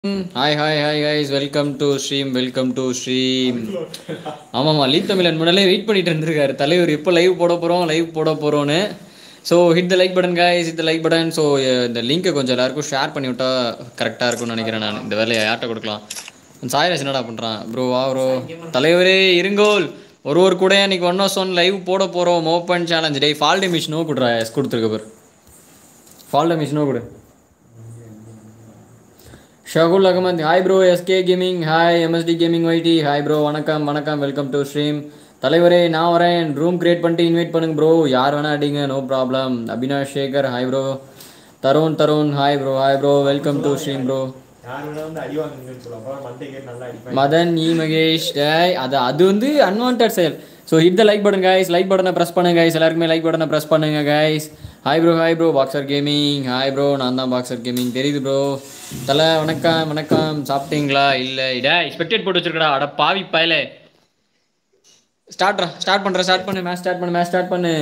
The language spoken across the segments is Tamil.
Hi hi hi guys welcome to stream welcome to stream ஆமாம்மா லீப் தமிழன் முன்னாலே வெயிட் பண்ணிட்டு இருந்திருக்காரு தலைவர் எப்போ லைவ் போட போகிறோம் லைவ் போட போகிறோன்னு so hit the like button guys hit the like button so இந்த லிங்க்கை கொஞ்சம் எல்லாருக்கும் ஷேர் பண்ணி விட்டா கரெக்டாக இருக்கும்னு நினைக்கிறேன் நான் இந்த வேலையை யார்கிட்ட கொடுக்கலாம் சாய்ராஜ் என்னடா பண்ணுறான் ப்ரோ வா ப்ரோ தலைவரே இருங்கோல் ஒரு ஒரு கூட இன்னைக்கு ஒன் ஹவர்ஸ் ஒன் லைவ் போட போகிறோம் ஓப்பன் சேலஞ்ச் டே ஃபால் டேமிஷ் நோ கொடுறா எஸ் கொடுத்துருக்க பாரு ஃபால் டேமிஷ் நோ கொடு Shakul Ahmed hi bro SK gaming hi MSD gaming YT hi bro வணக்கம் வணக்கம் வெல்கம் டு ஸ்ட்ரீம் தலைவரே நான் வரேன் ரூம் கிரியேட் பண்ணிட்டு இன்வைட் பண்ணுங்க ப்ரோ யார் வேணா அடிங்க no problem Abinash Sekar hi bro Tarun Tarun hi bro hi bro welcome to stream bro யார் வேணா வந்து அடி வாங்குங்கன்னு சொல்லுவாங்க அப்புறம் மண்டை கேட்டு நல்லா அடிப்பாங்க மதன் இ மகேஷ் டேய் அது அது வந்து அன்வான்ட் செயல் so hit the like button guys like பட்டனை ப்ரெஸ் பண்ணுங்க கைஸ் எல்லாருக்குமே லைக் பட்டனை ப்ரெஸ் பண்ணுங்க guys hi bro hi bro boxer gaming hi bro நான் தான் பாக்ஸர் கேமிங் தெரியுது ப்ரோ தலை வணக்கம் வணக்கம் சாப்பிட்டீங்களா இல்லை டே எக்ஸ்பெக்டட் போட்டு வச்சிருக்கடா அட பாவி பயலே ஸ்டார்ட்ரா ஸ்டார்ட் பண்ணுற ஸ்டார்ட் பண்ணு மேட்ச் ஸ்டார்ட் பண்ணு மேட்ச் ஸ்டார்ட் பண்ணு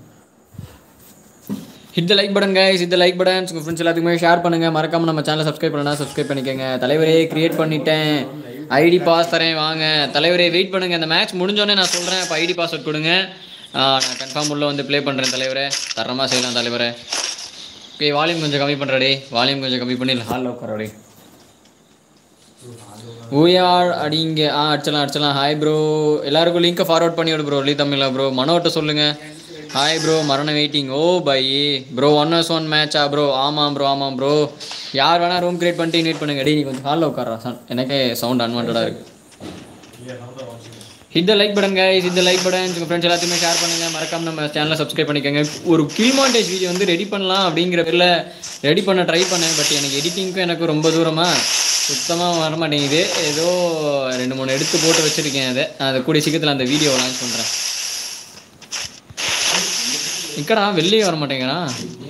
hit the like button guys hit the like button உங்கள் ஃப்ரெண்ட்ஸ் எல்லாத்துக்குமே ஷேர் பண்ணுங்க மறக்காம நம்ம சேனலை சப்ஸ்கிரைப் பண்ணனா சப்ஸ்கிரைப் பண்ணிக்கோங்க தலைவரே கிரியேட் பண்ணிட்டேன் ஐடி பாஸ் தரேன் வாங்க தலைவரே வெயிட் பண்ணுங்க இந்த மேட்ச் முடிஞ்சோடனே நான் சொல்கிறேன் இப்போ ஐடி பாஸ்வேர்ட் கொடுங்க ஆ, நான் கன்ஃபார்ம் உள்ள வந்து ப்ளே பண்ணுறேன் தலைவரே தரமாக செய்யலாம் தலைவரே ஓகே வால்யூம் கொஞ்சம் கம்மி பண்ணுறடே வால்யூம் கொஞ்சம் கம்மி பண்ணி ஹாலில் உட்காரடே ஊயார் அடிங்க ஆ அடிச்சலாம் அடிச்சலாம் ஹாய் ப்ரோ எல்லாருக்கும் லிங்கை ஃபார்வர்ட் பண்ணி விடு ப்ரோ லீ தமிழா ப்ரோ மனோட்ட சொல்லுங்க ஹாய் ப்ரோ மரண waiting oh bye bro one hours one மேட்சா ப்ரோ ஆமாம் ப்ரோ ஆமாம் ப்ரோ யார் வேணா ரூம் கிரியேட் பண்ணிட்டு இன்வைட் பண்ணுங்க டேய் நீ கொஞ்சம் ஹாலில் உட்காரா சன் எனக்கே சவுண்ட் அன்வான்டாக இருக்கு hit the like button guys hit the like button உங்கள் ஃப்ரெண்ட்ஸ் எல்லாத்தையுமே ஷேர் பண்ணுங்க மறக்காம நம்ம சேனலை சப்ஸ்கிரைப் பண்ணிக்கோங்க ஒரு கில் மாண்டேஜ் வீடியோ வந்து ரெடி பண்ணலாம் அப்படிங்கிற பேரில் ரெடி பண்ண ட்ரை பண்ணேன் பட் எனக்கு எடிட்டிங்க்கும் எனக்கு ரொம்ப தூரமாக சுத்தமாக வர மாட்டேங்குது ஏதோ ரெண்டு மூணு எடுத்து போட்டு வச்சுருக்கேன் அதை நான் அதை கூடிய சீக்கிரத்தில் அந்த வீடியோ லான்ச் பண்ணுறேன் இக்கடா வெளியே வர மாட்டேங்கிறான்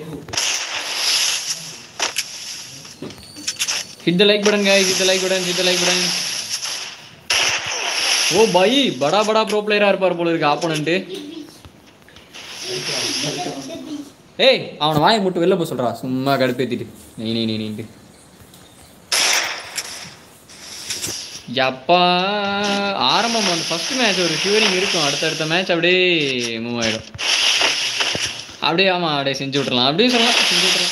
hit the like button guys hit the like button hit the like button oh bye படா படா ப்ரோ பிளேயரா இருப்பார் போல இருக்கு ஆப்போனன்ட்டு ஏய் அவனை வாயை மட்டும் வெளில போக சொல்றா சும்மா கடுப்பேத்திட்டு நீ நீ நீ நீட்டு எப்பா ஆரம்பம் அந்த ஃபர்ஸ்ட் மேட்ச் ஒரு ஷிவரிங் இருக்கும் அடுத்தடுத்த மேட்ச் அப்படியே மூவ் ஆயிடும் அப்படியே ஆமா அப்படியே செஞ்சு விட்றலாம் அப்படியே சொல்லலாம் செஞ்சு விட்றலாம்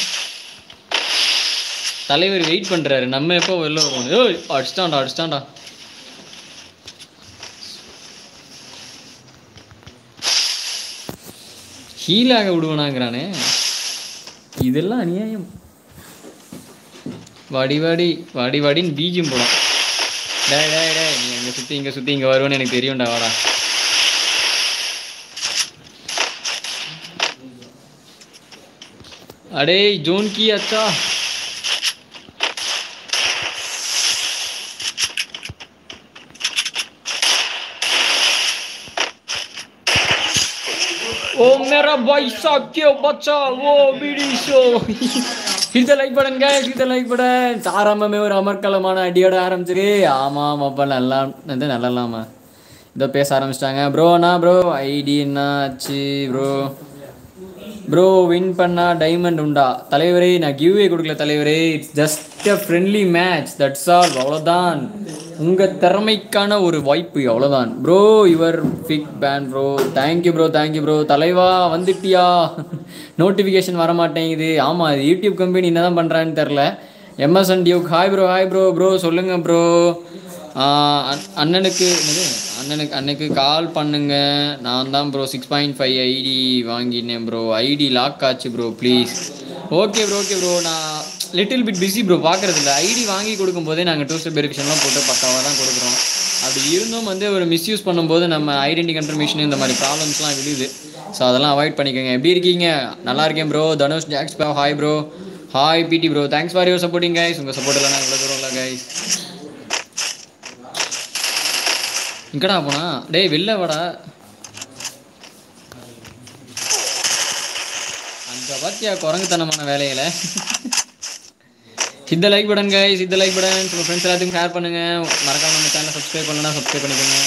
தலைவர் வெயிட் பண்றாரு நம்ம எப்போ வெளில வருவோம் ஏய் அடிச்சிட்டான்டா அடிச்சிட்டான்டா ஹீலாக விடுவனாங்கிறானே இதெல்லாம் அநியாயம் வாடி வாடி வாடி வாடின்னு பீஜும் போடும் டேய் டேய் டேய் நீ அங்கே சுற்றி இங்கே சுற்றி இங்கே வருவேன்னு எனக்கு தெரியும்டா வாடா அடே ஜோன் கி அச்சா ओ मेरा भाई साहब क्यों बच्चा वो बीड़ी शो இந்த லைக் பட்டன் guys இந்த லைக் பட்டன் ஆரம்பமே ஒரு அமர்க்கலமான அடியோட ஆரம்பிச்சிரு ஆமாம் அப்போ நல்லா இது நல்லாமா இதோ பேச ஆரம்பிச்சிட்டாங்க ப்ரோண்ணா ப்ரோ ஐடி என்ன ஆச்சு ப்ரோ ப்ரோ வின் பண்ணா டைமண்ட் உண்டா தலைவரே நான் கிவ்வே கொடுக்கல தலைவரே it's just a friendly match that's all அவ்வளோதான் உங்கள் திறமைக்கான ஒரு வாய்ப்பு அவ்வளோதான் bro your big fan bro thank you bro thank you bro தலைவா வந்துட்டியா நோட்டிஃபிகேஷன் வர மாட்டேங்குது ஆமாம் இது யூடியூப் கம்பெனி என்ன தான் பண்ணுறான்னு தெரில MSN Duke hi bro hi bro bro சொல்லுங்கள் ப்ரோ அண்ணனுக்கு என்னது அண்ணனுக்கு அன்னைக்கு கால் பண்ணுங்க நான் தான் bro six point five ID வாங்கினேன் ப்ரோ ஐடி லாக் ஆச்சு bro please okay bro okay bro நான் லிட்டில் பிட் பிஸி ப்ரோ பார்க்குறது இல்லை ஐடி வாங்கி கொடுக்கும்போதே நாங்கள் டூ ஸ்டெப் வெரிஃபிகேஷன்லாம் போட்டு பக்காவாக தான் கொடுக்குறோம் அப்படி இருந்தும் வந்து ஒரு மிஸ்யூஸ் பண்ணும்போது நம்ம ஐடென்டி கன்ஃபர்மேஷன் இந்த மாதிரி ப்ராப்ளம்ஸ்லாம் விழுது ஸோ அதெல்லாம் அவாய்ட் பண்ணிக்கோங்க எப்படி இருக்கீங்க நல்லா இருக்கேன் ப்ரோ தனுஷ் ஜாக்ஸ் பா hi bro hi PD bro thanks for your supporting guys உங்கள் சப்போர்ட் இல்லைனா இவ்வளோ தூரம் இல்லை கைஸ் இங்கடா போனா டேய் வெளில வாடா அங்க பாத்தியா குரங்குத்தனமான வேலையில இந்த லைக் பட்டன் கைஸ் இந்த லைக் பட்டன் உங்க ஃப்ரெண்ட்ஸ் எல்லாத்துக்கும் ஷேர் பண்ணுங்க மறக்காம நம்ம சேனலை சப்ஸ்கிரைப் பண்ணலனா சப்ஸ்கிரைப் பண்ணிக்கோங்க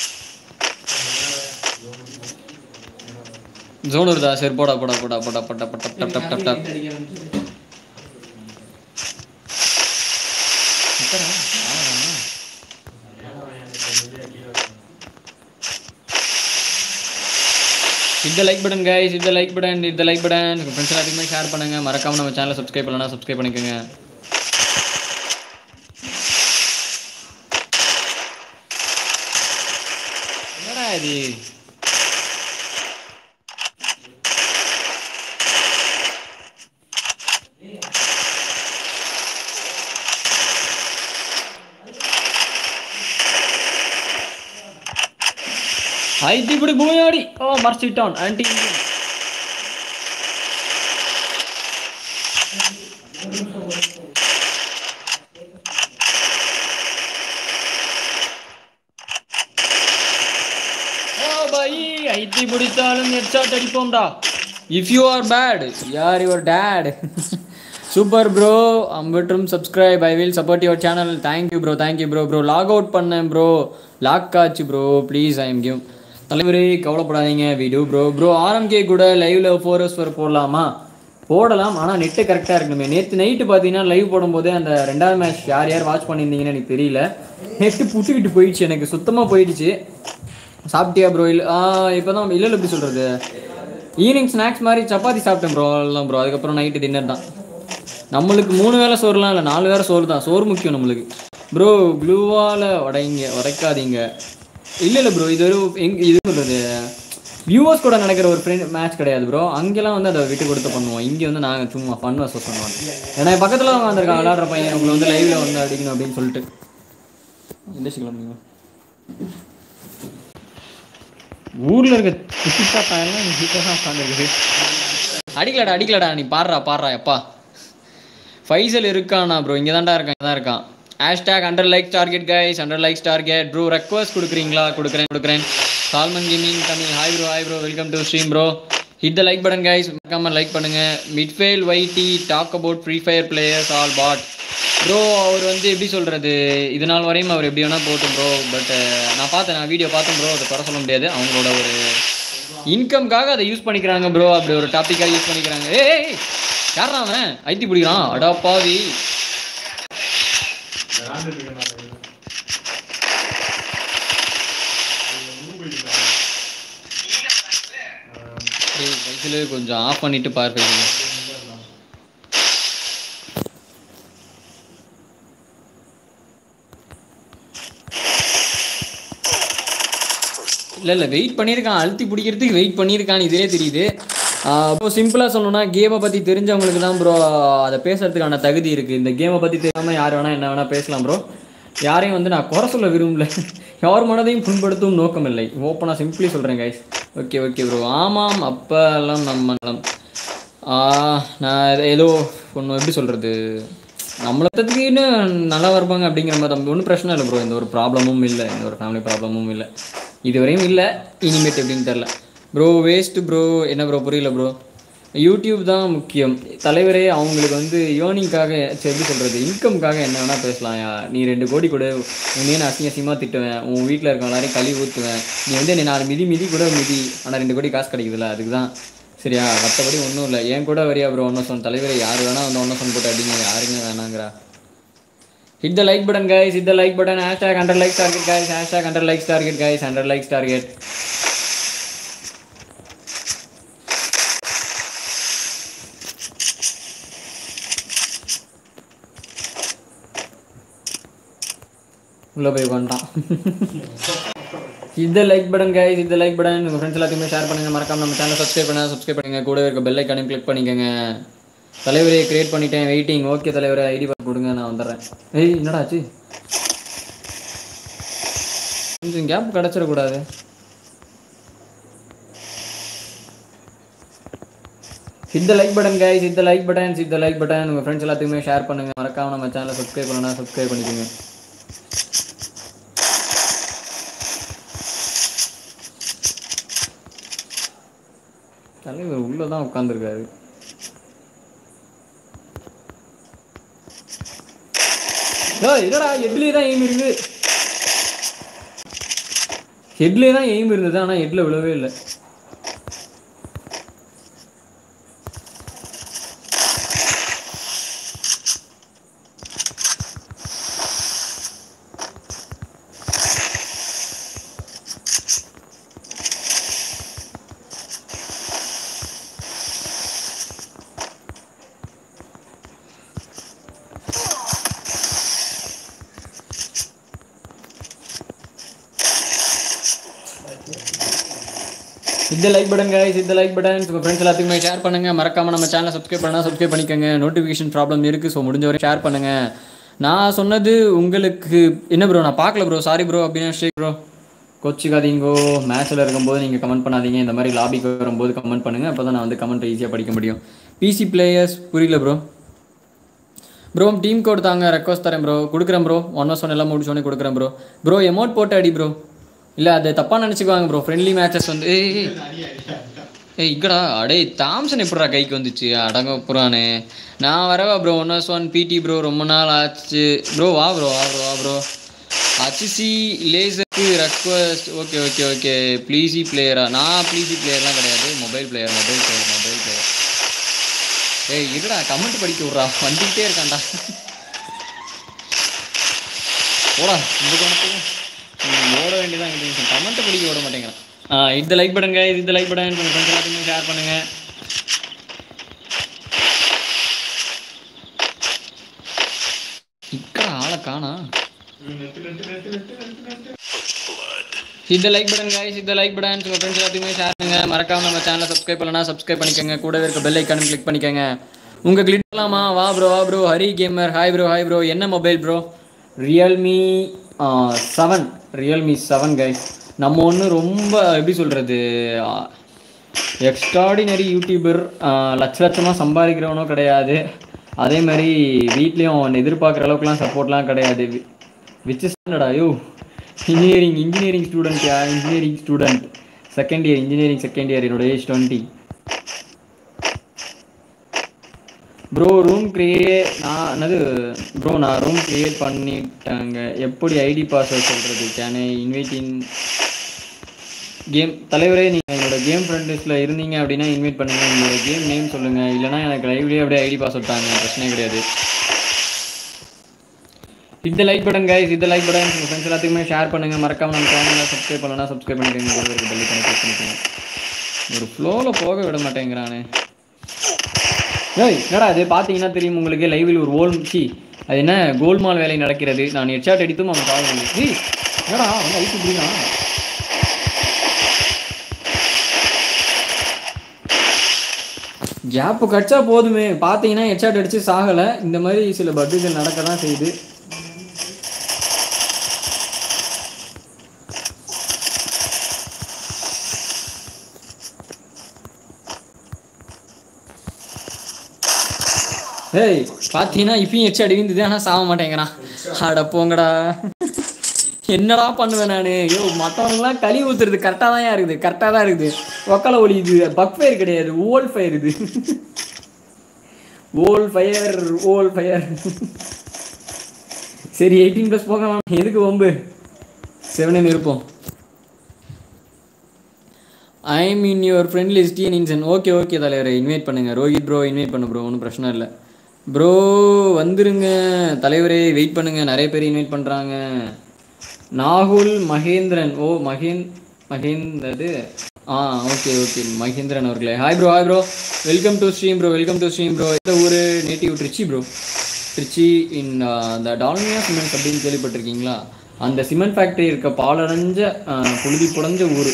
ஜோன் வருதா சரி போடா போடா போடா போடா பட்டா பட்டா டப் டப் டப் டப் எத்தனை? ஆறா? இந்த லைக் பட்டன் கைஸ் இந்த லைக் பட்டன் இந்த லைக் பட்டன் உங்கள் ஃப்ரெண்ட்ஸ் எல்லாத்துக்குமே ஷேர் பண்ணுங்க மறக்காம நம்ம சேனலை சப்ஸ்கிரைப் பண்ணலாம் சப்ஸ்கிரைப் பண்ணிக்கோங்க என்னடா இது ஐடி இப்படி பூயாடி ஓ மறைச்சிட்டான் ஆன்டி ஓ பை ஐடி பிடித்தாலும் ஹெட்ஷாட் அடிப்போம்டா இஃப் யூ ஆர் பேட் யார் யுவர் டேட் சூப்பர் ப்ரோ அம்பட்டும் subscribe I will support your channel thank you bro thank you bro bro log out பண்ணேன் ப்ரோ லாக் ஆச்சு bro please I am give தலைவரே கவலைப்படாதீங்க வீடியோ ப்ரோ ப்ரோ ஆர்எம்கே கூட லைவ்ல ஃபோர் ஹவர்ஸ் வரை போடலாமா போடலாம் ஆனால் நெட்டு கரெக்டாக இருக்கணுமே நேற்று நைட்டு பார்த்தீங்கன்னா லைவ் போடும்போதே அந்த ரெண்டாவது மேட்ச் யார் யார் வாட்ச் பண்ணியிருந்தீங்கன்னு எனக்கு தெரியல நெட்டு புட்டுக்கிட்டு போயிடுச்சு எனக்கு சுத்தமாக போயிடுச்சு சாப்பிட்டியா ப்ரோ இல்லை ஆ இப்போ தான் இல்லை எப்படி சொல்கிறது ஈவினிங் ஸ்நாக்ஸ் மாதிரி சப்பாத்தி சாப்பிட்டேன் ப்ரோ அவ்வளோதான் ப்ரோ அதுக்கப்புறம் நைட்டு டின்னர் தான் நம்மளுக்கு மூணு வேளை சோறுலாம் இல்லை நாலு வேளை சோறு தான் சோறு முக்கியம் நம்மளுக்கு ப்ரோ க்ளூவால் உடைங்க உடைக்காதீங்க இல்லை இல்லை ப்ரோ இது ஒரு எங் இது சொல்கிறது வியூவர்ஸ் கூட நடக்கிற ஒரு ஃப்ரெண்ட் மேட்ச் கிடையாது ப்ரோ அங்கெல்லாம் வந்து அதை விட்டு கொடுத்து பண்ணுவோம் இங்கே வந்து நாங்கள் சும்மா ஃபன் வசஸ் பண்ணுவோம் ஏன்னா பக்கத்தில் அவங்க வந்திருக்காங்க விளாட்ற பையன் உங்களை வந்து லைவ்ல வந்து அடிக்கணும் அப்படின்னு சொல்லிட்டு இண்டஸ்ட்ரியில் முடியுமா ஊரில் இருக்க குட்டிப்பா தாயெல்லாம் இங்கே வீட்டில் தான் உட்காந்துருக்குது அடிக்கலடா அடிக்கலடா நீ பாடுறா பாடுறா எப்பா ஃபைசல் இருக்கானா ப்ரோ இங்கே தான்டா இருக்கான் இங்கே தான் இருக்கான் hashtag under like target guys under like target bro request கொடுக்குறீங்களா கொடுக்குறேன் கொடுக்குறேன் Salmon gaming coming hi bro hi bro welcome to stream bro hit the like button guys மறக்காம லைக் பண்ணுங்க மிட்ஃபெயில் வைட்டி talk about free fire players all bot bro அவர் வந்து எப்படி சொல்கிறது இது நாள் வரையும் அவர் எப்படி வேணால் போட்டும் ப்ரோ பட் நான் பார்த்தேன் நான் வீடியோ பார்த்தேன் ப்ரோ அதை குறை சொல்ல முடியாது அவங்களோட ஒரு இன்கம்காக அதை யூஸ் பண்ணிக்கிறாங்க ப்ரோ அப்படி ஒரு டாப்பிக்காக யூஸ் பண்ணிக்கிறாங்க ஏய் ஏய், ஏய் யாரா அவன் ஐடி பிடிக்கிறான் அடா பாவி ஏய் ஃபைசலு கொஞ்சம் ஆஃப் பண்ணிட்டு பார் ஃபைசலு இல்லை இல்லை வெயிட் பண்ணியிருக்கான் அழுத்தி பிடிக்கிறதுக்கு வெயிட் பண்ணியிருக்கான்னு இதே தெரியுது இப்போ சிம்பிளாக சொல்லணும்னா கேமை பற்றி தெரிஞ்சவங்களுக்கு தான் ப்ரோ அதை பேசுறதுக்கான தகுதி இருக்குது இந்த கேமை பற்றி தெரியாமல் யார் வேணால் என்ன வேணால் பேசலாம் ப்ரோ யாரையும் வந்து நான் குறை சொல்ல விரும்பல யார் மனதையும் புண்படுத்தும் நோக்கம் இல்லை ஓப்பனாக சிம்பிளி சொல்கிறேன் கைஸ் ஓகே ஓகே ப்ரோ ஆமாம் அப்போல்லாம் நம்ம நலம் ஆ, நான் இது ஏதோ ஒன்று எப்படி சொல்கிறது நம்மளத்துக்குன்னு நல்லா வருவாங்க அப்படிங்கிற மாதிரி தம்பி ஒன்றும் பிரச்சனை இல்லை ப்ரோ எந்த ஒரு ப்ராப்ளமும் இல்லை எந்த ஒரு ஃபேமிலி ப்ராப்ளமும் இல்லை இதுவரையும் இல்லை இனிமேட் எப்படின்னு தெரில ப்ரோ வேஸ்ட் ப்ரோ என்ன ப்ரோ புரியல ப்ரோ யூடியூப் தான் முக்கியம் தலைவரே அவங்களுக்கு வந்து ஏர்னிங்காக எப்படி சொல்கிறது இன்கம்காக என்ன வேணால் பேசலாம் யா. நீ ரெண்டு கோடி கொடு உன்னையே நான் அசிங்க அசிங்கமாக திட்டுவேன் உன் வீட்டில் இருக்க எல்லாரையும் கழுவி ஊற்றுவேன் நீ வந்து என்னை நாலு மிதி மிதி கூட மிதி ஆனால் ரெண்டு கோடி காசு கிடைக்குதுல்ல அதுக்கு தான் சரியா மற்றபடி ஒன்றும் இல்லை என் கூட வரியா ப்ரோ ஒன்றும் சொன்ன தலைவரை யார் வேணால் வந்து ஒன்றும் சொன்ன போட்டு அடிங்க யாருங்க வேணாங்கிறா hit the like button guys hit the like button hashtag 100 likes target guys hashtag 100 likes target guys 100 likes target உள்ள போய் உட்காந்துட்டான் இந்த லைக் பட்டன் கைஸ் இந்த லைக் பட்டன் உங்கள் ஃப்ரெண்ட்ஸ் எல்லாத்தையுமே ஷேர் பண்ணுங்க மறக்காம நம்ம சேனல் சப்ஸ்கிரைப் பண்ண சப்ஸ்கிரைப் பண்ணுங்க கூட இருக்க பெல் ஐக்கானையும் கிளிக் பண்ணிக்கோங்க தலைவரே கிரியேட் பண்ணிட்டேன் வெயிட்டிங் ஓகே தலைவரே ஐடி பார்த்து கொடுங்க நான் வந்துடுறேன் ஏய் என்னடா ஆச்சு கொஞ்சம் கேப் கிடச்சிடக்கூடாது hit the like button guys hit the like button hit the like button உங்கள் ஃப்ரெண்ட்ஸ் எல்லாத்துக்குமே ஷேர் பண்ணுங்க மறக்காம நம்ம சேனலை சப்ஸ்கிரைப் பண்ணனா சப்ஸ்கிரைப் பண்ணிக்கோங்க தலைவர் உள்ளே தான் உட்காந்துருக்காரு ஏய் என்னடா ஹெட்லேயே தான் எய்ம் இருக்குது ஹெட்லேயே தான் எய்ம் இருந்தது ஆனால் ஹெட்ல விழவே இல்லை இந்த லைக் பட்டன் guys இந்த லைக் பட்டன் உங்கள் ஃப்ரெண்ட்ஸ் எல்லாத்துக்குமே ஷேர் பண்ணுங்க மறக்காம நம்ம சேனலை சப்ஸ்கிரைப் பண்ணா சப்ஸ்கிரைப் பண்ணிக்கோங்க நோட்டிஃபிகேஷன் ப்ராப்ளம் இருக்குது ஸோ முடிஞ்ச வரை ஷேர் பண்ணுங்க நான் சொன்னது உங்களுக்கு என்ன ப்ரோ நான் பார்க்கல bro sorry bro Abinash bro கொச்சிக்காதீங்கோ மேட்ச்சில் இருக்கும்போது நீங்கள் கமெண்ட் பண்ணாதீங்க இந்த மாதிரி லாபிக்கு வரும்போது கமெண்ட் பண்ணுங்கள் அப்போ தான் நான் வந்து கமெண்ட் ஈஸியாக படிக்க முடியும் பிசி பிளேயர்ஸ் புரியல ப்ரோ ப்ரோ டீம் கோட் தாங்க ரெக்வஸ்ட் தரேன் ப்ரோ கொடுக்குறேன் ப்ரோ ஒன் வர்ஸ் ஒன் எல்லாம் முடிச்சோடனே கொடுக்குறேன் ப்ரோ ப்ரோ எமௌண்ட் போட்டு அடி ப்ரோ இல்லை அது தப்பாக நினச்சிக்குவாங்க ப்ரோ ஃப்ரெண்ட்லி மேட்சஸ் வந்து ஏய் ஏய், ஏய் இக்கடா அடே தாம்சன் எப்படிடா கைக்கு வந்துச்சு அடங்க புறானே நான் வரவா bro one verse one PD bro ரொம்ப நாள் ஆச்சு ப்ரோ வா ப்ரோ வா ப்ரோ வா ப்ரோ ஹச்சிசி லேசருக்கு request okay okay okay PC பிளேயரா நான் ப்ளீசி பிளேயர்லாம் கிடையாது mobile player mobile player mobile player ஏய் இருடா கமெண்ட் படிக்க விட்றா வந்துக்கிட்டே இருக்கான்டா போடா இந்த கணத்துக்கும் ஓட வேண்டியதான் கமெண்ட் படிக்க விட மாட்டேங்கிறான் ஆ இந்த லைக் பட்டனுங்க இந்த லைக் பட்டன் உங்கள் ஃப்ரெண்ட்ஸ் எல்லாத்தையுமே ஷேர் பண்ணுங்க இக்கடா ஆளை காணா இந்த லைக் பட்டன் guys இந்த லைக் பட்டன் உங்கள் ஃப்ரெண்ட்ஸ் எல்லாத்தையுமே ஷேர் பண்ணுங்க மறக்காம நம்ம சேனலை சப்ஸ்கிரைப் பண்ணலனா சப்ஸ்கிரைப் பண்ணிக்கோங்க கூடவே இருக்க பெல் ஐக்கானும் கிளிக் பண்ணிக்கோங்க உங்கள் கிளிக் பண்ணலாமா வா ப்ரோ வா bro Hari gamer hi bro hi bro என்ன mobile bro Realme seven Realme seven guys நம்ம ஒன்று ரொம்ப எப்படி சொல்கிறது எக்ஸ்ட்ராடினரி யூடியூபர் லட்ச லட்சமாக சம்பாதிக்கிறவனோ கிடையாது அதே மாதிரி வீட்லேயும் எதிர்பார்க்குற அளவுக்குலாம் சப்போர்ட்லாம் கிடையாது விச் ஸ்டாண்டர்டா yo engineering engineering student yeah engineering student second year engineering second year என்னோட age twenty bro room create நான் என்னது ப்ரோ நான் ரூம் கிரியேட் பண்ணிட்டாங்க எப்படி ஐடி பாஸ்வேர்ட் சொல்கிறது can I invite in game தலைவரே நீங்கள் என்னோட கேம் ஃப்ரெண்ட் லிஸ்ட்டில் இருந்தீங்க அப்படின்னா இன்வைட் பண்ணுங்க உங்களோட கேம் நேம் சொல்லுங்கள் இல்லைனா எனக்கு லைவ்லேயே அப்படியே ஐடி பாஸ்வேர்ட் தாங்க பிரச்சனை கிடையாது இந்த லைக் பட்டன் கைஸ் இந்த லைக் பட்டன் உங்கள் ஃப்ரெண்ட்ஸ் எல்லாத்துக்குமே ஷேர் பண்ணுங்கள் மறக்காம நம்ம சேனலை சப்ஸ்கிரைப் பண்ணலன்னா சப்ஸ்கிரைப் பண்ணிக்கோங்க கூட இருக்க பெல் பண்ணி கிளிக் பண்ணிக்கோங்க ஒரு ஃப்ளோவில் போக விட மாட்டேங்கிறானே ஏய் என்னடா அது பார்த்தீங்கன்னா தெரியும் உங்களுக்கு லைவில் ஒரு ஓல் சி அது என்ன கோல்மால் வேலை நடக்கிறது நான் ஹெட்ஷாட் அடித்தும் அவன் கால் பண்ணி ஏய் என்னடா வந்து ஐட்டு இப்படினா கேப்பு கடிச்சா போதுமே பார்த்தீங்கன்னா ஹெட்ஷாட் அடித்து சாகலை இந்த மாதிரி சில பட்டுகள் நடக்க தான் செய்யுது ஏய் பார்த்தீங்கன்னா இப்பயும் எச்சு அடி விழுந்தது ஆனால் சாக மாட்டேங்கிறான் அட போங்கடா என்னடா பண்ணுவேன் நான் ஐயோ மற்றவங்களாம் கழி ஊத்துறது கரெக்டாக தான் இருக்குது கரெக்டாக தான் இருக்குது ஒக்கலை ஒளி இது பக் ஃபயர் கிடையாது ஓல் ஃபயர் இது ஓல் ஃபயர் ஓல் ஃபயர் சரி எயிட்டீன் ப்ளஸ் போகலாம் எதுக்கு வம்பு செவனன் இருப்போம் I am in your friend list in இன்சன் ஓகே ஓகே தலைவரை இன்வைட் பண்ணுங்க ரோஹித் ப்ரோ இன்வைட் பண்ணு ப்ரோ ஒன்றும் பிரச்சனை இல்லை ப்ரோ வந்துருங்க தலைவரே வெயிட் பண்ணுங்க நிறைய பேர் இன்வைட் பண்ணுறாங்க நாகுல் மகேந்திரன் ஓ மகேந் மகேந்தது ஆ ஓகே ஓகே மகேந்திரன் அவர்களே hi bro hi bro welcome to stream bro welcome to stream bro இந்த ஊர் native Trichy bro Tiruchi in அந்த டால்மியா சிமெண்ட் அப்படின்னு கேள்விப்பட்டிருக்கீங்களா அந்த சிமெண்ட் ஃபேக்டரி இருக்க பாலடைஞ்ச அஹ், புழுதி புடஞ்ச ஊர்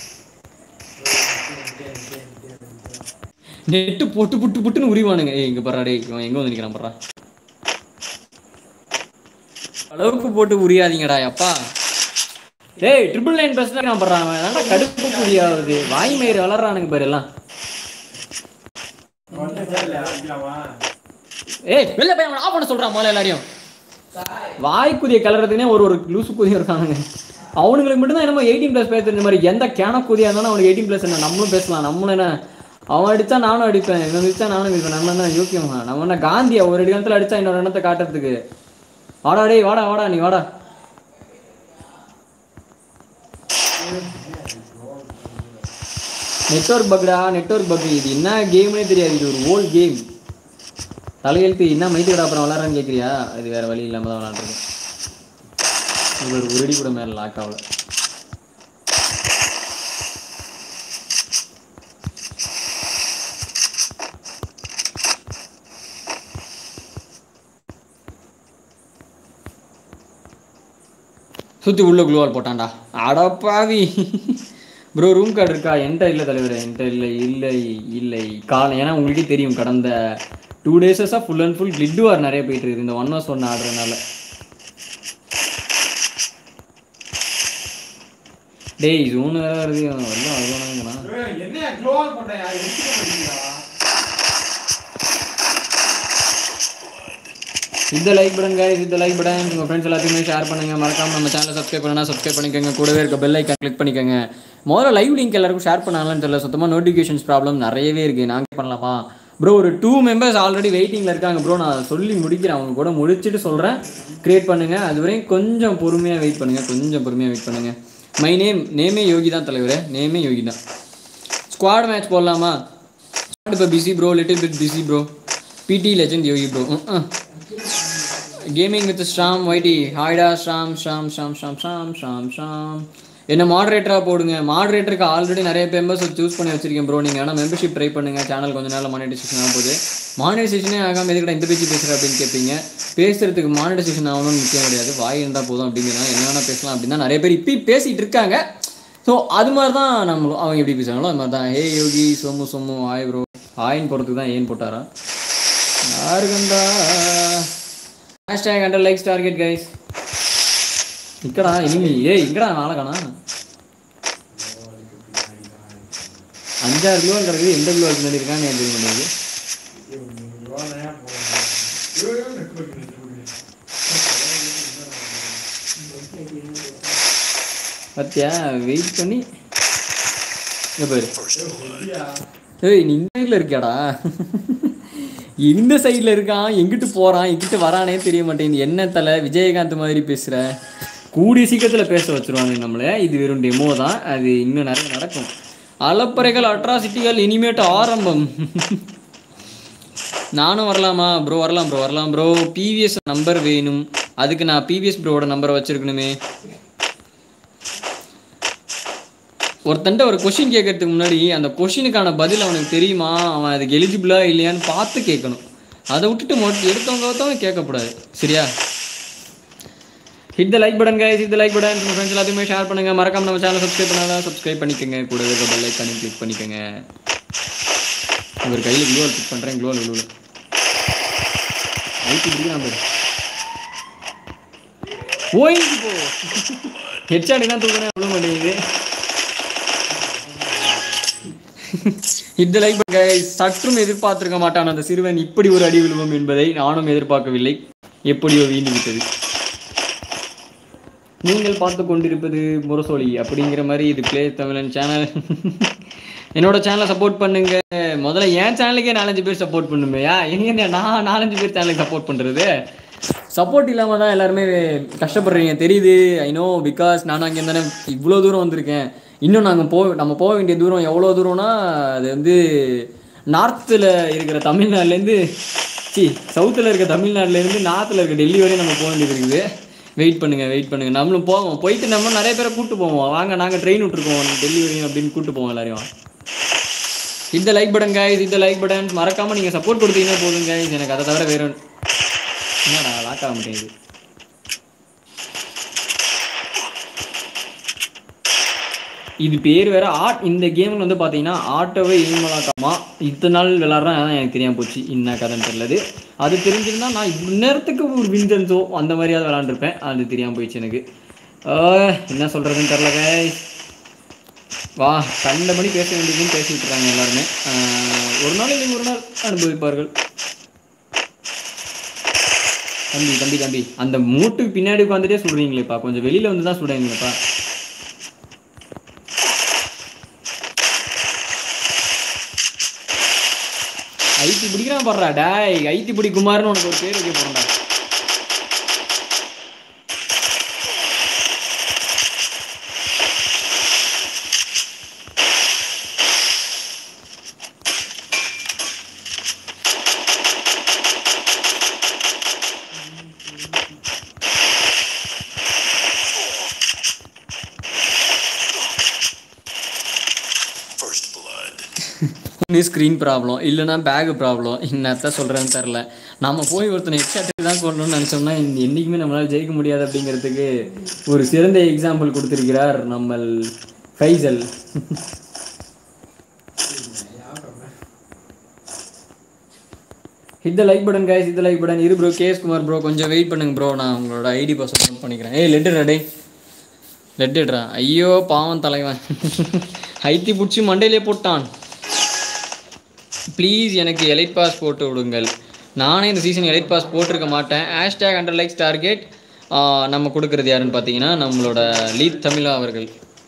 நெட்டு பொட்டு புட்டு புட்டுன்னு உரிவானுங்க ஏய் இங்க பாரு டேய் இவன் எங்க வந்து நிக்கிறான் பாரு அளவுக்கு போட்டு உரியாதீங்கடா அப்பா டேய் ட்ரிபிள் நைன் ப்ளஸ் தான் பண்றான் அவன் நல்லா கடுப்பு புரியாவது வாய் மயிறு வளர்றானுங்க பாரு எல்லாம் ஏய் வெளில போய் அவன் ஆஃப் பண்ண சொல்றான் முதல்ல எல்லாரையும் வாய் குதிய கிளறதுக்குனே ஒரு ஒரு லூசு குதிய இருக்கானுங்க அவனுங்களுக்கு மட்டும்தான் என்னமோ எயிட்டீன் ப்ளஸ் பேச தெரிஞ்ச மாதிரி எந்த கேன குதியா இருந்தாலும் அவனுக்கு எயிட்டீன் ப்ளஸ் என்ன நம்மளும் பேசலாம் நம்மளும் என்ன அவன் அடிச்சா நானும் அடிப்பேன் இவன் அடிச்சா நானும் அடிப்பேன் நம்ம என்ன யோக்கியமா நம்ம என்ன காந்தியா ஒரு இடத்துல அடிச்சா இன்னொரு இடத்த காட்டுறதுக்கு வாடா டேய் வாடா வாடா நீ வாடா நெட்வொர்க் பக்டா நெட்வொர்க் பக் இது என்ன கேம்னே தெரியாது இது ஒரு ஓல்ட் கேம் தலையெழுத்து என்ன மைத்துக்கடா அப்புறம் விளாட்றான்னு கேட்குறியா இது வேற வழி இல்லாமல் தான் விளாட்றது இது ஒரு உருடி கூட மேலே லாக் ஆகல சுற்றி உள்ள குளுவால் போட்டான்டா அடப்பாவி ப்ரோ ரூம் கார்டு இருக்கா என்கிட்ட இல்லை தலைவர் என்கிட்ட இல்லை இல்லை இல்லை காலம் ஏன்னா உங்களுக்கே தெரியும் கடந்த டூ டேஸஸாக ஃபுல் அண்ட் ஃபுல் கிளிட் வார் நிறைய போயிட்டு இருக்குது இந்த ஒன் ஹவர்ஸ் ஒன்று ஆடுறதுனால டேய் ஜூன் வேற வருது வரலாம் வருவானாங்கண்ணா ஏய், என்ன க்ளோவால் பண்றேன் யார் எடுத்துக்க மாட்டீங்களா இந்த லைக் பட்டன் guys இந்த லைக் பட்டன் உங்கள் ஃப்ரெண்ட்ஸ் எல்லாத்தையுமே ஷேர் பண்ணுங்க மறக்காம நம்ம சேனலை சப்ஸ்கிரைப் பண்ணா சப்ஸ்கிரைப் பண்ணிக்கோங்க கூடவே இருக்க பெல் ஐக்கான் கிளிக் பண்ணிக்கோங்க முதல்ல லைவ் லிங்க் எல்லாருக்கும் ஷேர் பண்ணாங்கன்னு தெரியல சுத்தமாக நோட்டிஃபிகேஷன்ஸ் ப்ராப்ளம் நிறையவே இருக்குது நாங்கள் பண்ணலாமா ப்ரோ ஒரு டூ மெம்பர்ஸ் ஆல்ரெடி வெயிட்டிங்கில் இருக்காங்க ப்ரோ நான் சொல்லி முடிக்கிறேன் அவங்க கூட முடிச்சுட்டு சொல்கிறேன் க்ரியேட் பண்ணுங்கள் அது வரையும் கொஞ்சம் பொறுமையாக வெயிட் பண்ணுங்கள் கொஞ்சம் பொறுமையாக வெயிட் பண்ணுங்கள் மை நேம் நேமே யோகி தான் தலைவரே நேமே யோகி தான் ஸ்குவாட் மேட்ச் போடலாமா ஸ்குவாட் இப்போ busy bro little bit busy bro PD legend Yogi bro gaming with storm YT ஹாய்டா ஷாம் ஷாம் ஷாம் ஷாம் ஷாம் ஷாம் ஷாம் என்ன மாடரேட்டராக போடுங்க மாடரேட்டருக்கு ஆல்ரெடி நிறைய மெம்பர்ஸ் சூஸ் பண்ணி வச்சிருக்கேன் ப்ரோ நீங்கள் ஆனால் மெம்பர்ஷிப் ட்ரை பண்ணுங்கள் சேனல் கொஞ்ச நாள் மானிட்டைசேஷன் ஆக போகுது மானிட்டைசேஷனே ஆகாமல் எதுக்கடா இந்த பேச்சு பேசுகிற அப்படின்னு கேட்பீங்க பேசுறதுக்கு மானிட்டைசேஷன் ஆகணும்னு முக்கியம் கிடையாது வாய் இருந்தால் போதும் அப்படிங்கிறனால என்ன வேணால் பேசலாம் அப்படின்னு தான் நிறைய பேர் இப்பயும் பேசிகிட்டு இருக்காங்க ஸோ அது மாதிரி தான் நம்மளும் அவங்க எப்படி பேசுகிறாங்களோ அது மாதிரி தான் ஹே யோகி சொம்மு சொம்மு ஆய் ப்ரோ ஆயின் போடுறதுக்கு தான் ஏன் போட்டாரா யாரு கண்டா hashtag under likes target guys இக்கடா இனிமி ஏய் இங்கடா நாளை காணா அஞ்சாறு கிலோ கிடக்குது எந்த கிலோ முன்னாடி இருக்கான்னு எனக்கு தெரிய மாட்டேங்குது பத்தியா வெயிட் பண்ணி இங்க பாரு ஏய் நீ இந்த சைடில் இருக்கியாடா இந்த சைடில் இருக்கான் எங்கிட்டு போகிறான் எங்கிட்டு வரானே தெரிய மாட்டேங்குது என்ன தலை விஜயகாந்த் மாதிரி பேசுகிற கூடிய சீக்கிரத்தில் பேச வச்சிருவாங்க நம்மளை இது வெறும் டெமோ தான் அது இன்னும் நிறைய நடக்கும் அலப்பறைகள் அட்ராசிட்டிகள் இனிமேட்டு ஆரம்பம் நானும் வரலாமா ப்ரோ வரலாம் ப்ரோ வரலாம் ப்ரோ பிவிஎஸ் நம்பர் வேணும் அதுக்கு நான் பிவிஎஸ் ப்ரோவோட நம்பரை வச்சிருக்கணுமே ஒருத்தன்ட்ட ஒரு கொஷின் கேட்கறதுக்கு முன்னாடி அந்த கொஷினுக்கான பதில் அவனுக்கு தெரியுமா அவன் அதுக்கு எலிஜிபிளா இல்லையான்னு பார்த்து கேட்கணும் அதை விட்டுட்டு மொட்டை எடுத்தவங்க ஒருத்தவங்க கேட்கக்கூடாது சரியா hit the like button guys hit the like button உங்கள் ஃப்ரெண்ட்ஸ் எல்லாத்தையுமே ஷேர் பண்ணுங்க மறக்காம நம்ம சேனல் சப்ஸ்கிரைப் பண்ணாதான் சப்ஸ்கிரைப் பண்ணிக்கோங்க கூட இருக்க பெல் ஐக்கானையும் கிளிக் பண்ணிக்கோங்க ஒரு கையில் க்ளோவல் கிளிக் பண்ணுறேன் க்ளோவல் விழுவில் ஐடி பிடிக்கிறான் பேர் ஓய்ந்து போ ஹெட்ஷாட் தான் தூக்கினேன் விழ மாட்டேங்குது இந்த லைக் guys சற்றும் எதிர்பார்த்திருக்க மாட்டான் அந்த சிறுவன் இப்படி ஒரு அடி விழுவோம் என்பதை நானும் எதிர்பார்க்கவில்லை எப்படியோ வீழ்ந்து விட்டது நீங்கள் பார்த்து கொண்டிருப்பது முரசொலி அப்படிங்கிற மாதிரி இது பிளே தமிழன் சேனல் என்னோட சேனலை சப்போர்ட் பண்ணுங்க முதல்ல என் சேனலுக்கே நாலஞ்சு பேர் சப்போர்ட் பண்ணுமையா எங்க நான் நாலஞ்சு பேர் சேனலுக்கு சப்போர்ட் பண்ணுறது சப்போர்ட் இல்லாமல் தான் எல்லாருமே கஷ்டப்படுறீங்க தெரியுது ஐ நோ பிகாஸ் நானும் அங்கே தானே இவ்வளோ தூரம் வந்திருக்கேன் இன்னும் நாங்கள் போ நம்ம போக வேண்டிய தூரம் எவ்வளோ தூரம்னா அது வந்து நார்த்தில் இருக்கிற தமிழ்நாடுலேருந்து சி சவுத்தில் இருக்க தமிழ்நாட்டிலேருந்து நார்த்தில் இருக்க டெல்லி வரையும் நம்ம போக வேண்டியது இருக்குது வெயிட் பண்ணுங்க வெயிட் பண்ணுங்க நம்மளும் போவோம் போயிட்டு நம்ம நிறைய பேரை கூட்டு போவோம் வாங்க நாங்கள் ட்ரெயின் விட்டுருக்கோம் டெல்லி வரையும் அப்படின்னு கூட்டு போவோம் எல்லாரையும் இந்த லைக் பட்டன் guys இந்த லைக் பட்டன் மறக்காம நீங்க சப்போர்ட் கொடுத்தீங்கன்னா போதும் guys எனக்கு அதை தவிர வேற ஒண்ணு- என்னடா லாக் ஆக மாட்டேங்குது இது பேர் வேற ஆட் இந்த கேமில் வந்து பார்த்தீங்கன்னா ஆட்டோவே ஈமலாக்காமா இத்தனை நாள் விளாட்றேன் அதான் எனக்கு தெரியாம போச்சு என்ன கதைன்னு தெரியலது அது தெரிஞ்சிருந்தா நான் இந்நேரத்துக்கு ஒரு விஞ்சன்ஸோ அந்த மாதிரியாவது விளாண்டுருப்பேன் அது தெரியாமல் போயிடுச்சு எனக்கு ஆஹ், என்ன சொல்கிறதுன்னு தெரில guys வா கண்டபடி பேச வேண்டியதுன்னு பேசிட்டு இருக்காங்க எல்லாருமே ஆஹ், ஒரு நாள் இல்லை ஒரு நாள் அனுபவிப்பார்கள் தம்பி தம்பி தம்பி அந்த மூட்டுக்கு பின்னாடி உட்காந்துட்டே சுடுறீங்களேப்பா கொஞ்சம் வெளியில வந்து தான் சுடுறீங்களேப்பா ஐத்தி பிடிக்கிறான் பாடுறா டேய் ஐத்தி பிடி குமார்னு உனக்கு ஒரு பேர் வைக்க போறேன்டா ஒன்று ஸ்க்ரீன் ப்ராப்ளம் இல்லைன்னா பேக் ப்ராப்ளம் என்னத்த சொல்கிறேன்னு தெரில நம்ம போய் ஒருத்தனை எக்ஸாக்ட் தான் கொள்ளணும்னு நினச்சோம்னா இந்த என்றைக்குமே நம்மளால் ஜெயிக்க முடியாது அப்படிங்கிறதுக்கு ஒரு சிறந்த எக்ஸாம்பிள் கொடுத்துருக்கிறார் நம்ம Faisal hit the like button guys hit the like button இரு ப்ரோ கேஸ் குமார் ப்ரோ கொஞ்சம் வெயிட் பண்ணுங்க ப்ரோ நான் உங்களோட ஐடி பாஸ்வேர்ட் நோட் பண்ணிக்கிறேன் ஏய் லெட்டுடா டே லெட்டுடுறா ஐயோ பாவம் தலைவன் ஐத்தி பிடிச்சி மண்டையிலே போட்டான் ப்ளீஸ் எனக்கு எலைட் பாஸ் போட்டு விடுங்கள் நானே இந்த சீசன் எலைட் பாஸ் போட்டிருக்க மாட்டேன் ஹேஷ்டேக் அண்டர் லைக்ஸ் டார்கெட் நம்ம கொடுக்குறது யாருன்னு பார்த்தீங்கன்னா நம்மளோட லீத் தமிழா அவர்கள்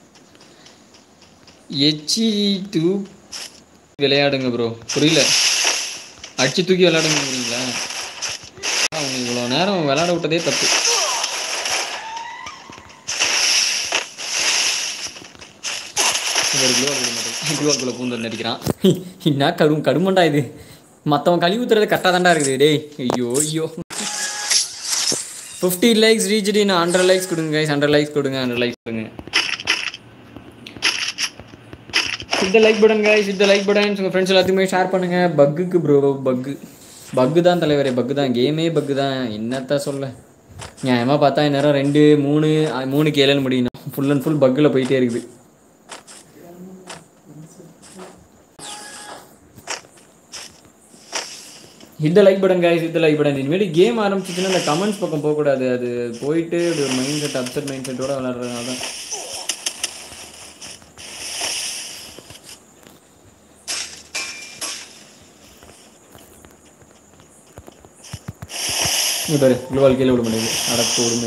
எச்சி டூ விளையாடுங்க ப்ரோ புரியல அடிச்சு தூக்கி விளையாடுங்கிறீங்களா அவங்க இவ்வளோ நேரம் விளையாட விட்டதே தப்பு ஒரு குளோக்குள்ளே பூந்து நடிக்கிறான் என்ன கரும் கடுமண்டா இது மற்றவன் கழுவி ஊத்துறது கரெக்டாக தான்டா இருக்குது டேய் ஐயோ ஐயோ ஃபிஃப்டி லைக்ஸ் ரீச்டு நான் ஹண்ட்ரட் லைக்ஸ் கொடுங்க கைஸ் ஹண்ட்ரட் லைக்ஸ் கொடுங்க ஹண்ட்ரட் லைக்ஸ் கொடுங்க இந்த லைக் பட்டன் கைஸ் இந்த லைக் பட்டன் உங்கள் ஃப்ரெண்ட்ஸ் எல்லாத்துக்குமே ஷேர் பண்ணுங்க பக்குக்கு ப்ரோ பக்கு பக்கு தான் தலைவரே பக்கு தான் கேமே பக்கு தான் என்னத்த சொல்ல நியாயமாக பார்த்தா இந்நேரம் ரெண்டு மூணு அஹ், மூணுக்கு ஏழுன்னு முடியணும் ஃபுல் அண்ட் ஃபுல் பக்கில் போயிட்டே இருக்குது இந்த லைக் பட்டன் கைஸ் இந்த லைக் பட்டன் இனிமேல் கேம் ஆரம்பிச்சிச்சுன்னா இந்த கமெண்ட்ஸ் பக்கம் போகக்கூடாது அது போயிட்டு இப்படி ஒரு மைண்ட் செட் அப்செட் மைண்ட் செட்டோட விளாட்றதுனால தான் நீ பாரு குளோவால் கீழே விட முடியுது அடக்கு உடுமை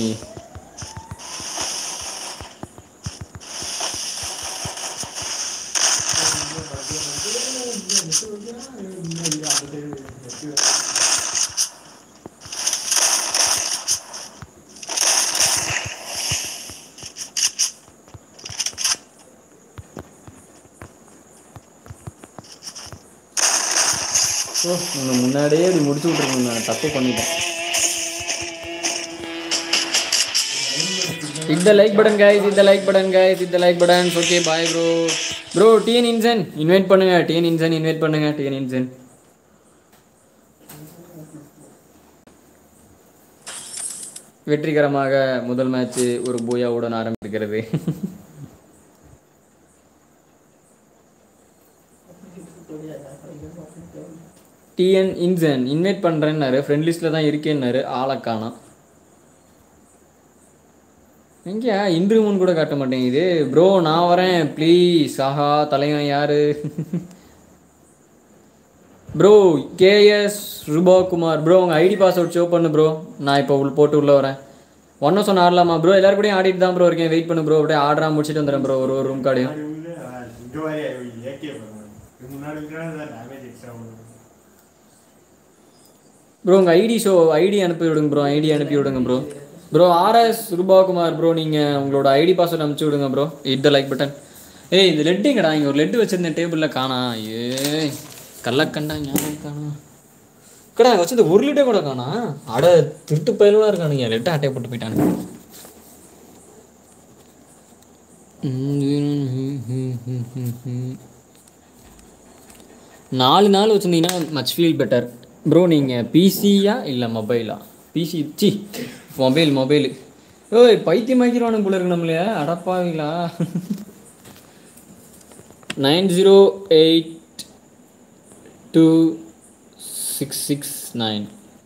ஓ உன்னை முன்னாடியே இப்படி முடிச்சு விட்ருக்கணும் நான் தப்பு பண்ணிட்டேன் இந்த லைக் பட்டன் கைஸ் இந்த லைக் பட்டன் கைஸ் இந்த like button okay bye bro bro TN Insane invite பண்ணுங்க டிஎன் இன்சன் இன்வைட் பண்ணுங்க டிஎன் இன்சன் வெற்றிகரமாக முதல் மேட்ச் ஒரு பூயாவுடன் ஆரம்பிக்கிறது டிஎன் இன்சன் இன்வைட் பண்ணுறேன்னாரு ஃப்ரெண்ட் லிஸ்ட்டில் தான் இருக்கேன்னாரு ஆளை காணோம் எங்கேயா இன்று முன் கூட காட்ட மாட்டேங்குது ப்ரோ நான் வரேன் ப்ளீஸ் ஆஹா தலைவன் யாரு ப்ரோ கேஎஸ் ரூபாகுமார் ப்ரோ உங்கள் ஐடி பாஸ்வேர்ட் ஷோ பண்ணு ப்ரோ நான் இப்போ உள்ள போட்டு உள்ளே வரேன் ஒன்றும் சொன்ன ஆடலாமா ப்ரோ எல்லாரும் கூடயும் ஆடிட்டு தான் ப்ரோ இருக்கேன் வெயிட் பண்ணு ப்ரோ அப்படியே ஆர்டராக முடிச்சுட்டு வந்துடுறேன் ப்ரோ ஒரு ஒரு ரூம் கார்டையும் இங்க மாதிரி ஏகே முன்னாடி டேமேஜ் எக்ஸ்ட்ரா ப்ரோ உங்கள் ஐடி ஷோ ஐடி அனுப்பி விடுங்க ப்ரோ ஐடி அனுப்பி விடுங்க bro bro RS Rupakumar bro நீங்கள் உங்களோட ஐடி பாஸ்வேர்ட் அனுப்பிச்சி விடுங்க bro hit the like button ஏய் இந்த லெட்டுங்கடா இங்கே ஒரு லெட்டு வச்சிருந்தேன் டேபிளில் காணா ஏய் கள்ளக்கண்டா ஞாபகம் காணா கடா வச்சது ஒரு லிட்டே கூட காணா அட திருட்டு பயலுலாம் இருக்கானுங்க லெட்டை அட்டையை போட்டு போயிட்டானுங்க நாலு நாள் வச்சுருந்தீங்கன்னா மச் ஃபீல் பெட்டர் ப்ரோ நீங்கள் பிசியா இல்லை மொபைலா பிசி சி மொபைல் மொபைல் ஓய் பைத்தியமாக்கிறவானு போல இருக்கு நம்மளே அடப்பாவீங்களா nine zero eight two six six nine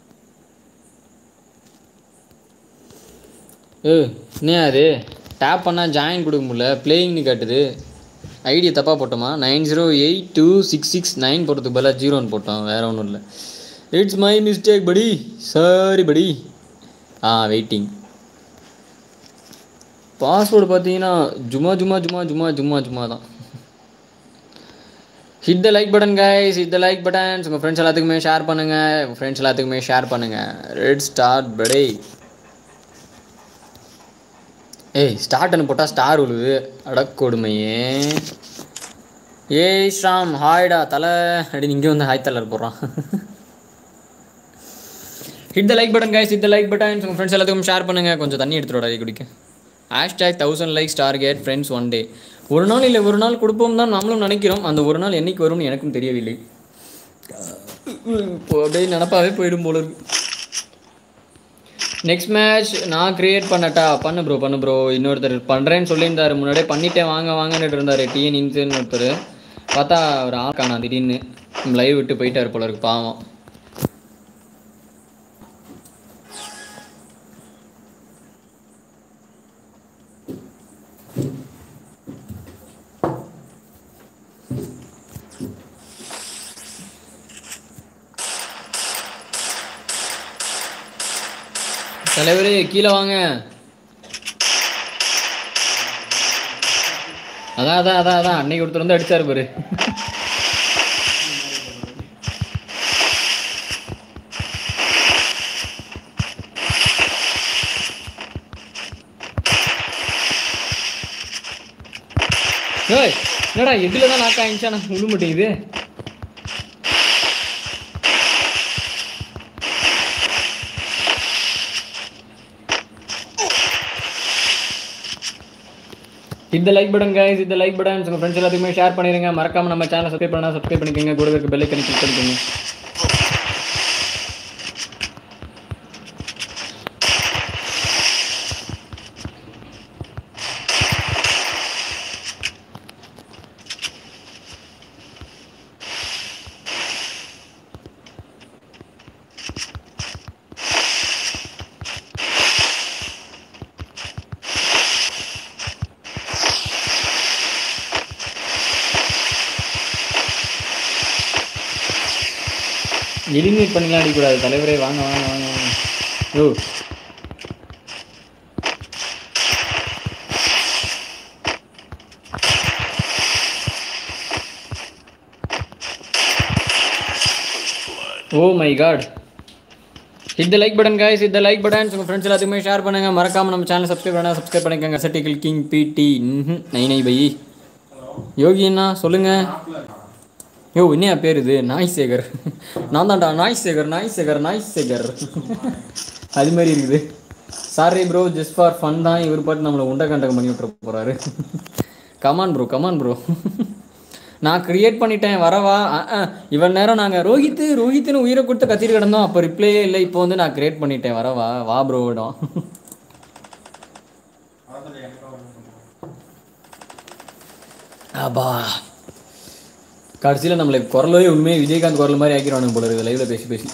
ஏ என்ன அது டேப் பண்ணால் ஜாயின் கொடுக்க முடியல பிளேயிங்னு காட்டுது ஐடியை தப்பாக போட்டோமா nine zero eight two six six nine போட்டதுக்கு பதிலாக ஜீரோன்னு போட்டோம் வேறு ஒன்றும் இல்லை இட்ஸ் மை மிஸ்டேக் படி சாரி படி ஆ வெயிட்டிங் பாஸ்வேர்டு பார்த்தீங்கன்னா ஜும்மா ஜும்மா ஜும்மா ஜும்மா ஜும்மா ஜும்மா தான் hit the like button guys hit the like buttons உங்கள் ஃப்ரெண்ட்ஸ் எல்லாத்துக்குமே ஷேர் பண்ணுங்கள் உங்கள் ஃப்ரெண்ட்ஸ் எல்லாத்துக்குமே ஷேர் பண்ணுங்கள் ரெட் ஸ்டார்ட் படே ஏய் ஸ்டார்ட்னு போட்டால் ஸ்டார் விழுது அடக்கொடுமையே ஏய் ஸ்ராம் ஹாய்டா தலை அப்படின்னு இங்கே வந்து ஹாய் தலர் போடுறான் hit the like button guys hit the like button உங்கள் ஃப்ரெண்ட்ஸ் எல்லாத்துக்கும் ஷேர் பண்ணுங்கள் கொஞ்சம் தண்ணி எடுத்துட்டு வாடா குடிக்க hashtag thousand likes target friends one day ஒரு நாள் இல்லை ஒரு நாள் கொடுப்போம் தான் நாமளும் நினைக்கிறோம் அந்த ஒரு நாள் என்னைக்கு வரும்னு எனக்கும் தெரியவில்லை இப்போ அப்படியே நினப்பாவே போயிடும் போல இருக்கு நெக்ஸ்ட் மேட்ச் நான் கிரியேட் பண்ணட்டா பண்ணு ப்ரோ பண்ணு ப்ரோ இன்னொருத்தர் பண்ணுறேன்னு சொல்லியிருந்தாரு முன்னாடியே பண்ணிட்டேன் வாங்க வாங்கன்னு இருந்தார் டிஎன் இன்சுன்னு ஒருத்தர் பார்த்தா அவர் ஆள் காணா திடீர்னு லைவ் விட்டு போயிட்டாரு போல இருக்கு பாவம் தலைவரே கீழே வாங்க அதான் அதான் அதான் அதான் அன்னைக்கு ஒருத்தர் வந்து அடிச்சாரு பாரு ஏய் என்னடா எதுல தான் லாக் ஆயிடுச்சா நான் விழ மாட்டேங்குது இந்த லைக் பட்டன் கைஸ் இந்த லைக் பட்டன் உங்க ஃப்ரெண்ட்ஸ் எல்லாத்துக்குமே ஷேர் பண்ணிருங்க மறக்காம நம்ம சேனலை சப்ஸ்கிரைப் பண்ணா சப்ஸ்கிரைப் பண்ணிக்கோங்க கூட இருக்க பெல் ஐக்கனை கிளிக் பண்ணிக்கோங்க எலிமினேட் பண்ணிலாம் அடிக்கக்கூடாது தலைவரே வாங்க வாங்க வாங்க வாங்க யோ ஓ மை காட் இந்த லைக் பட்டன் guys இந்த லைக் பட்டன் உங்கள் ஃப்ரெண்ட்ஸ் எல்லாத்துக்குமே ஷேர் பண்ணுங்க மறக்காம நம்ம சேனல் சப்ஸ்கிரைப் பண்ணா சப்ஸ்கிரைப் பண்ணிக்கோங்க சட்டிகல் கிங் பிடி நை நை பை யோகி அண்ணா சொல்லுங்க யோ என்னையா பேர் இது நாய் சேகர் நான் தான்டா நாய் சேகர் நாய் சேகர் நாய் சேகர் அது மாதிரி இருக்குது sorry bro just for fun தான் இவர் பாட்டு நம்மளை உண்டை கண்டகம் பண்ணி விட்டுற போகிறாரு கமான் ப்ரோ கமான் ப்ரோ நான் கிரியேட் பண்ணிட்டேன் வரவா அஹ், அஹ். இவன் நேரம் நாங்கள் ரோஹித்து ரோஹித்துன்னு உயிரை கொடுத்து கத்திட்டு கிடந்தோம் அப்போ ரிப்ளையே இல்லை இப்போ வந்து நான் கிரியேட் பண்ணிட்டேன் வரவா வா ப்ரோ இடம் அதான் எனக்கு ஒன்று அப்பா கடைசியில் நம்மளை குரலே உண்மையே விஜயகாந்த் குரல் மாதிரி ஆக்கிடுவானுங்க போல இருக்குது லைவ்ல பேசி பேசி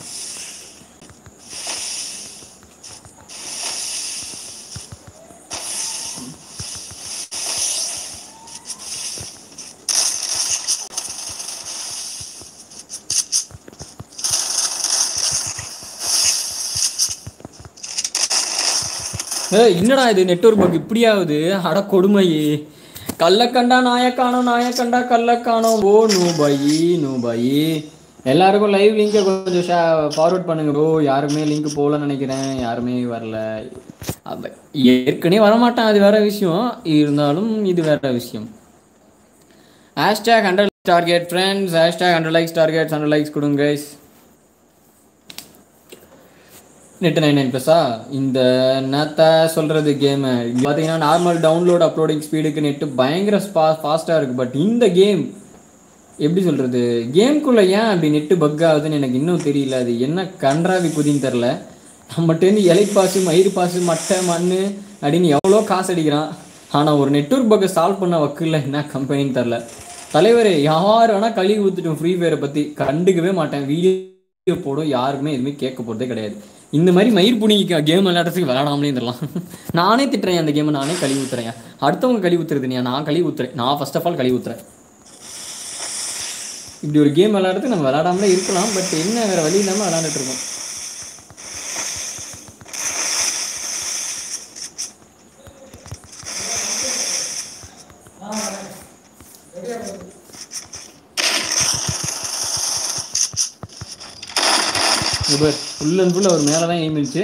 ஏய் என்னடா இது நெட்வொர்க் பக் இப்படியாவது அட கொடுமையே கள்ளக்கண்டா நாயக்கானோ நாயக்கண்டா கள்ளக்கானோ ஓ நூபாயி நூபாயி எல்லாருக்கும் லைவ் லிங்கை கொஞ்சம் ஷே ஃபார்வர்ட் பண்ணுங்க ப்ரோ யாருமே லிங்க் போகலன்னு நினைக்கிறேன் யாருமே வரல அப்ப ஏற்கனவே வரமாட்டான் அது வேற விஷயம் இருந்தாலும் இது வேற விஷயம் hashtag hundred target friends hashtag hundred likes targets hundred likes கொடுங்க guys நெட் நைன் நைன் ப்ளஸா இந்த என்னத்த சொல்கிறது கேமு பார்த்தீங்கன்னா நார்மல் டவுன்லோட் அப்லோடிங் ஸ்பீடுக்கு நெட்டு பயங்கர ஸ்பா ஃபாஸ்ட்டாக இருக்குது பட் இந்த கேம் எப்படி சொல்கிறது கேம்குள்ளே ஏன் அப்படி நெட்டு பக் ஆகுதுன்னு எனக்கு இன்னும் தெரியல அது என்ன கன்றாவி குதின்னு தெரில நம்மகிட்டேருந்து இலை பாசு மயிர் பாசு மட்டை மண் அப்படின்னு எவ்வளோ காசு அடிக்கிறான் ஆனால் ஒரு நெட்வொர்க் பக்கை சால்வ் பண்ண வக்கில்ல என்ன கம்பெனின்னு தெரில தலைவரே யார் வேணால் கழுவி ஊற்றிட்டோம் ஃப்ரீ ஃபயரை பற்றி கண்டுக்கவே மாட்டேன் வீடியோ போடும் யாருக்குமே எதுவுமே கேட்க போகிறதே கிடையாது இந்த மாதிரி மயிர் புனிக்கு கேம் விளையாடுறதுக்கு விளையாடாமலே இருந்துடலாம் நானே திட்டுறேன் அந்த கேமை நானே கழுவி ஊத்துறேன் அடுத்தவங்க கழுவி ஊத்துறது நீ நான் கழுவி ஊத்துறேன் நான் ஃபர்ஸ்ட் ஆஃப் ஆல் கழுவி ஊத்துறேன் இப்படி ஒரு கேம் விளையாடுறதுக்கு நம்ம விளையாடாமலே இருக்கலாம் பட் என்ன வேற வழி இல்லாமல் விளையாண்டுட்டு இருக்கோம் இவர் ஃபுல் அண்ட் ஃபுல் அவர் மேலே தான் எய்மிச்சு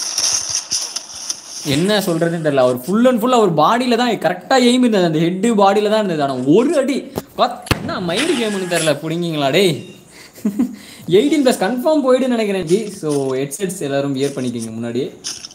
என்ன சொல்கிறதுன்னு தெரியல அவர் ஃபுல் அண்ட் ஃபுல் அவர் பாடியில் தான் கரெக்டாக எய்ம் இருந்தது அந்த ஹெட்டு பாடியில் தான் இருந்தது ஆனால் ஒரு அடி கத்- என்ன மயிறு கேம்னு தெரில பிடிங்கிங்களா டேய் எயிட்டீன் ப்ளஸ் கன்ஃபார்ம் போயிடுன்னு நினைக்கிறேன் ஜி ஸோ ஹெட்செட்ஸ் எல்லாரும் வியர் பண்ணிக்கிங்க முன்னாடியே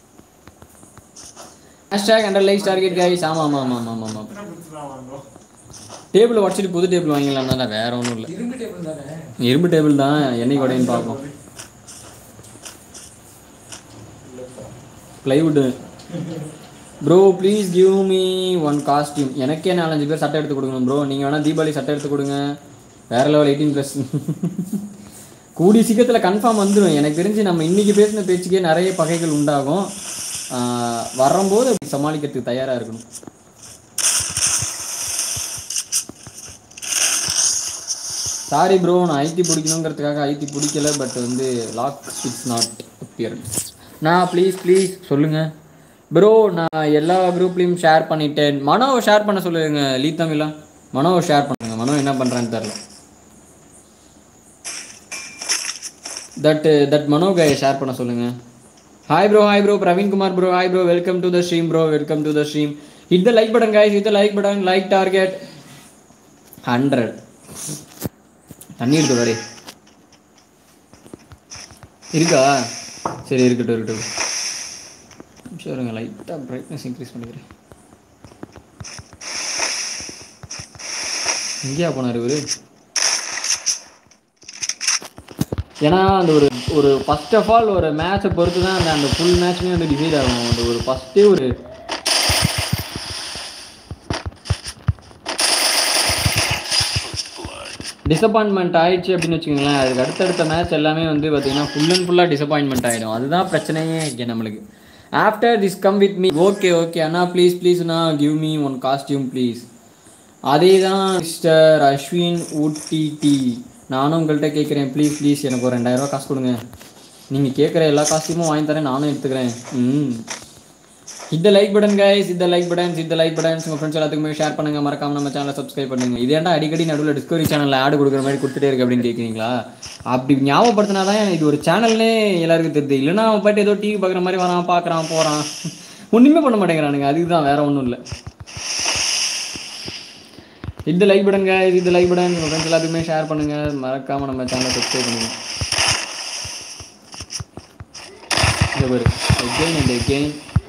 hashtag under like target guys ஆமாம் ஆமாம் ஆமாம் ஆமாம் ஆமாம் எத்தனை புதுசு தான் வந்தோம் டேபிள் உடச்சிட்டு புது டேபிள் வாங்கிக்கலாம் தான் வேற ஒன்றும் இல்லை இரும்பு டேபிள் தானே இரும்பு டேபிள் தான் என்னைக்கு உடையன்னு பார்ப்போம் plywood bro please give me one costume எனக்கே நாலஞ்சு பேர் சட்டை எடுத்து கொடுக்கணும் ப்ரோ நீங்கள் வேணால் தீபாவளி சட்டை எடுத்து கொடுங்க வேற லெவல் எயிட்டீன் ப்ளஸ் கூடிய சீக்கிரத்தில் கன்ஃபார்ம் வந்துடும் எனக்கு தெரிஞ்சு நம்ம இன்னைக்கு பேசின பேச்சுக்கே நிறைய பகைகள் உண்டாகும் ஆஹ் வரும்போது அப்படி சமாளிக்கிறதுக்கு தயாராக இருக்கணும் சாரி ப்ரோ நான் ஐடி பிடிக்கணுங்கிறதுக்காக ஐடி பிடிக்கல பட் வந்து லாக் இட்ஸ் நாட் அப்பியரன்ஸ் நான் ப்ளீஸ் ப்ளீஸ் சொல்லுங்கள் ப்ரோ நான் எல்லா குரூப்லேயும் ஷேர் பண்ணிட்டேன் மனோவை ஷேர் பண்ண சொல்லுங்க லீ தமிழா மனோவை ஷேர் பண்ணுங்க மனோ என்ன பண்ணுறான்னு தெரில தட் தட் மனோ கை ஷேர் பண்ண சொல்லுங்க hi bro hi bro Praveen Kumar bro hi bro welcome to the stream bro welcome to the stream hit the like button guys hit the like button like target hundred தண்ணி இருக்கு வரே இருக்கா சரி இருக்கட்டும் இருக்கட்டும் நிமிஷம் இருங்க லைட்டாக பிரைட்னஸ் இன்க்ரீஸ் பண்ணிக்கிறேன் எங்கேயா போனார் இவரு ஏன்னா அந்த ஒரு ஒரு ஃபர்ஸ்ட் ஆஃப் ஆல் ஒரு மேட்சை பொறுத்து தான் அந்த அந்த ஃபுல் மேட்ச்மே வந்து டிசைட் ஆகும் அந்த ஒரு ஃபஸ்ட்டே ஒரு டிசப்பாயின்மெண்ட் ஆயிடுச்சு அப்படின்னு வச்சுக்கோங்களேன் அதுக்கு அடுத்தடுத்த மேட்ச் எல்லாமே வந்து பார்த்தீங்கன்னா ஃபுல் அண்ட் ஃபுல்லாக டிசப்பாயின்மெண்ட் ஆகிடும் அதுதான் பிரச்சனையே இங்கே நம்மளுக்கு after this come with me okay okay அண்ணா ப்ளீஸ் ப்ளீஸ்ண்ணா give me one costume please அதே தான் மிஸ்டர் அஸ்வின் ஊட்டி நானும் உங்கள்கிட்ட கேட்குறேன் ப்ளீஸ் ப்ளீஸ் எனக்கு ஒரு ரெண்டாயிரம் ரூபாய் காசு கொடுங்க நீங்கள் கேட்குற எல்லா காஸ்டியூமும் வாங்கி தரேன் நானும் எடுத்துக்கிறேன் ம் இந்த லைக் பட்டன் கைஸ் இந்த லைக் பட்டன்ஸ் இந்த லைக் பட்டன்ஸ் உங்கள் ஃப்ரெண்ட்ஸ் எல்லாத்துக்குமே ஷேர் பண்ணுங்க மறக்காம நம்ம சேனலை சப்ஸ்கிரைப் பண்ணுங்க இது ஏன்டா அடிக்கடி நடுவில் டிஸ்கவரி சேனலில் ஆடு கொடுக்குற மாதிரி கொடுத்துட்டே இருக்கு அப்படின்னு கேட்குறீங்களா அப்படி ஞாபகப்படுத்தினா தான் இது ஒரு சேனல்னே எல்லாருக்கும் தெரியுது இல்லைன்னா அவன் பாட்டு ஏதோ டிவி பார்க்குற மாதிரி வரான் பார்க்குறான் போகிறான் ஒன்றுமே பண்ண மாட்டேங்கிறானுங்க அதுக்கு தான் வேற ஒன்றும் இல்லை இந்த லைக் பட்டன் guys இந்த லைக் பட்டன் உங்கள் ஃப்ரெண்ட்ஸ் எல்லாத்துக்குமே ஷேர் பண்ணுங்க மறக்காம நம்ம சேனலை சப்ஸ்கிரைப் பண்ணுங்க இங்க பாரு again and again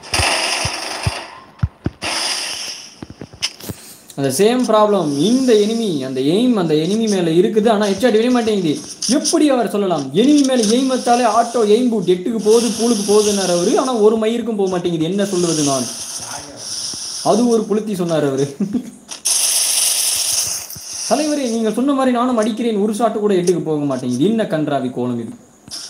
அந்த சேம் ப்ராப்ளம் இந்த எனிமி அந்த எய்ம் அந்த எனிமி மேலே இருக்குது ஆனால் ஹெச்ஆர் வர மாட்டேங்குது எப்படி அவர் சொல்லலாம் எனிமி மேலே எய்ம் வச்சாலே ஆட்டோ எய்ம் பூட் எட்டுக்கு போகுது பூலுக்கு போகுதுன்னார் அவர் ஆனால் ஒரு மயிருக்கும் போக மாட்டேங்குது என்ன சொல்லுவது நான் அது ஒரு புளுத்தி சொன்னார் அவர் தலைவரே நீங்கள் சொன்ன மாதிரி நானும் அடிக்கிறேன் ஒரு ஷாட்டு கூட எட்டுக்கு போக மாட்டேங்குது என்ன கன்றாவி கோலம் இது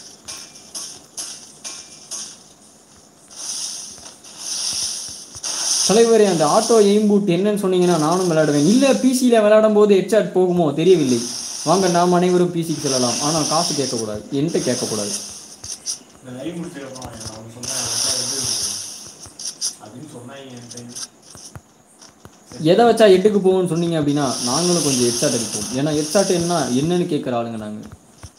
தலைவரே அந்த ஆட்டோ எய்ம் பூட் என்னன்னு சொன்னீங்கன்னா நானும் விளையாடுவேன் இல்லை பிசியில் விளையாடும் போது ஹெட்சாட் போகுமோ தெரியவில்லை வாங்க நாம் அனைவரும் பிசிக்கு செல்லலாம் ஆனால் காசு கேட்கக்கூடாது என்கிட்ட கேட்கக்கூடாது இந்த லைவ் முடிச்சதுக்கப்புறம் அவங்க சொன்னாங்க அப்படின்னு சொன்னாங்க என்கிட்ட. எதை வச்சா எட்டுக்கு போகும்னு சொன்னீங்க அப்படின்னா நாங்களும் கொஞ்சம் ஹெட்சாட் அடிப்போம் ஏன்னா ஹெட்சாட் என்ன என்னன்னு கேட்குற ஆளுங்க நாங்கள்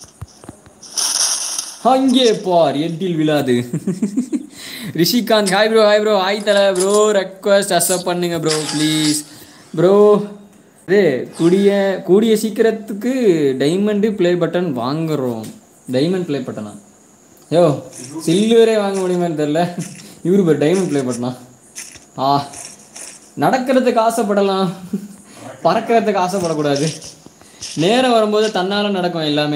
அங்கே பார் எட்டில் விழாது Rishikanth hi bro hi bro hi தலை ப்ரோ ரெக்வஸ்ட் அக்செப்ட் பண்ணுங்க ப்ரோ ப்ளீஸ் ப்ரோ இது கூடிய கூடிய சீக்கிரத்துக்கு டைமண்டு ப்ளே பட்டன் வாங்குறோம் டைமண்ட் ப்ளே பட்டனா யோ சில்வரே வாங்க முடியுமான்னு தெரில இவரு பேர் டைமண்ட் ப்ளே பட்டனா ஆ நடக்கிறதுக்கு ஆசைப்படலாம் பறக்கிறதுக்கு ஆசைப்படக்கூடாது நேரம் வரும்போது தன்னால் நடக்கும் எல்லாமே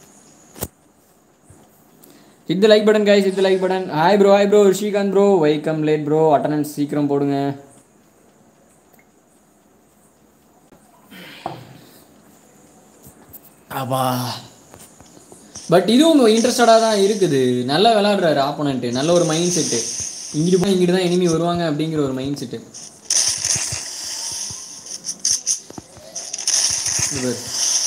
இந்த லைக் பட்டன் கைஸ் இந்த like button hi bro hi bro Srikanth bro welcome late bro attendance சீக்கிரம் போடுங்க அப்பா பட் இதுவும் இன்ட்ரெஸ்டடாக தான் இருக்குது நல்லா விளையாடுறாரு ஆப்போனண்ட்டு நல்ல ஒரு மைண்ட் செட்டு இங்கிட்டு போய் இங்கிட்டு தான் எனிமி வருவாங்க அப்படிங்கிற ஒரு மைண்ட் செட்டு இது பாரு.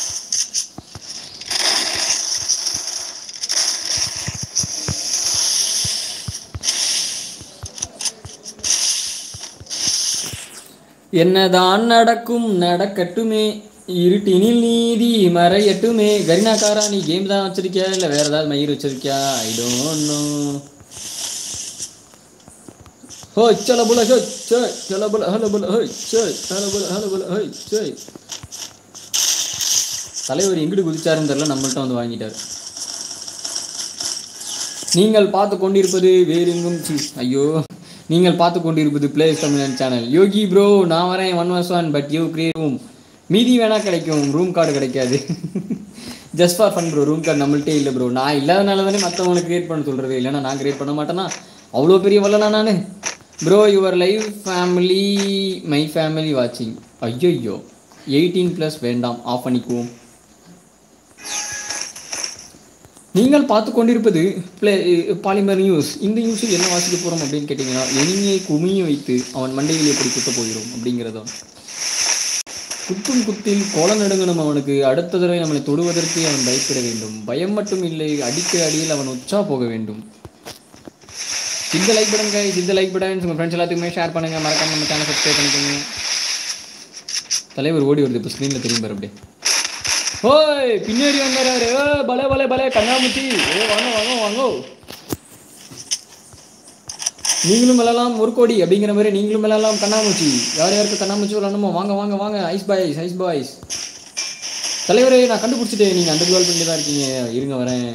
என்னதான் நடக்கும் நடக்கட்டுமே இருட்டினில் நீதி மறையட்டுமே கரினாக்காரா நீ கேம் தான் வச்சிருக்கியா இல்லை வேற ஏதாவது மயிர் வச்சிருக்கியா ஐ டோன்ட் நோ ஹோ சல புல ஹோ சே சல புல ஹல புல ஹோ சே சல புல ஹல புல ஹோ சே தலைவர் எங்கிட்டு குதிச்சாருன்னு தெரியல நம்மள்ட்ட வந்து வாங்கிட்டார் நீங்கள் பார்த்து கொண்டிருப்பது வேறெங்கும் சி ஐயோ நீங்கள் பார்த்து கொண்டிருப்பது பிளேஸ் தமிழன் சேனல் யோகி ப்ரோ நான் வரேன் one verse one but you create room மீதி வேணா கிடைக்கும் ரூம் கார்டு கிடைக்காது just for fun bro room card நம்மள்ட்டே இல்லை ப்ரோ நான் இல்லாதனால தானே மற்றவங்களுக்கு கிரியேட் பண்ண சொல்கிறது இல்லைன்னா நான் கிரியேட் பண்ண மாட்டேன்னா அவ்வளோ பெரிய வல்லனா நான் bro your live family my family வாட்சிங் ஐயோ எயிட்டீன் ப்ளஸ் வேண்டாம் ஆஃப் பண்ணிக்குவோம் நீங்கள் பார்த்து கொண்டிருப்பது ப்ளே பாலிமர் நியூஸ் இந்த நியூஸில் என்ன வாசிக்க போகிறோம் அப்படின்னு கேட்டிங்கன்னா எனிமையை குமிய வைத்து அவன் மண்டையில் எப்படி குத்தப் போகிறோம் அப்படிங்கிறதான் குத்தும் குத்தில் கோல நடுங்கணும் அவனுக்கு அடுத்த தடவை நம்மளை தொடுவதற்கு அவன் பயப்பட வேண்டும் பயம் மட்டும் இல்லை அடிக்கிற அடியில் அவன் உச்சா போக வேண்டும் இந்த லைக் பட்டன் guys இந்த லைக் பட்டன் உங்கள் ஃப்ரெண்ட்ஸ் எல்லாத்துக்குமே ஷேர் பண்ணுங்க மறக்காம நம்ம சேனல் சப்ஸ்கிரைப் பண்ணிக்கோங்க தலைவர் ஓடி வருது இப்போ ஸ்க்ரீனில் தெரியும் பாரு அப்படியே ஓய் பின்னாடி வந்தாரு ஏ பலே பலே பலே கண்ணாமூச்சி ஏ வாங்க வாங்க வாங்க நீங்களும் விளையாடலாம் ஒரு கோடி அப்படிங்கிற மாதிரி நீங்களும் விளையாடலாம் கண்ணாமூச்சி யார் யாருக்கு கண்ணாமூச்சி விளையாடணுமோ வாங்க வாங்க வாங்க ஐஸ் பாய்ஸ் ஐஸ் பாய்ஸ் தலைவரே நான் கண்டுபிடிச்சிட்டேன் நீங்கள் அந்த கோல் பண்ணி தான் இருக்கீங்க இருங்க வரேன்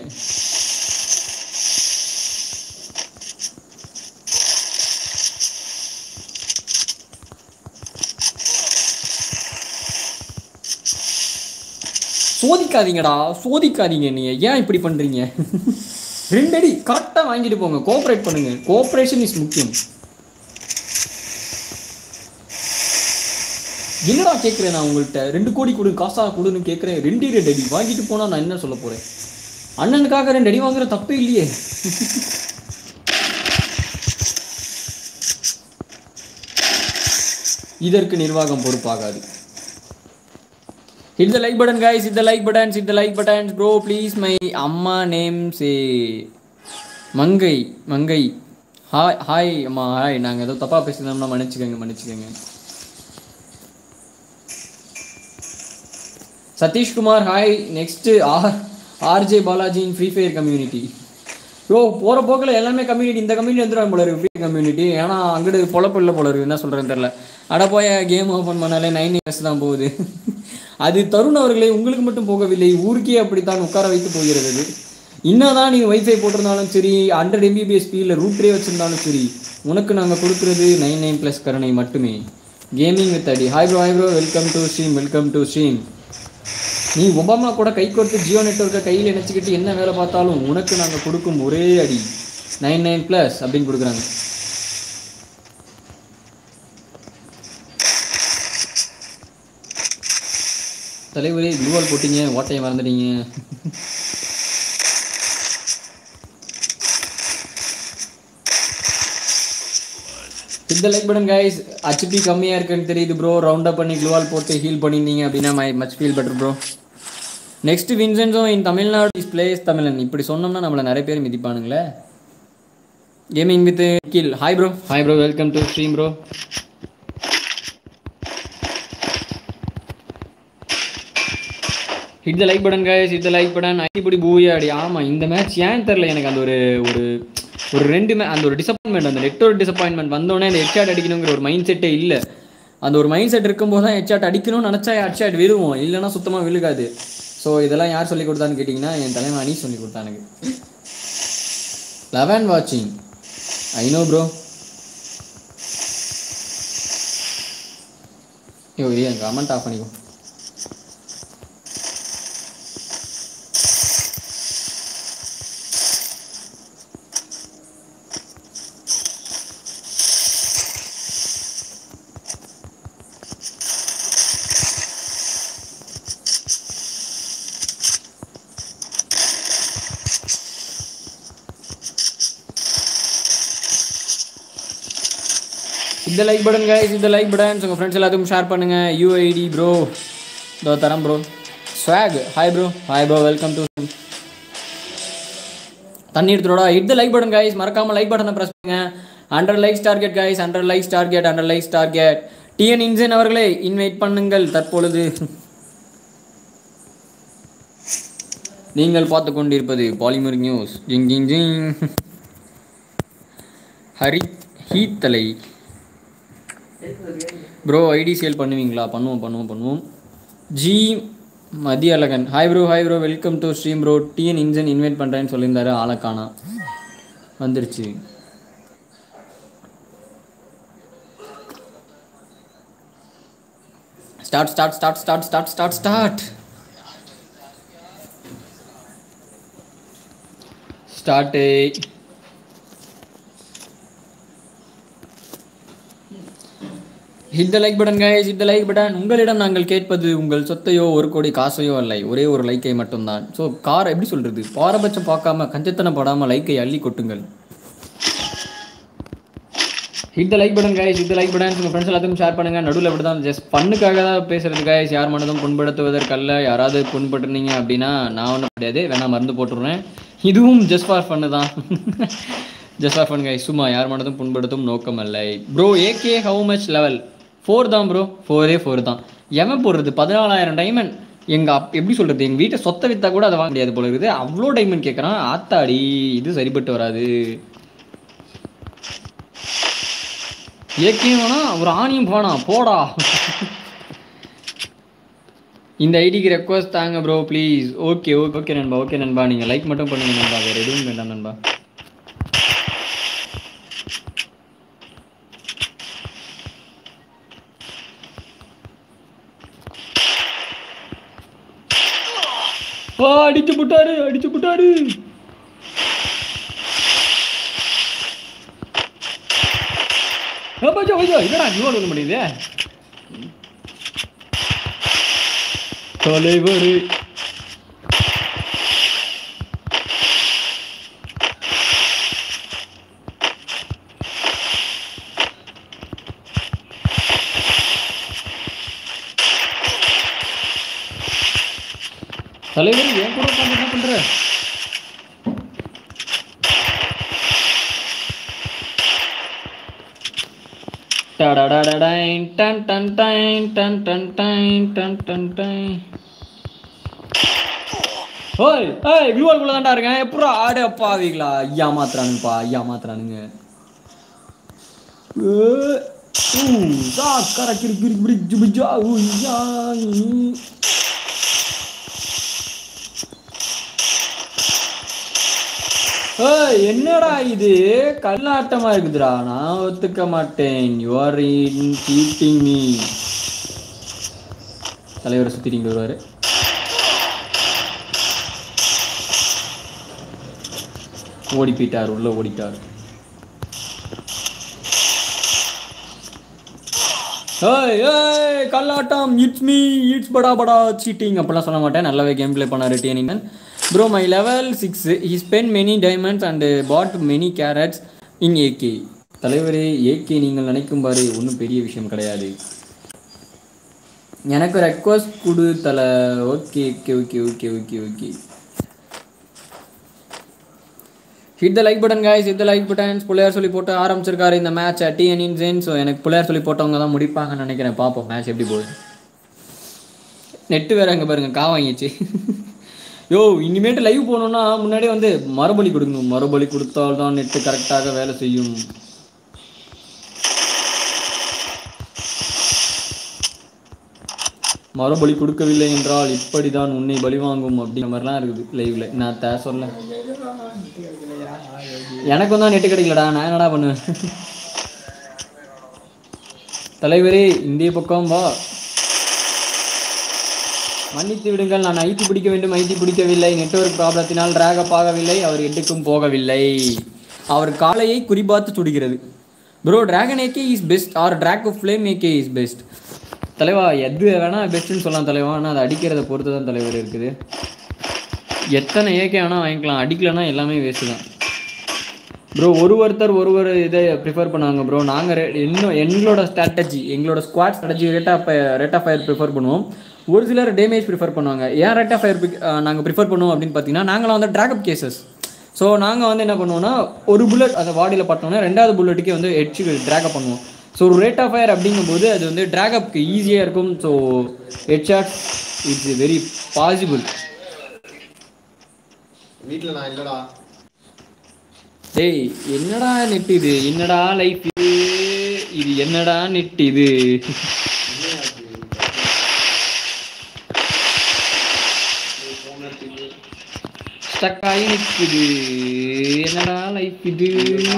சோதிக்காதீங்கடா சோதிக்காதீங்க நீங்க ஏன் இப்படி பண்றீங்க ரெண்டு அடி கரெக்டாக வாங்கிட்டு போங்க கோஆப்ரேட் பண்ணுங்க கோஆப்ரேஷன் இஸ் முக்கியம் என்னடா கேட்குறேன் நான் உங்கள்கிட்ட ரெண்டு கோடி கொடு காசா கொடுன்னு கேட்குறேன் ரெண்டு ரெண்டு அடி வாங்கிட்டு போனால் நான் என்ன சொல்ல போகிறேன் அண்ணனுக்காக ரெண்டு அடி வாங்குற தப்பே இல்லையே இதற்கு நிர்வாகம் பொறுப்பாகாது hit the like button guys hit the like buttons hit the like buttons bro please my அம்மா name say Mangai Mangai hi hi அம்மா ஹாய் நாங்கள் ஏதோ தப்பாக பேசியிருந்தோம்னா மன்னிச்சுக்கோங்க மன்னிச்சுக்கோங்க Sathishkumar hi next R RJ பாலாஜியின் ஃப்ரீ ஃபயர் கம்யூனிட்டி ப்ரோ போகிற போக்கில் எல்லாமே கம்யூனிட்டி இந்த கம்யூனிட்டி வந்துடும் போல இருக்கு ஃப்ரீ கம்யூனிட்டி ஏன்னா அங்கிட்டு பொழப்பு இல்லை போல இருக்கு என்ன சொல்கிறேன்னு தெரில அட போய் கேம் ஓப்பன் பண்ணாலே நைன் இயர்ஸ் தான் போகுது அது தருண் அவர்களே உங்களுக்கு மட்டும் போகவில்லை ஊருக்கே அப்படித்தான் உட்கார வைத்து போகிறது அது என்னதான் நீங்கள் வைஃபை போட்டிருந்தாலும் சரி ஹண்ட்ரட் எம்பிபிஎஸ் ஸ்பீடில் ரூட்ரே வச்சுருந்தாலும் சரி உனக்கு நாங்கள் கொடுக்குறது நைன் நைன் ப்ளஸ் கருணை மட்டுமே கேமிங் வித் அடி hi bro hi bro welcome to stream welcome to stream நீ ஒபாமா கூட கை கோர்த்து ஜியோ நெட்ஒர்க்கை கையில் இணைச்சிக்கிட்டு என்ன வேலை பார்த்தாலும் உனக்கு நாங்கள் கொடுக்கும் ஒரே அடி நைன் நைன் ப்ளஸ் அப்படின்னு கொடுக்குறாங்க தலைவரே குளுவால் போட்டீங்க ஓட்டையை மறந்துட்டீங்க இந்த லைக் பட்டன் கைஸ் ஹச்பி கம்மியாக இருக்குன்னு தெரியுது ப்ரோ ரவுண்ட் அப் பண்ணி க்ளூவால் போட்டு ஹீல் பண்ணியிருந்தீங்க அப்படின்னா my much feel better bro next Vincenzo in Tamil Nadu is place தமிழன் இப்படி சொன்னோம்னா நம்மளை நிறைய பேர் மிதிப்பானுங்களே gaming with kill hi bro hi bro welcome to stream bro hit the like button guys hit the like button அடிப்படி பூயாடி ஆமாம் இந்த மேட்ச் ஏன் தெரில எனக்கு அந்த ஒரு ஒரு ஒரு ரெண்டு மே அந்த ஒரு டிசப்பாயின்மெண்ட் அந்த நெட்ஒர்க் டிசப்பாயின்மெண்ட் வந்தோடனே அந்த ஹெட்ஷாட் அடிக்கணுங்கிற ஒரு மைண்ட் செட்டே இல்லை அந்த ஒரு மைண்ட் செட் இருக்கும்போது தான் ஹெட்ஷாட் அடிக்கணும்னு நினச்சா ஹெட்ஷாட் விழுவோம் இல்லைன்னா சுத்தமாக விழுகாது ஸோ இதெல்லாம் யார் சொல்லி கொடுத்தான்னு கேட்டிங்கன்னா என் தலைவன் அனி சொல்லி கொடுத்தானுங்க லெவன் வாட்சிங் ஐ நோ ப்ரோ ஐயோ ஏன் கமெண்ட் ஆஃப் பண்ணிக்கோ இந்த லைக் பட்டன் கைஸ் இந்த லைக் பட்டன் உங்கள் ஃப்ரெண்ட்ஸ் எல்லாத்துக்கும் ஷேர் பண்ணுங்கள் யூஐடி ப்ரோ இதோ தரம் bro swag hi bro hi bro welcome to தண்ணி எடுத்துடா hit the like button guys மறக்காம லைக் பட்டனை ப்ரெஸ் பண்ணுங்க hundred likes target guys hundred likes target hundred likes target TN Insane அவர்களே இன்வைட் பண்ணுங்கள் தற்பொழுது நீங்கள் பார்த்து கொண்டிருப்பது பாலிமர் நியூஸ் ஜிங் ஜிங் ஜிங் ஹரி ஹீத்தலை ப்ரோ ஐடி சேல் பண்ணுவீங்களா பண்ணுவோம் பண்ணுவோம் பண்ணுவோம் ji Mathiyalagan hi bro hi bro welcome to stream bro TN Insane invite பண்ணுறேன்னு சொல்லியிருந்தாரு ஆளக்கானா வந்துருச்சு start start start start start start start start hit the like button guys hit the like button உங்களிடம் நாங்கள் கேட்பது உங்கள் சொத்தையோ ஒரு கோடி காசையோ இல்லை ஒரே ஒரு லைக்கை மட்டும்தான் ஸோ கார் எப்படி சொல்றது பாரபட்சம் பார்க்காம கஞ்சத்தனம் படாம லைக்கை அள்ளி கொட்டுங்கள் hit the like button guys hit the like button உங்கள் ஃப்ரெண்ட்ஸ் எல்லாத்துக்கும் ஷேர் பண்ணுங்க நடுவில் இப்படி தான் ஜஸ்ட் பண்ணுக்காக தான் பேசுறது கைஸ் யார் மனதும் புண்படுத்துவதற்கல்ல யாராவது புண்பட்டுனீங்க அப்படின்னா நான் ஒன்றும் கிடையாது வேணா மருந்து போட்டுருவேன் இதுவும் ஜஸ்ட் ஃபார் ஃபன்னு தான் ஜஸ்ட் ஃபார் ஃபன் கைஸ் சும்மா யார் மனதும் புண்படுத்தும் நோக்கம் அல்ல bro AK how much level four தான் ப்ரோ ஃபோரே ஃபோர் தான் எவன் போடுறது பதினாலாயிரம் டைமண்ட் எங்கள் அப் எப்படி சொல்கிறது எங்கள் வீட்டை சொத்தை விற்றா கூட அதை வாங்க முடியாது போல இருக்குது அவ்வளோ டைமண்ட் கேட்குறான் ஆத்தாடி இது சரிப்பட்டு வராது ஏகே வேணா ஒரு ஆணியும் வேணாம் போடா இந்த ஐடிக்கு ரெக்வஸ்ட் தாங்க bro please okay okay okay நண்பா ஓகே நண்பா நீங்கள் லைக் மட்டும் பண்ணுங்க நண்பா வேறு எதுவும் வேண்டாம் நண்பா ஆ அடிச்சு புட்டாரு அடிச்சு புட்டாரு அப்பா ஐயோ என்னடா இவ்வளோ ஒன்று முடியுது தலைவர் தலைவர் என் கூட உட்காந்து என்ன பண்ற டடடடடைன், டன் டன் டைன், டன் டன் டைன், டன் டன் டைன். ஓய் ஏய் வியூவர் குள்ள தான்டா இருக்கேன் எப்படா ஆடு அப்பாவிங்களா ஐயா மாத்துறானுங்கப்பா ஐயா மாத்துறானுங்க ஏ, ஊ, சா, கர, கிரி, கிரி, கிரி, ஜிபி, ஜா, ஊ, யா, ஈ. ஏய், என்னடா இது கல்லாட்டமா இருக்குதுடா நான் ஒத்துக்க மாட்டேன் you are in cheating me தலைவரை சுத்திட்டு வருவாரு ஓடி போயிட்டார் உள்ள ஓடிட்டார் ஏய் ஏய் கல்லாட்டம் இட்ஸ் மீ இட்ஸ் படா படா சீட்டிங் அப்படிலாம் சொல்ல மாட்டேன் நல்லாவே கேம் ப்ளே பண்ணாரு டிஎனிமன் bro my level six he spend many diamonds and bought many carrots in AK தலைவரே ஏகே நீங்கள் நினைக்கும் பாரு ஒன்றும் பெரிய விஷயம் கிடையாது எனக்கு ரெக்வஸ்ட் கொடு தலை okay okay okay okay okay okay hit the like button guys hit the like buttons Pillaiyar சொல்லி போட்டு ஆரம்பிச்சிருக்காரு இந்த மேட்ச் டிஎன் இன்சென் ஸோ எனக்கு புள்ளையார் சொல்லி போட்டவங்க தான் முடிப்பாங்கன்னு நினைக்கிறேன் பார்ப்போம் மேட்ச் எப்படி போகுது நெட்டு வேற அங்கே பாருங்க கா வாங்கிச்சு யோ இனிமேட்டு லைவ் போகணுன்னா முன்னாடியே வந்து மறுபலி கொடுக்கணும் மறுபலி கொடுத்தால்தான் நெட்டு கரெக்டாக வேலை செய்யும் மறுபலி கொடுக்கவில்லை என்றால் இப்படிதான் உன்னை பலி வாங்கும் அப்படிங்கிற மாதிரிலாம் இருக்குது லைவ்ல நான் தே சொல்ல எனக்கும் தான் நெட்டு கிடைக்கலடா நான் என்னடா பண்ணுவேன் தலைவரே இந்திய பக்கம் வா மன்னித்து விடுங்கள் நான் ஐடி பிடிக்க வேண்டும் ஐடி பிடிக்கவில்லை நெட்வொர்க் ப்ராப்ளத்தினால் டிராக் அப் ஆகவில்லை அவர் எட்டுக்கும் போகவில்லை அவர் காலையை குறிபார்த்து சுடுகிறது bro dragon AK is best or drag of flame AK is best தலைவா எது வேணா பெஸ்ட்டுன்னு சொல்லலாம் தலைவா ஆனால் அது அடிக்கிறத பொறுத்து தான் தலைவர் இருக்குது எத்தனை ஏகே வேணால் வாங்கிக்கலாம் அடிக்கலைன்னா எல்லாமே வேஸ்ட்டு தான் ப்ரோ ஒரு ஒருத்தர் ஒரு ஒரு இதை ப்ரிஃபர் பண்ணுவாங்க ப்ரோ நாங்கள் இன்னும் எங்களோட ஸ்ட்ராட்டஜி எங்களோட squad strategy rate of rate of fire prefer பண்ணுவோம் ஒரு சிலர் டேமேஜ் ப்ரிஃபர் பண்ணுவாங்க ஏன் ரேட் ஆஃப் ஃபயர் நாங்கள் ப்ரிஃபர் பண்ணுவோம் அப்படின்னு பார்த்தீங்கன்னா நாங்களாம் வந்து ட்ராகப் கேசஸ் ஸோ நாங்கள் வந்து என்ன பண்ணுவோம்னா ஒரு புல்லட் அந்த பாடியில் பார்த்தோம்னா ரெண்டாவது புல்லட்டுக்கே வந்து ஹெட்ஸுக்கு ட்ராகப் பண்ணுவோம் ஸோ ஒரு ரேட் ஆஃப் ஃபயர் அப்படிங்கும்போது அது வந்து ட்ராகப்க்கு ஈஸியாக இருக்கும் so head shot it's very possible வீட்டில் நான் இல்லைடா டேய் என்னடா நெட் இது என்னடா லைஃப் இது இது என்னடா நெட் இது ஸ்டக் ஆகி நிற்குது என்னடா லைஃப் இது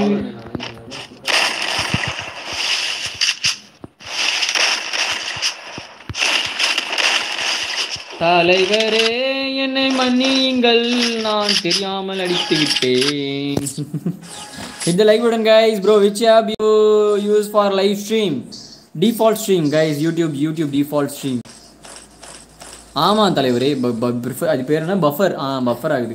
தலைவரே என்னை மன்னியுங்கள் நான் தெரியாமல் அடித்து விட்டேன் hit the like button guys bro which app you use for live stream default stream guys youtube youtube default stream ஆமாம் தலைவரே ப- ப- prefer- அது பேர் என்ன பஃபர் ஆ பஃபர் ஆகுது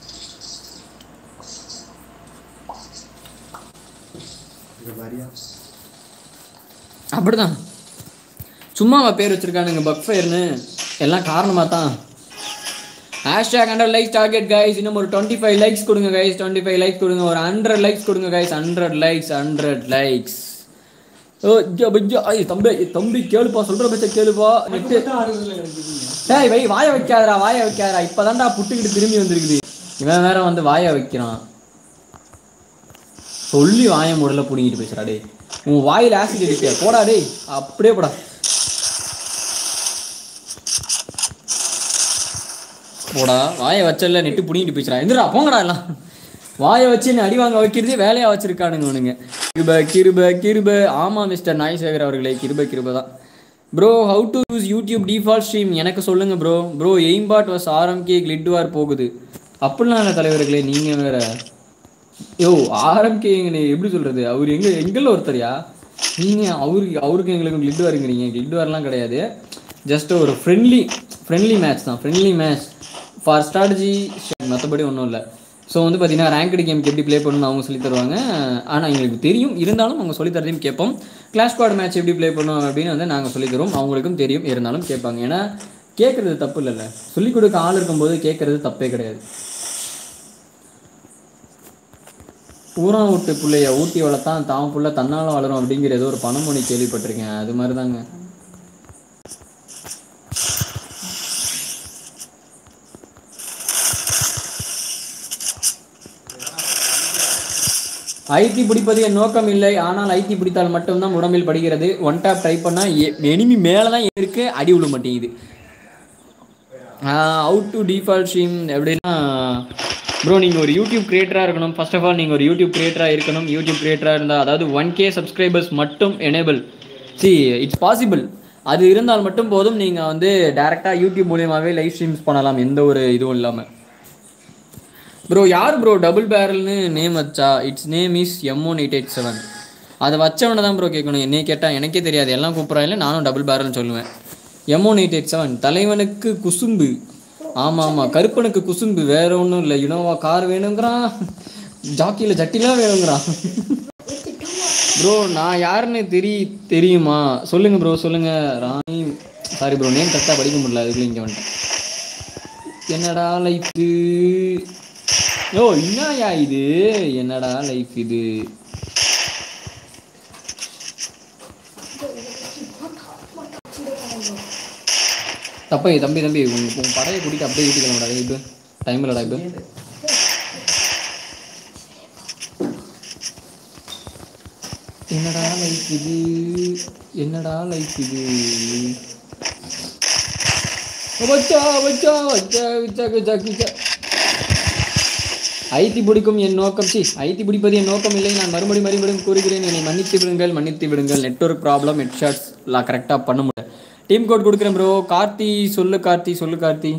இது வரியா அப்படிதான் சும்மா அவன் பேர் வச்சிருக்கானுங்க பக்ஃபயர்னு எல்லாம் காரணமாக தான் hashtag hundred likes target guys இன்னும் ஒரு டுவெண்ட்டி ஃபைவ் லைக்ஸ் கொடுங்க கைஸ் டுவெண்ட்டி ஃபைவ் லைக்ஸ் கொடுங்க ஒரு ஹண்ட்ரட் லைக்ஸ் கொடுங்க guys hundred likes hundred likes ஓ ஐயா, ஐயா, ஐய், தம்பி தம்பி கேளுப்பா சொல்ற பச்சை கேளுப்பா நெட்டு டேய் வை வாய வைக்காதடா வாய வைக்காதடா இப்பதான்டா புட்டுக்கிட்டு திரும்பி வந்திருக்குது இவன் வேற வந்து வாய வைக்கிறான் சொல்லி வாய மூடல புடிங்கிட்டு பேசுறா டேய் உன் வாயில ஆசிட் அடிக்க போடா டேய் அப்படியே போடா போடா வாயை வச்சல நெட்டு புடிங்கிட்டு பேசுறா எந்திரா போங்கடா எல்லாம் வாயை வச்சு என்ன அடி வாங்க வைக்கிறதே வேலையா வச்சிருக்கானுங்க அவனுங்க கிருப கிருப கிருப ஆமா மிஸ்டர் நாய்சேகர் அவர்களே கிருப கிருப தான் bro how to use YouTube default stream எனக்கு சொல்லுங்க ப்ரோ ப்ரோ எய்ம்பாட் வஸ் ஆர்எம்கே கிளிட் வார் போகுது அப்படிலாம் இல்லை தலைவர்களே நீங்க வேற யோ ஆர்எம்கே எப்படி சொல்றது அவர் எங்க எங்கல்ல ஒருத்தரியா நீங்க அவருக்கு அவருக்கு எங்களுக்கு கிளிட் வாருங்கிறீங்க கிளிட் வார்லாம் கிடையாது ஜஸ்ட் ஒரு ஃப்ரெண்ட்லி ஃப்ரெண்ட்லி மேட்ச் தான் ஃப்ரெண்ட்லி மேட்ச் ஃபார் ஸ்ட்ராட்டஜி மற்றபடி ஒன்றும் இல்லை ஸோ வந்து பார்த்தீங்கன்னா ரேங்க்டு கேம்க்கு எப்படி ப்ளே பண்ணணும் அவங்க சொல்லி தருவாங்க ஆனால் எங்களுக்கு தெரியும் இருந்தாலும் அவங்க சொல்லி தரதையும் கேட்போம் கிளாஸ் ஸ்குவாட் மேட்ச் எப்படி ப்ளே பண்ணணும் அப்படின்னு வந்து நாங்கள் சொல்லி தருவோம் அவங்களுக்கும் தெரியும் இருந்தாலும் கேட்பாங்க ஏன்னா கேட்குறது தப்பு இல்லைல்ல சொல்லிக் கொடுக்க ஆள் இருக்கும்போது கேட்குறது தப்பே கிடையாது ஊரம் விட்டு பிள்ளைய ஊட்டி வளர்த்தான் தான் புள்ள தன்னால வளரும் அப்படிங்கிற ஏதோ ஒரு பணமொழி கேள்விப்பட்டிருக்கேன் அது மாதிரி தாங்க ஐடி பிடிப்பது என் நோக்கம் இல்லை ஆனால் ஐடி பிடித்தால் மட்டும்தான் உடம்பில் படுகிறது ஒன் டாப் ட்ரை பண்ணால் எனிமி மேலே தான் இருக்கு அடி விட மாட்டேங்குது அவுட் டு டிஃபால்ட் ஸ்ட்ரீம் எப்படின்னா ப்ரோ நீங்கள் ஒரு யூடியூப் கிரியேட்டராக இருக்கணும் ஃபர்ஸ்ட் ஆஃப் ஆல் நீங்கள் ஒரு யூடியூப் கிரியேட்டராக இருக்கணும் யூடியூப் கிரியேட்டராக இருந்தால் அதாவது ஒன் கே சப்ஸ்கிரைபர்ஸ் மட்டும் எனேபிள் சி இட்ஸ் பாசிபிள் அது இருந்தால் மட்டும் போதும் நீங்கள் வந்து டேரெக்டாக யூடியூப் மூலியமாகவே லைவ் ஸ்ட்ரீம்ஸ் பண்ணலாம் எந்த ஒரு இதுவும் இல்லாமல் ப்ரோ யார் ப்ரோ டபுள் பேரல்னு நேம் வச்சா it's name is M one eight eight seven அதை வச்சவனை தான் ப்ரோ கேட்கணும் என்னைய கேட்டால் எனக்கே தெரியாது எல்லாம் கூப்பிட்றாங்க நானும் டபுள் பேரல்னு சொல்லுவேன் M one eight eight seven தலைவனுக்கு குசும்பு ஆமாம் ஆமாம் கருப்பனுக்கு குசும்பு வேற ஒன்றும் இல்லை இனோவா கார் வேணுங்கிறான் ஜாக்கியில் ஜட்டிலாம் வேணுங்கிறான் ப்ரோ நான் யாருன்னு தெரி தெரியுமா சொல்லுங்க ப்ரோ சொல்லுங்க ராணி சாரி ப்ரோ நேம் கரெக்டாக படிக்க முடியல அதுக்குள்ள இங்கே வந்துட்டேன் என்னடா லைஃப் ஓ என்னயா இது என்னடா லைஃப் இது தப்பா தம்பி தம்பி உன் உன் படையை கூட்டிட்டு அப்படியே வீட்டுக்கு கிளம்புடா இப்போ டைம் இல்லடா இப்போ என்னடா லைஃப் இது என்னடா லைஃப் இது வச்சா வச்சா வச்சா வச்சா வச்சா வச்சா ஐத்தி பிடிக்கும் என் நோக்கம் சி ஐத்தி பிடிப்பது என் நோக்கம் இல்லை நான் மறுபடி மறுபடியும் கூறுகிறேன் என்னை மன்னித்து விடுங்கள் மன்னித்து விடுங்கள் நெட்வொர்க் ப்ராப்ளம் ஹெட் ஷாட்ஸ் எல்லாம் கரெக்டாக பண்ண முடியல டீம் கோட் கொடுக்குறேன் ப்ரோ கார்த்தி சொல்லு கார்த்தி சொல்லு கார்த்தி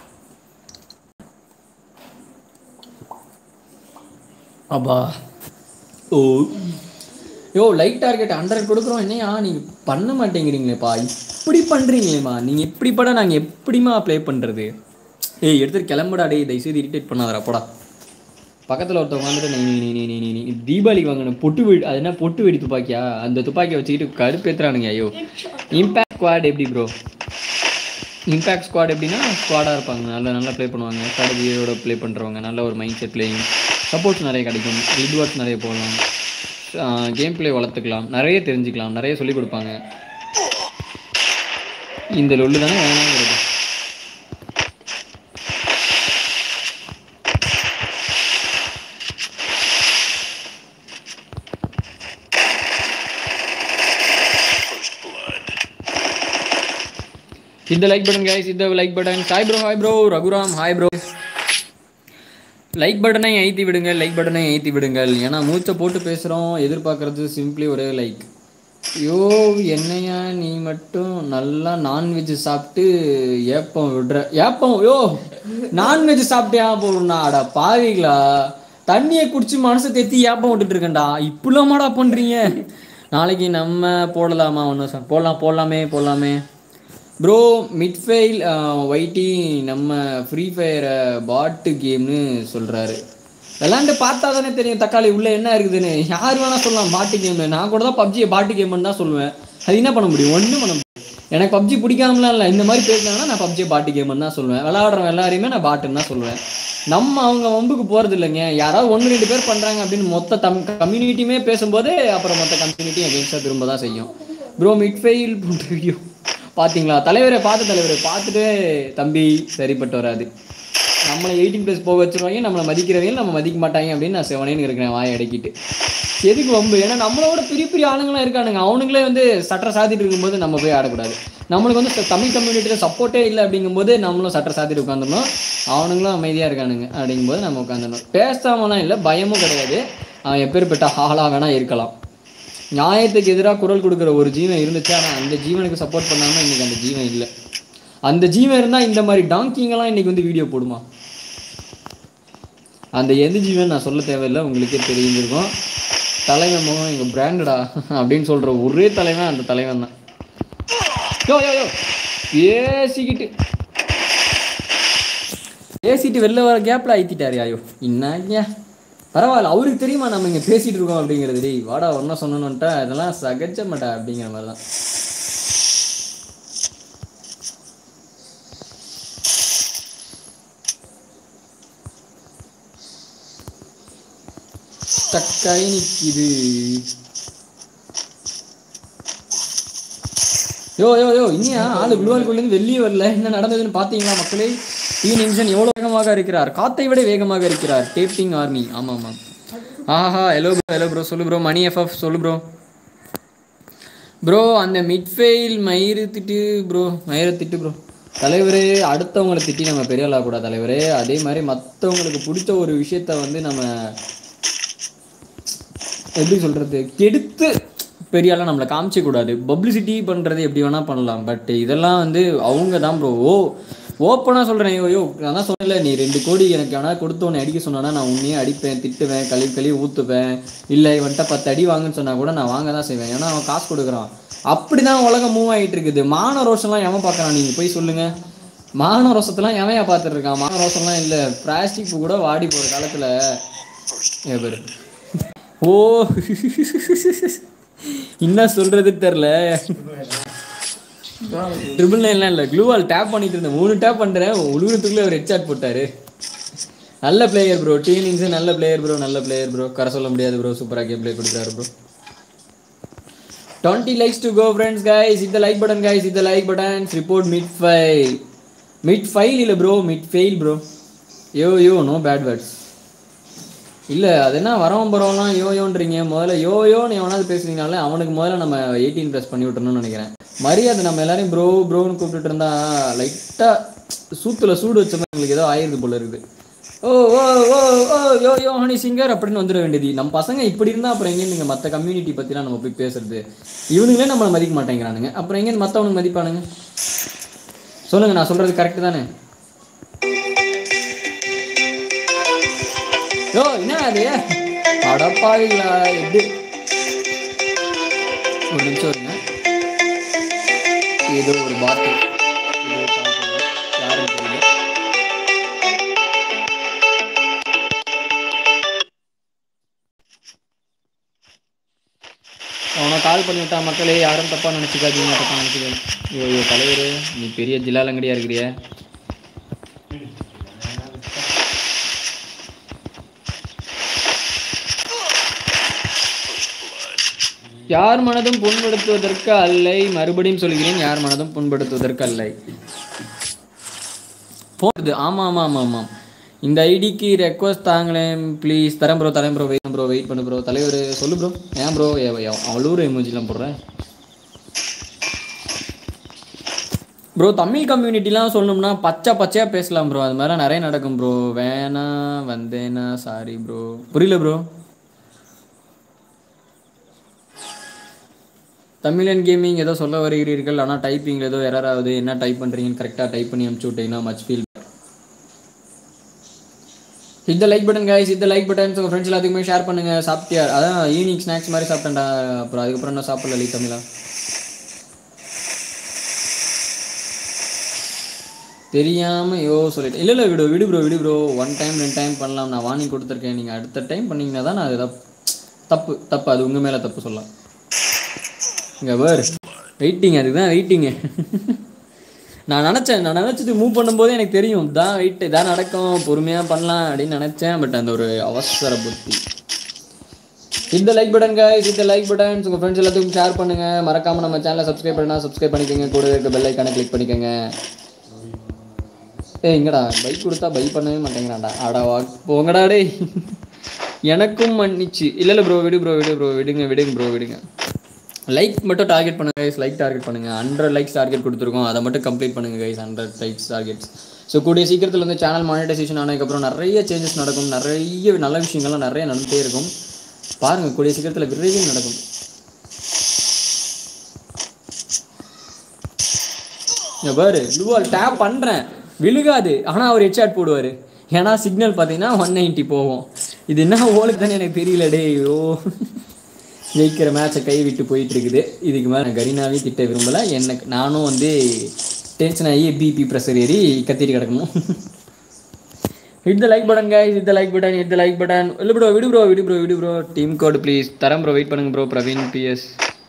அப்பா oh yo light target hundred கொடுக்குறோம் என்னையா நீங்கள் பண்ண மாட்டேங்கிறீங்களேப்பா இப்படி பண்ணுறீங்களேம்மா நீங்கள் இப்படி பட நாங்கள் எப்படிம்மா ப்ளே பண்ணுறது ஏய் எடுத்துட்டு கிளம்புடா டேய் தயவுசெய்து இரிட்டேட் பண்ணாதடா போடா பக்கத்தில் ஒருத்தவங்க வந்துட்டு நீ நீ நீ நீ நீ நீ தீபாவளிக்கு வாங்கின பொட்டு வெடி அது என்ன பொட்டு வெடி துப்பாக்கியா அந்த துப்பாக்கியை வச்சுக்கிட்டு கடுப்பேத்துறானுங்க ஐயோ இம்பேக்ட் ஸ்குவாட் எப்படி ப்ரோ இம்பேக்ட் ஸ்குவாட் எப்படின்னா ஸ்குவாடாக இருப்பாங்க நல்லா நல்லா ப்ளே பண்ணுவாங்க ஸ்ட்ராட்டஜியோட ப்ளே பண்ணுறவங்க நல்ல ஒரு மைண்ட் செட் பிளேயிங் சப்போர்ட்ஸ் நிறைய கிடைக்கும் லீட் ஒர்க்ஸ் நிறைய போடலாம் கேம் ப்ளே வளர்த்துக்கலாம் நிறைய தெரிஞ்சுக்கலாம் நிறைய சொல்லிக் கொடுப்பாங்க இந்த லொல்லு தானே வேணாங்கிறது இந்த லைக் பட்டன் கைஸ் இந்த like button hi bro hi bro Raghuram hi bro like பட்டனை ஏற்றி விடுங்கள் லைக் பட்டனை ஏற்றி விடுங்கள் ஏன்னா மூச்சை போட்டு பேசுகிறோம் எதிர்பார்க்கறது சிம்பிளி ஒரே லைக் ஐயோ என்னையா நீ மட்டும் நல்லா நான்வெஜ் சாப்பிட்டு ஏப்பம் விடுற ஏப்பம் யோ நான்வெஜ் சாப்பிட்டியா போடுண்ணா அட பாவிங்களா தண்ணியை குடிச்சு மனசை தேத்தி ஏப்பம் விட்டுட்டு இருக்கேன்டா இப்படிலாமாடா பண்றீங்க நாளைக்கு நம்ம போடலாமா ஒன்றும் போடலாம் போடலாமே போடலாமே ப்ரோ மிட்ஃபெயில் ஒயிட்டி நம்ம ஃப்ரீ ஃபயரை பாட்டு கேம்னு சொல்கிறாரு விளாண்டு பார்த்தா தானே தெரியும் தக்காளி உள்ளே என்ன இருக்குதுன்னு யார் வேணால் சொல்லலாம் பாட்டு கேம்னு நான் கூட தான் பப்ஜியை பாட்டு கேம்னு தான் சொல்லுவேன் அது என்ன பண்ண முடியும் ஒன்றும் பண்ண முடியும் எனக்கு பப்ஜி பிடிக்காமலாம் இல்லை இந்த மாதிரி பேசினாங்கன்னா நான் பப்ஜி பாட்டு கேம்னு தான் சொல்லுவேன் விளாடுறவன் எல்லாரையுமே நான் பாட்டுன்னு தான் சொல்லுவேன் நம்ம அவங்க வம்புக்கு போகிறது இல்லைங்க யாராவது ஒன்று ரெண்டு பேர் பண்ணுறாங்க அப்படின்னு மொத்த தம் கம்யூனிட்டியுமே பேசும்போது அப்புறம் மொத்த கம்யூனிட்டி அகேன்ஸ்டாக திரும்ப தான் செய்யும் ப்ரோ மிட்ஃபெயில் போன்ற வீடியோ பார்த்தீங்களா தலைவரை பார்த்த தலைவரை பார்த்துட்டு தம்பி சரிப்பட்டு வராது நம்மளை எயிட்டீன் ப்ளஸ் போக வச்சிருவாங்க நம்மளை மதிக்கிறவங்க நம்ம மதிக்க மாட்டாங்க அப்படின்னு நான் செவனேன்னு இருக்கிறேன் வாயை அடக்கிட்டு எதுக்கு வம்பு ஏன்னா நம்மளோட பெரிய பெரிய ஆளுங்களாம் இருக்கானுங்க அவனுங்களே வந்து சட்டை சாத்திட்டு இருக்கும்போது நம்ம போய் ஆடக்கூடாது நம்மளுக்கு வந்து த- தமிழ் கம்யூனிட்டியில் சப்போர்ட்டே இல்லை அப்படிங்கும்போது நம்மளும் சட்டை சாத்திட்டு உட்காந்துடணும் அவனுங்களும் அமைதியாக இருக்கானுங்க அப்படிங்கும்போது நம்ம உட்காந்துடணும் பேசாமலாம் இல்லை பயமும் கிடையாது அவன் எப்பேற்பட்ட ஆளாக வேணா இருக்கலாம் நியாயத்துக்கு எதிராக குரல் கொடுக்குற ஒரு ஜீவன் இருந்துச்சு ஆனால் அந்த ஜீவனுக்கு சப்போர்ட் பண்ணாமல் இன்னைக்கு அந்த ஜீவன் இல்லை அந்த ஜீவன் இருந்தால் இந்த மாதிரி டாங்கிங்கெல்லாம் இன்னைக்கு வந்து வீடியோ போடுமா அந்த எந்த ஜீவன் நான் சொல்ல தேவையில்லை உங்களுக்கே தெரிஞ்சிருக்கும் தலைவன் முகம் எங்கள் பிராண்டடா அப்படின்னு சொல்கிற ஒரே தலைவன் அந்த தலைவன் தான் யோ யோ யோ ஏசிக்கிட்டு பேசிட்டு வெளில வர கேப்பில் ஐத்திட்டாரு ஐயோ என்னங்க பரவாயில்ல அவருக்கு தெரியுமா நம்ம இங்கே பேசிட்டு இருக்கோம் அப்படிங்கிறது டேய் வாடா ஒன்றா சொன்னோன்ட்டா இதெல்லாம் சகஜ மாட்டா அப்படிங்கிற மாதிரி தான் தக்காய் நிக்குது யோ யோ யோ இனியா ஆளு குளுவால்குள்ளேருந்து வெளியே வரல என்ன நடந்ததுன்னு பார்த்தீங்களா மக்களே டி நிமிஷன் எவ்வளோ வேகமாக இருக்கிறார் காத்தை விட வேகமாக இருக்கிறார் டேப்பிங் ஆர்மி ஆமாம் ஆமாம் ஆஹா ஹலோ ப்ரோ ஹலோ ப்ரோ சொல்லு ப்ரோ மணி எஃப்எஃப் சொல்லு ப்ரோ ப்ரோ அந்த மிட்ஃபெயில் மயிறு திட்டு ப்ரோ மயிரை திட்டு ப்ரோ தலைவரே அடுத்தவங்களை திட்டி நம்ம பெரிய ஆளாகக்கூடாது தலைவரே அதே மாதிரி மற்றவங்களுக்கு பிடிச்ச ஒரு விஷயத்த வந்து நம்ம எப்படி சொல்கிறது கெடுத்து பெரிய ஆளாக நம்மளை காமிச்ச கூடாது பப்ளிசிட்டி பண்ணுறது எப்படி வேணால் பண்ணலாம் பட் இதெல்லாம் வந்து அவங்க தான் ப்ரோ ஓ ஓப்பனாக சொல்கிறேன் ஐயோ நான் தான் சொன்னேன்ல நீ ரெண்டு கோடி எனக்கு வேணா கொடுத்து உன்னை அடிக்க சொன்னானா நான் உன்னையே அடிப்பேன் திட்டுவேன் கழுவி கழுவி ஊற்றுவேன் இல்லை இவன்கிட்ட பத்து அடி வாங்குன்னு சொன்னா கூட நான் வாங்க தான் செய்வேன் ஏன்னா அவன் காசு கொடுக்குறான் அப்படி தான் உலகம் மூவ் ஆகிட்டு இருக்குது மான ரோஷம்லாம் எவன் பார்க்குறான் நீங்கள் போய் சொல்லுங்கள் மான ரோசத்தெல்லாம் எவன் ஏன் பார்த்துட்டு இருக்கான் மான ரோசம்லாம் இல்லை பிளாஸ்டிக் பூ கூட வாடி போகிற காலத்தில் ஏ பேர் ஓ என்ன சொல்றது தெரில ட்ரிபிள் நைன்லாம் இல்லை க்ளூவால் டேப் பண்ணிட்டு இருந்தேன் மூணு டேப் பண்ணுறேன் உழுவுறதுக்குள்ளே அவர் ஹெட்சாட் போட்டாரு நல்ல பிளேயர் ப்ரோ டீனிங்ஸ் நல்ல பிளேயர் ப்ரோ நல்ல பிளேயர் ப்ரோ கரை சொல்ல முடியாது ப்ரோ சூப்பராக கேம் ப்ளே கொடுக்குறாரு bro twenty likes to go friends guys இந்த லைக் பட்டன் கைஸ் இந்த like buttons report mid fail mid fail இல்லை bro mid fail bro yo yo no bad words இல்லை அது என்ன வரவன் போகிறவங்களாம் யோ யோன்றீங்க முதல்ல யோ யோன்னு எவனாவது பேசுனீங்கனாலே அவனுக்கு முதல்ல நம்ம எயிட்டீன் ப்ளஸ் பண்ணி விட்டுறணும்னு நினைக்கிறேன் மரியாதை நம்ம எல்லாரையும் ப்ரோ ப்ரோன்னு கூப்பிட்டுட்டு இருந்தா லைட்டாக சூத்துல சூடு வச்ச மாதிரி எங்களுக்கு ஏதோ ஆயிருது போல இருக்குது ஓ ஓ ஓ ஓ யோ யோ ஹனி சிங்கர் அப்படின்னு வந்துட வேண்டியது நம்ம பசங்க இப்படி இருந்தால் அப்புறம் எங்கேயும் நீங்கள் மற்ற கம்யூனிட்டி பற்றிலாம் நம்ம போய் பேசுறது இவனுங்களே நம்மளை மதிக்க மாட்டேங்கிறானுங்க அப்புறம் எங்கேருந்து மற்றவனுக்கு மதிப்பானுங்க சொல்லுங்க நான் சொல்றது கரெக்ட் தானே யோ என்ன அது அடப்பாவிங்களா எப்படி ஒரு நிமிஷம் இருங்க ஏதோ ஒரு பாட்டில் யாரும் தெரியல அவனை கால் பண்ணி விட்டான் மக்களே யாரும் தப்பா நினைச்சுக்காதீங்க தப்பா நினைச்சுக்காதீங்க ஐயோ ஐயோ தலைவர் நீ பெரிய ஜில்லாலங்கடியா இருக்கிறிய யார் மனதும் புண்படுத்துவதற்கு அல்லை மறுபடியும் சொல்கிறேன் யார் மனதும் புண்படுத்துவதற்கு அல்லை போகுது ஆமாம் ஆமாம் ஆமாம் ஆமாம் இந்த ஐடிக்கு ரெக்வஸ்ட் தாங்களேன் ப்ளீஸ் தரேன் ப்ரோ தரேன் ப்ரோ வெயிட் ப்ரோ வெயிட் பண்ணு ப்ரோ தலைவர் சொல்லு ப்ரோ ஏன் ப்ரோ அவ்வளோ எமோஜிலாம் போடுறேன் ப்ரோ தமிழ் கம்யூனிட்டிலாம் சொல்லணும்னா பச்சை பச்சையாக பேசலாம் ப்ரோ அது மாதிரிலாம் நிறைய நடக்கும் ப்ரோ வேணா வந்தேனா சாரி ப்ரோ புரியல ப்ரோ தமிழன் கேமிங் ஏதோ சொல்ல வருகிறீர்கள் ஆனால் டைப்பிங்கில் ஏதோ எரர் ஆகுது என்ன டைப் பண்ணுறீங்கன்னு கரெக்டாக டைப் பண்ணி அனுப்பிச்சு விட்டீங்கன்னா மச் ஃபீல் இந்த லைக் பட்டன் guys இந்த லைக் பட்டன் உங்கள் ஃப்ரெண்ட்ஸ் எல்லாத்துக்குமே ஷேர் பண்ணுங்க சாப்பிட்டியா அதான் ஈவினிங் ஸ்நாக்ஸ் மாதிரி சாப்பிட்டேன்டா அப்புறம் அதுக்கப்புறம் என்ன சாப்பிடல லைக் தமிழா தெரியாம யோ சொல்லிட்டேன் இல்லை இல்லை விடு விடு ப்ரோ விடு ப்ரோ ஒன் டைம் ரெண்டு டைம் பண்ணலாம் நான் வார்னிங் கொடுத்துருக்கேன் நீங்கள் அடுத்த டைம் பண்ணீங்கன்னா தான் நான் அது தப்பு தப்பு தப்பு அது உங்கள் மேலே தப்பு சொல்லலாம் இங்கே வேர் வெயிட்டிங் அதுதான் வெயிட்டிங்கு நான் நினச்சேன் நான் நினச்சது மூவ் பண்ணும்போதே எனக்கு தெரியும் தான் வெயிட் இதான் நடக்கும் பொறுமையாக பண்ணலாம் அப்படின்னு நினச்சேன் பட் அந்த ஒரு அவசர புத்தி இந்த லைக் பட்டன் guys இந்த லைக் பட்டன் உங்கள் ஃப்ரெண்ட்ஸ் எல்லாத்துக்கும் ஷேர் பண்ணுங்கள் மறக்காமல் நம்ம சேனலை சப்ஸ்கிரைப் பண்ணா சப்ஸ்கிரைப் பண்ணிக்கோங்க கூட இருக்க பெல் ஐக்கானை கிளிக் பண்ணிக்கோங்க ஏய் இங்கடா பைக் கொடுத்தா பை பண்ணவே மாட்டேங்கிறான்டா அடா வா போங்கடா டேய் எனக்கும் மன்னிச்சு இல்லை இல்லை ப்ரோ விடு ப்ரோ விடு ப்ரோ விடுங்க விடுங்க ப்ரோ விடுங்க லைக் மட்டும் டார்கெட் பண்ணுங்க கைஸ் லைக் டார்கெட் பண்ணுங்க ஹண்ட்ரட் லைக்ஸ் டார்கெட் கொடுத்துருக்கோம் அதை மட்டும் கம்ப்ளீட் பண்ணுங்க guys hundred likes targets so கூடிய சீக்கிரத்தில் வந்து சேனல் மானிட்டைசேஷன் ஆனதுக்கப்புறம் நிறைய சேஞ்சஸ் நடக்கும் நிறைய நல்ல விஷயங்கள்லாம் நிறைய நடந்துகிட்டே இருக்கும் பாருங்க கூடிய சீக்கிரத்தில் விரைவில் நடக்கும் இங்க பாரு லுவால் டேப் பண்ணுறேன் விழுகாது ஆனால் அவர் ஹெட்ஷாட் போடுவார் ஏன்னா சிக்னல் பார்த்தீங்கன்னா ஒன் நைன்ட்டி போகும் இது என்ன ஓலுக்கு தானே எனக்கு தெரியல டேய் ஓ ஜெயிக்கிற மேட்சை கை விட்டு போயிட்டு இருக்குது இதுக்கு மேலே நான் கரீனாவே திட்ட விரும்பலை எனக்கு நானும் வந்து டென்ஷன் ஆகி பிபி ப்ரெஷர் ஏறி கத்திட்டு கிடக்கணும் hit the like button guys hit the like button hit the like button இல்லை ப்ரோ விடு ப்ரோ விடு ப்ரோ விடு ப்ரோ டீம் கோட் ப்ளீஸ் தரம் ப்ரோ வெயிட் பண்ணுங்க ப்ரோ பிரவீன் பிஎஸ்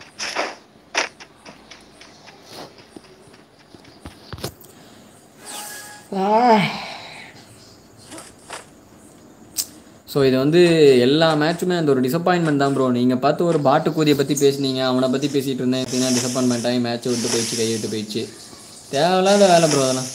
ஸோ இது வந்து எல்லா மேட்சுமே அந்த ஒரு டிசப்பாயின்மெண்ட் தான் ப்ரோ நீங்கள் பார்த்து ஒரு பாட்டு கூதியை பற்றி பேசுனீங்க அவனை பற்றி பேசிகிட்டு இருந்தேன் எப்படின்னா டிசப்பாயின்மெண்ட் ஆகி மேட்ச்சை விட்டு போயிடுச்சு கையை விட்டு போயிடுச்சு தேவையில்லாத வேலை ப்ரோ அதெல்லாம்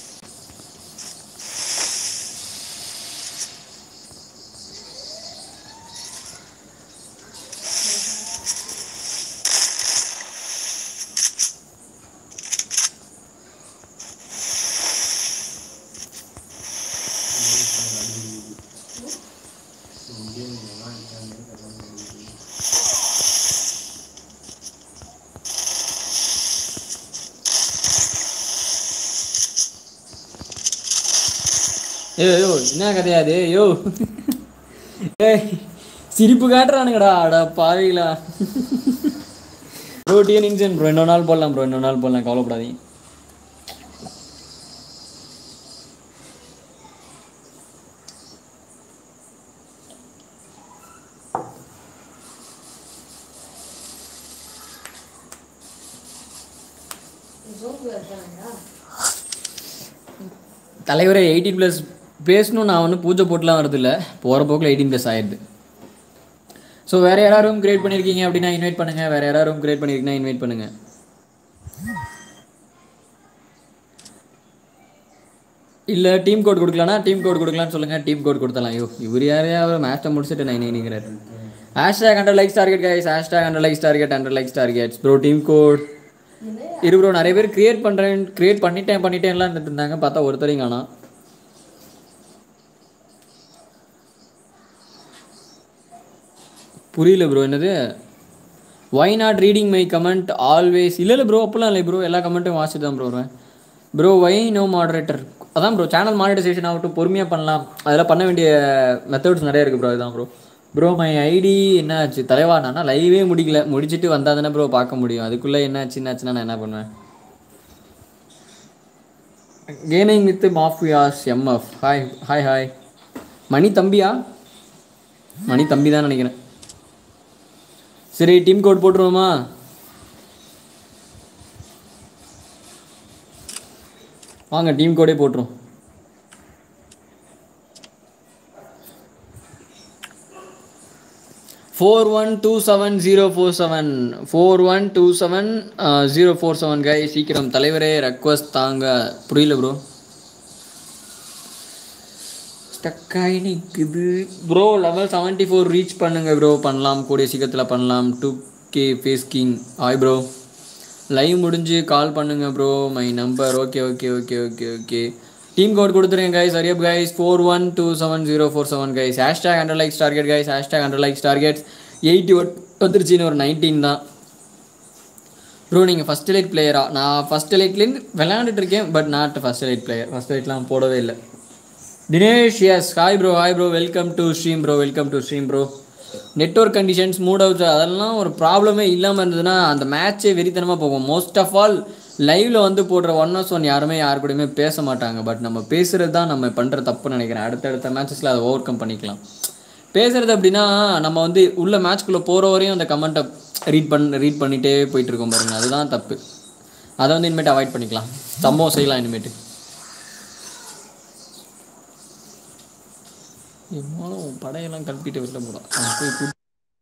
ஏய் யோ என்ன கதையாது யோ ஏய் சிரிப்பு காட்டுறானுங்கடா அடா பாவிகளா ப்ரோ டிஎன் இன்சன் ப்ரோ இன்னொரு நாள் போடலாம் ப்ரோ இன்னொரு நாள் போடலாம் கவலைப்படாதீங்க தலைவரே எயிட்டீன் ப்ளஸ் பேசணும் நான் வந்து பூஜை போட்டுலாம் வரதில்ல போகிற போக்கில் எயிட்டீன் ப்ளஸ் ஆயிடுது ஸோ வேறு யாராவது ரூம் கிரியேட் பண்ணியிருக்கீங்க அப்படின்னா இன்வைட் பண்ணுங்கள் வேறு யாராவது ரூம் கிரியேட் பண்ணியிருக்கீங்கன்னா இன்வைட் பண்ணுங்கள் இல்லை டீம் கோட் கொடுக்கலனா டீம் கோட் கொடுக்கலான்னு சொல்லுங்கள் டீம் கோட் கொடுத்தலாம் ஐயோ இவர் யாரையாவது மேட்ச்சை முடிச்சுட்டு நைன் நைனுங்கிறார் hashtag hundred likes target guys hashtag hundred likes target hundred likes targets bro team code இரு ப்ரோ நிறைய பேர் கிரியேட் பண்ணுறேன் கிரியேட் பண்ணிட்டேன் பண்ணிட்டேன்லாம் இருந்துட்டு இருந்தாங்க பார்த்தா ஒருத்தரையும் காணோம் புரியல ப்ரோ என்னது why not reading my comment always இல்லை இல்லை ப்ரோ அப்போலாம் இல்லை ப்ரோ எல்லா கமெண்ட்டும் வாசிட்டு தான் ப்ரோ வருவேன் ப்ரோ ஒய் நோ மாடரேட்டர் அதான் ப்ரோ சேனல் மானிட்டைசேஷன் ஆகட்டும் பொறுமையாக பண்ணலாம் அதெல்லாம் பண்ண வேண்டிய மெத்தட்ஸ் நிறைய இருக்குது ப்ரோ அதுதான் ப்ரோ ப்ரோ மை ஐடி என்ன ஆச்சு தலைவா நான் லைவே முடிக்கல முடிச்சுட்டு வந்தால் தானே ப்ரோ பார்க்க முடியும் அதுக்குள்ளே என்ன ஆச்சு என்னாச்சுன்னா நான் என்ன பண்ணுவேன் gaming with mafias MF hi hi hi Mani தம்பியா மணி தம்பி தான் நினைக்கிறேன் சரி டீம் கோட் போட்டுருவோமா வாங்க டீம் கோடே போட்டுரும் four one two seven zero four seven four one two seven zero four seven கை சீக்கிரம் தலைவரே ரெக்வஸ்ட் தாங்க புரியல ப்ரோ ஸ்டக்காகி நிற்குது bro level seventy four reach பண்ணுங்க ப்ரோ பண்ணலாம் கூடிய சீக்கிரத்தில் பண்ணலாம் டூ கே ஃபேஸ் கிங் ஆய் ப்ரோ லைவ் முடிஞ்சு கால் பண்ணுங்க bro my number okay okay okay okay okay team code கொடுத்துருங்க guys hurry up guys four one two seven zero four seven guys hashtag hundred likes target guys hashtag hundred likes targets eighty வந்துருச்சுன்னு ஒரு நைன்டீன் தான் ப்ரோ நீங்கள் ஃபஸ்ட் எலைட் பிளேயரா நான் ஃபஸ்ட் எலைட்லேருந்து விளையாண்டுட்டு இருக்கேன் but not first elite player first எலைட்லாம் போடவே இல்லை Dinesh S hi bro hi bro welcome to stream bro welcome to stream bro network conditions mood outs அதெல்லாம் ஒரு ப்ராப்ளமே இல்லாமல் இருந்ததுன்னா அந்த மேட்ச்சே வெறித்தனமாக போகும் மோஸ்ட் ஆஃப் ஆல் லைவ்ல வந்து போடுற ஒன் ஹவர்ஸ் ஒன் யாருமே யார் கூடயுமே பேச மாட்டாங்க பட் நம்ம பேசுறது தான் நம்ம பண்ணுற தப்புன்னு நினைக்கிறேன் அடுத்தடுத்த மேட்சஸில் அதை ஓவர் கம் பண்ணிக்கலாம் பேசுறது அப்படின்னா நம்ம வந்து உள்ள மேட்ச்குள்ளே போகிற வரையும் அந்த கமெண்ட்டை ரீட் பண்ண ரீட் பண்ணிகிட்டே போயிட்டு இருக்கோம் பாருங்க அதுதான் தப்பு அதை வந்து இனிமேட்டு அவாய்ட் பண்ணிக்கலாம் சம்பவம் செய்யலாம் இனிமேட்டு எம்மாலும் படையெல்லாம் கழட்டிட்டு வெளில போலாம் அவன் போய் கூட்டி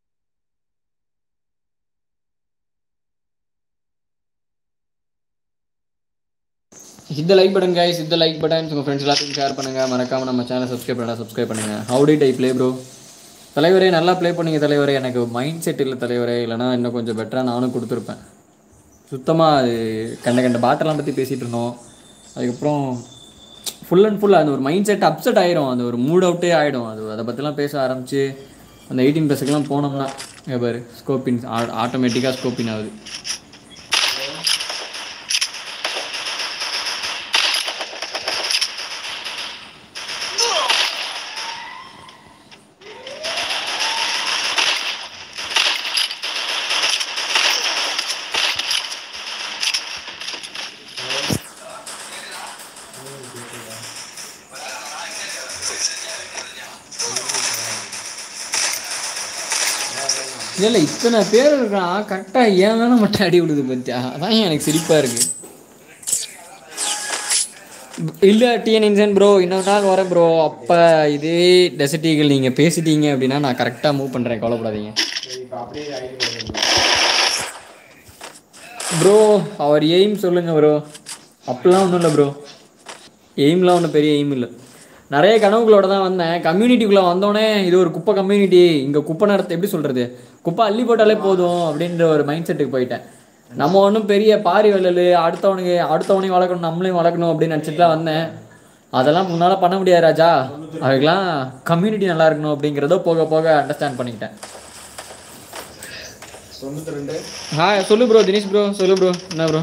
இந்த லைக் பட்டன் கைஸ் இந்த லைக் பட்டன் உங்கள் ஃப்ரெண்ட்ஸ் எல்லாத்தையும் ஷேர் பண்ணுங்க மறக்காம நம்ம சேனல் சப்ஸ்கிரைப் பண்ணா சப்ஸ்கிரைப் பண்ணுங்க how did I play bro தலைவரே நல்லா ப்ளே பண்ணீங்க தலைவரே எனக்கு மைண்ட் செட் இல்லை தலைவரே இல்லைனா இன்னும் கொஞ்சம் பெட்டராக நானும் கொடுத்துருப்பேன் சுத்தமாக அது கண்ட கண்ட பாட்டெல்லாம் பற்றி பேசிகிட்டு இருந்தோம் அதுக்கப்புறம் ஃபுல் அண்ட் ஃபுல் அந்த ஒரு மைண்ட் செட் அப்செட் ஆயிடும் அந்த ஒரு மூட் அவுட்டே ஆகிடும் அது அதை பற்றிலாம் பேச ஆரம்பிச்சு அந்த எயிட்டீன் ப்ளஸுக்கெல்லாம் போனோம்னா இங்க பாரு ஸ்கோப்பின் ஆட்டோமேட்டிக்காக ஸ்கோப்பின் ஆகுது இல்லை இல்லை இத்தனை பேர் இருக்கான் கரெக்டாக ஏன் மேலே மட்டும் அடி விடுது பத்தியா அதான் எனக்கு சிரிப்பாக இருக்கு இல்லை டிஎன் இன்சன் ப்ரோ இன்னொரு நாள் வரேன் ப்ரோ அப்போ இதே டெசர்டிகள் நீங்கள் பேசிட்டீங்க அப்படின்னா நான் கரெக்டாக மூவ் பண்ணுறேன் கவலைப்படாதீங்க இப்போ அப்படியே ஐடி ப்ரோ அவர் எய்ம் சொல்லுங்க ப்ரோ அப்படிலாம் ஒன்றும் இல்லை ப்ரோ எய்ம்லாம் ஒன்றும் பெரிய எய்ம் இல்லை நிறைய கனவுகளோட தான் வந்தேன் கம்யூனிட்டிக்குள்ளே வந்தோடனே இது ஒரு குப்பை கம்யூனிட்டி இங்கே குப்பை நடத்த எப்படி சொல்கிறது குப்பை அள்ளி போட்டாலே போதும் அப்படின்ற ஒரு மைண்ட் செட்டுக்கு போயிட்டேன் நம்ம ஒன்றும் பெரிய பாரி வள்ளல் அடுத்தவனுக்கு அடுத்தவனையும் வளர்க்கணும் நம்மளையும் வளர்க்கணும் அப்படின்னு நினச்சிட்டுலாம் வந்தேன் அதெல்லாம் முன்னால் பண்ண முடியாது ராஜா அதுக்கெல்லாம் கம்யூனிட்டி நல்லா இருக்கணும் அப்படிங்கிறதோ போக போக அண்டர்ஸ்டாண்ட் பண்ணிக்கிட்டேன் தொண்ணூற்றி ரெண்டு ஆ சொல்லு ப்ரோ தினேஷ் ப்ரோ சொல்லு ப்ரோ என்ன bro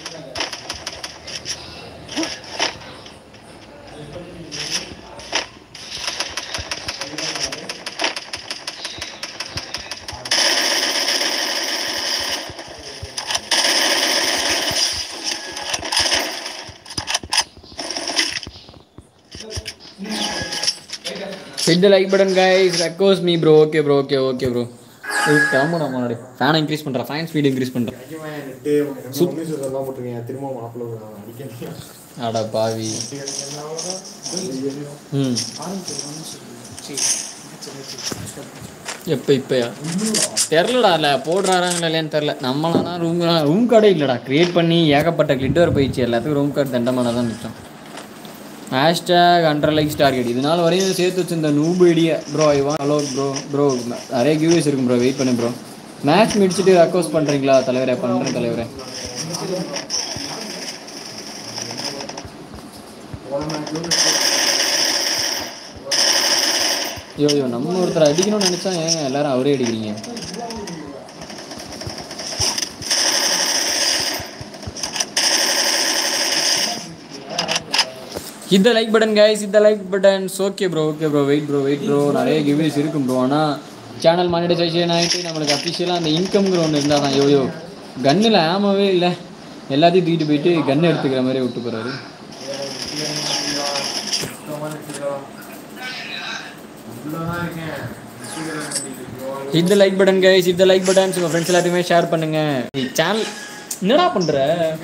hit the like button guys request me bro okay bro okay okay bro ஏய் கிளம்பணும் முன்னாடி ஃபேனை இன்க்ரீஸ் பண்ணுறேன் ஃபேன் ஸ்பீடு இன்க்ரீஸ் பண்ணுறேன் அதிகமாக நெட்டு உண்மை சொல்லலாம் போட்டுருக்கீங்க திரும்ப மாப்பிள்ள அடிக்கணும் அட பாவி ம் எப்போ இப்போயா தெரிலடா இல்லை போடுறாராங்களா இல்லையான்னு தெரில நம்மளானா ரூம் ரூம் கார்டே இல்லைடா க்ரியேட் பண்ணி ஏகப்பட்ட கிளிட்டர் போயிடுச்சு எல்லாத்துக்கும் ரூம் கார்டு தண்டமான தான் மிச்சம் ஹேஷ்டேக் ஹண்ட்ரட் லைக்ஸ் டார்கெட் இதனால வரையும் சேர்த்து வச்சிருந்த noob idea bro I want hello bro bro நிறைய கியூஸ் இருக்கும் ப்ரோ வெயிட் பண்ணு ப்ரோ மேட்ச் முடிச்சுட்டு ரெக்வஸ்ட் பண்ணுறீங்களா தலைவரே பண்ணுறேன் தலைவரே ஐயோ ஐயோ நம்ம ஒருத்தர் அடிக்கணும்னு நினச்சா ஏங்க எல்லாரும் அவரே அடிக்கிறீங்க இந்த லைக் பட்டன் கைஸ் இந்த like buttons okay bro okay bro wait bro wait bro நிறைய கிவ்வேஸ் இருக்கும் ப்ரோ ஆனால் சேனல் மானிட்டைசேஷன் ஆகிட்டு நம்மளுக்கு அஃபிஷியலாக அந்த இன்கம்ங்கிற ஒன்று இருந்தால் தான் யோயோ கன்னில் ஆமாவே இல்லை எல்லாத்தையும் தூக்கிட்டு போயிட்டு கன் எடுத்துக்கிற மாதிரி விட்டு போகிறாரு இந்த லைக் பட்டன் கைஸ் இந்த லைக் பட்டன்ஸ் உங்கள் ஃப்ரெண்ட்ஸ் எல்லாத்தையுமே ஷேர் பண்ணுங்க சேனல் என்னடா பண்ணுற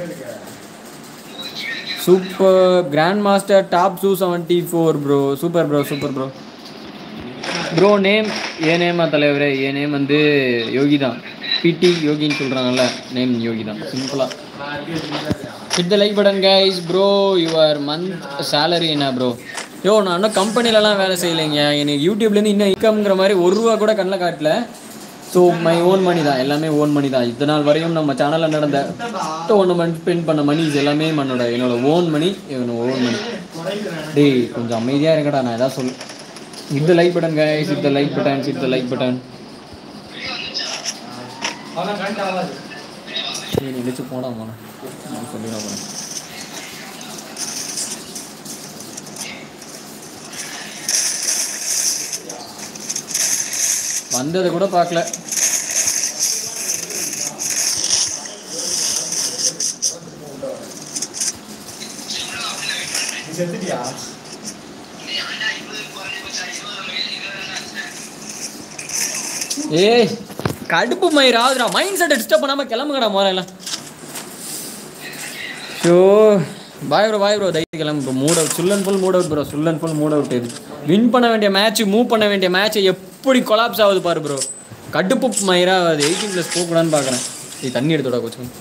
super grand master top two seventy four bro super bro super bro bro name ஏன் நேமா தலைவரே என் நேம் வந்து யோகி தான் பிடி யோகின்னு சொல்கிறாங்கல்ல நேம் யோகி தான் சிம்பிளாக hit the like button guys bro your month salary என்ன ப்ரோ யோ நான் இன்னும் கம்பெனிலலாம் வேலை செய்யலைங்க எனக்கு யூடியூப்லேருந்து இன்னும் இன்கம்ங்கிற மாதிரி ஒரு ரூபா கூட கண்ணில் காட்டல ஸோ மை ஓன் மணி தான் எல்லாமே ஓன் மணி தான் இத்தனை நாள் வரையும் நம்ம சேனலில் நடந்த டோர்னமெண்ட் ஸ்பெண்ட் பண்ண மணி இது எல்லாமே என்னோட என்னோட ஓன் மணி என்னோட ஓன் மணி டேய் கொஞ்சம் அமைதியாக இருக்கடா நான் எதாவது சொல் இந்த லைக் பட்டன் கைஸ் இந்த லைக் பட்டன் இந்த லைக் பட்டன் சரி நினைச்சு போடா போன நான் சொல்லிட போகிறேன் வந்ததை கூட பார்க்கல நீ செத்துட்டியா ஏய் கடுப்பு மயிர் ஆகுதுடா மைண்ட் செட்டை டிஸ்டர்ப் பண்ணாம கிளம்புங்கடா முதல்ல show bye bro bye bro தைரியம் கிளம்பு bro mood out sullen full mood out bro sullen full mood out இது வின் பண்ண வேண்டிய மேட்ச் மூவ் பண்ண வேண்டிய மேட்ச் எப்படி கொலாப்ஸ் ஆகுது பாரு ப்ரோ கடுப்பு மயிரா அது எயிட்டீன் ப்ளஸ் போகக்கூடாதுன்னு பார்க்குறேன் இது தண்ணி எடுத்துடா கொஞ்சம்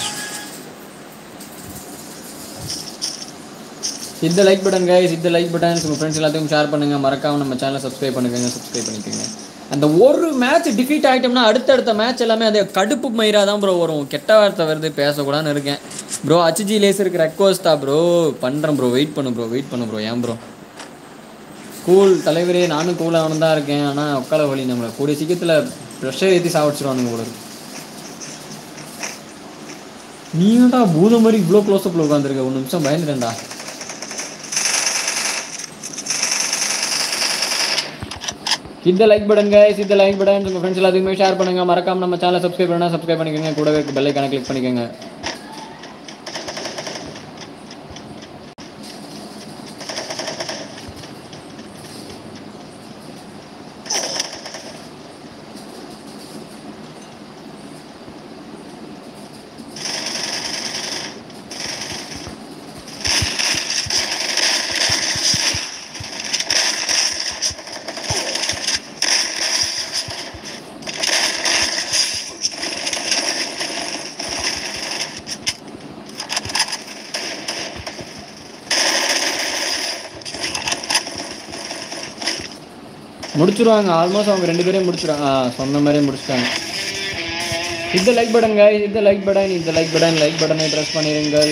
இந்த லைக் பட்டன் கைஸ் இந்த லைக் பட்டன் உங்கள் ஃப்ரெண்ட்ஸ் எல்லாத்தையும் ஷேர் பண்ணுங்க மறக்காம நம்ம சேனலை சப்ஸ்கிரைப் பண்ணுங்க சப்ஸ்கிரைப் பண்ணிக்கோங்க அந்த ஒரு மேட்ச் டிஃபீட் ஆகிட்டோம்னா அடுத்தடுத்த மேட்ச் எல்லாமே அது கடுப்பு மயிரா தான் ப்ரோ வரும் கெட்ட வார்த்தை வருது பேசக்கூடாதுன்னு இருக்கேன் ப்ரோ ஹச்ஜி லேசருக்கு ரெக்வஸ்டா ப்ரோ பண்ணுறேன் ப்ரோ வெயிட் பண்ணு ப்ரோ வெயிட் பண்ணு ப்ரோ ஏன் ப்ரோ கூல் தலைவரே நானும் கூலாக தான் இருக்கேன் ஆனால் உட்கால வழி நம்மளை கூடிய சீக்கிரத்தில் ப்ரெஷர் ஏற்றி சாவடிச்சிருவானுங்க கூட நீங்கடா பூதம் மாதிரி இவ்வளோ க்ளோஸ்அப்பில் உட்காந்துருக்க ஒரு நிமிஷம் பயந்துட்டேன்டா இந்த லைக் பட்டன் கைஸ் இந்த லைக் பட்டன் உங்கள் ஃப்ரெண்ட்ஸ் எல்லாத்துக்குமே ஷேர் பண்ணுங்க மறக்காம நம்ம சேனலை சப்ஸ்கிரைப் பண்ணா சப்ஸ்கிரைப் பண்ணிக்கோங்க கூடவே பெல் ஐக்கான கிளிக் பண்ணிக்கோங்க முடிச்சிருவாங்க ஆல்மோஸ்ட் அவங்க ரெண்டு பேரையும் முடிச்சிருவாங்க ஆ சொன்ன மாதிரியே முடிச்சிட்டாங்க இந்த லைக் பட்டன் guys இந்த லைக் பட்டன் இந்த லைக் பட்டன் லைக் பட்டனை ப்ரெஸ் பண்ணிடுங்கள்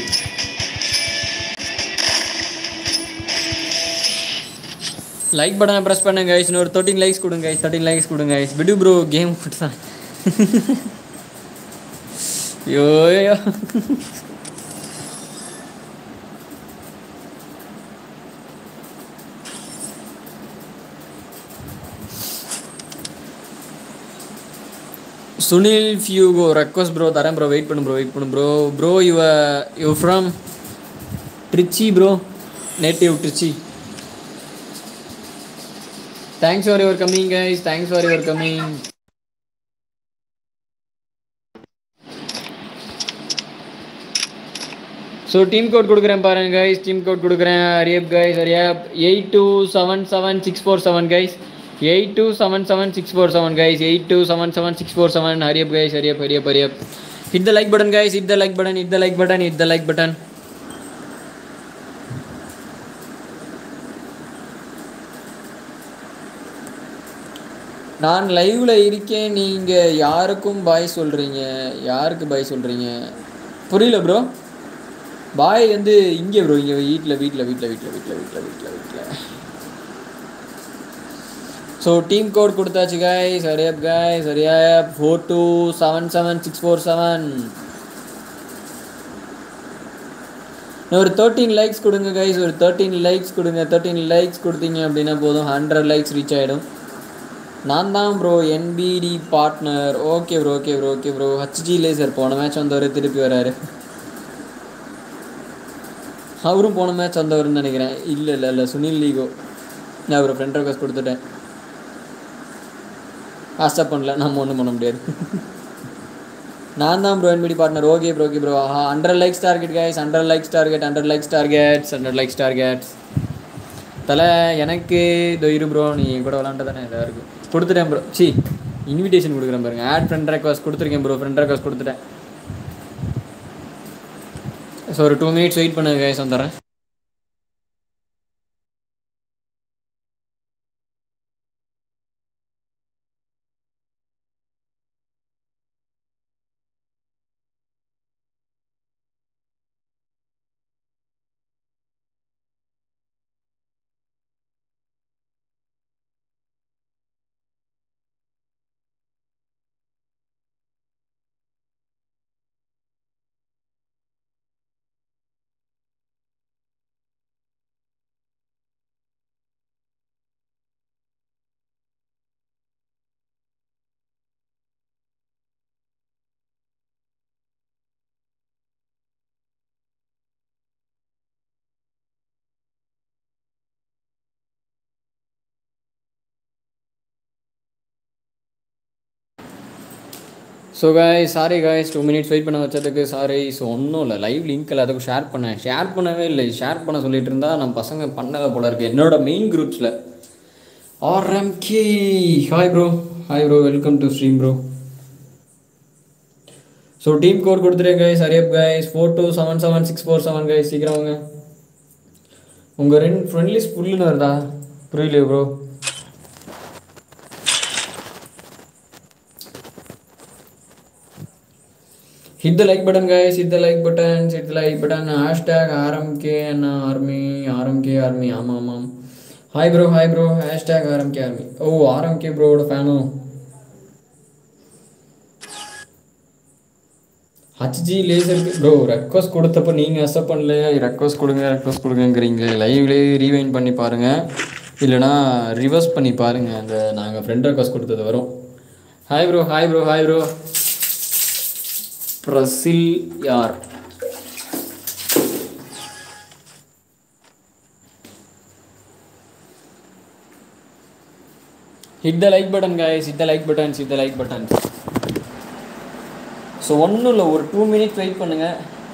லைக் பட்டனை ப்ரெஸ் பண்ணுங்க guys இன்னொரு தேர்ட்டின் லைக்ஸ் கொடுங்க guys தேர்ட்டின் லைக்ஸ் கொடுங்க guys விடு ப்ரோ கேம் தான் ஐயோ ஐயோ. சுனில் ஃபியூகோ ரெக்வஸ்ட் ப்ரோ தரேன் ப்ரோ வெயிட் பண்ணு ப்ரோ வெயிட் பண்ணு bro bro you you from Trichy bro native Trichy thanks for your coming guys thanks for your coming so team code கொடுக்குறேன் பாருங்க கைஸ் டீம் கோட் கொடுக்குறேன் hurry up guys hurry up eight two seven seven six four seven guys eight two seven seven six four seven guys eight two seven seven six four seven hurry up guys hurry up hurry up hurry up hit the like button guys hit the like button hit the like button hit the like button நான் லைவ்ல இருக்கேன் நீங்க யாருக்கும் பாய் சொல்றீங்க யாருக்கு பாய் சொல்றீங்க புரியல ப்ரோ பாய் வந்து இங்கே ப்ரோ இங்கே வீட்டில் வீட்டில் வீட்டில் வீட்டில் வீட்டில் வீட்டில் வீட்டில் வீட்டில் ஸோ டீம் கோட் கொடுத்தாச்சு guy hurry up guy hurry up four two seven seven six four seven ஒரு தேர்ட்டீன் லைக்ஸ் கொடுங்க கைஸ் ஒரு தேர்ட்டீன் லைக்ஸ் கொடுங்க தேர்ட்டீன் லைக்ஸ் கொடுத்தீங்க அப்படின்னா போதும் ஹண்ட்ரட் லைக்ஸ் ரீச் ஆகிடும் நான் தான் bro NBT partner okay bro okay bro okay bro HG laser போன மேட்ச் வந்தவர் திருப்பி வராரு அவரும் போன மேட்ச் வந்தவர்னு நினைக்கிறேன் இல்லை இல்லை இல்லை சுனில் லீகோ நான் அவர் ஃப்ரெண்ட் ரெக்வஸ்ட் கொடுத்துட்டேன் அக்செப்ட் பண்ணல நம்ம ஒன்றும் பண்ண முடியாது நான் தான் bro NBT partner okay bro okay bro ஆஹா hundred likes target guys hundred likes target hundred likes targets hundred likes targets தலை எனக்கு இதோ இரு ப்ரோ நீ என் கூட விளாண்டு தானே இதாக இருக்கும் கொடுத்துட்டேன் ப்ரோ சி இன்விடேஷன் கொடுக்குறேன் பாருங்க ஆட் ஃப்ரெண்ட் ரெக்வஸ்ட் கொடுத்துருக்கேன் ப்ரோ ஃப்ரெண்ட் ரெக்வஸ்ட் கொடுத்துட்டேன் ஸோ ஒரு டூ மினிட்ஸ் வெயிட் பண்ணுங்க கைஸ் வந்துடுறேன் so guys sorry guys two minutes wait பண்ண வச்சதுக்கு சாரி ஸோ ஒன்றும் இல்லை லைவ் லிங்க் எல்லாத்துக்கும் ஷேர் பண்ணேன் ஷேர் பண்ணவே இல்லை ஷேர் பண்ண சொல்லிட்டு இருந்தா நம்ம பசங்க பண்ணல போல இருக்கு என்னோட மெயின் குரூப்ஸில் RMK hi bro hi bro welcome to stream bro so team code கொடுத்துருங்க guys hurry up guys four two seven seven six four seven guys சீக்கிரம் வாங்க உங்கள் ரெண்டு ஃப்ரெண்ட் லிஸ்ட் புல்லுன்னு வருதா புரியலையே bro hit the like button guys hit the like button hit the like button hashtag rmk and army rmk army ஆமாம் ஆமாம் hi bro hi bro hashtag RMK army oh RMK ப்ரோவோட ஃபேனோ ஹச்ஜி லேசருக்கு ப்ரோ ரெக்வஸ்ட் கொடுத்தப்போ நீங்கள் அக்செப்ட் பண்ணல ரெக்வஸ்ட் கொடுங்க ரெக்வஸ்ட் கொடுங்கங்கிறீங்களே லைவ்லேயே ரீவைண்ட் பண்ணி பாருங்கள் இல்லைனா ரிவர்ஸ் பண்ணி பாருங்கள் அந்த நாங்கள் ஃப்ரெண்ட் ரெக்வஸ்ட் கொடுத்தது வரும் hi bro hi bro hi bro பிரசில் யார் hit the like button guys hit the like buttons hit the like buttons so ஒன்றும் இல்லை ஒரு டூ மினிட்ஸ் வெயிட் பண்ணுங்க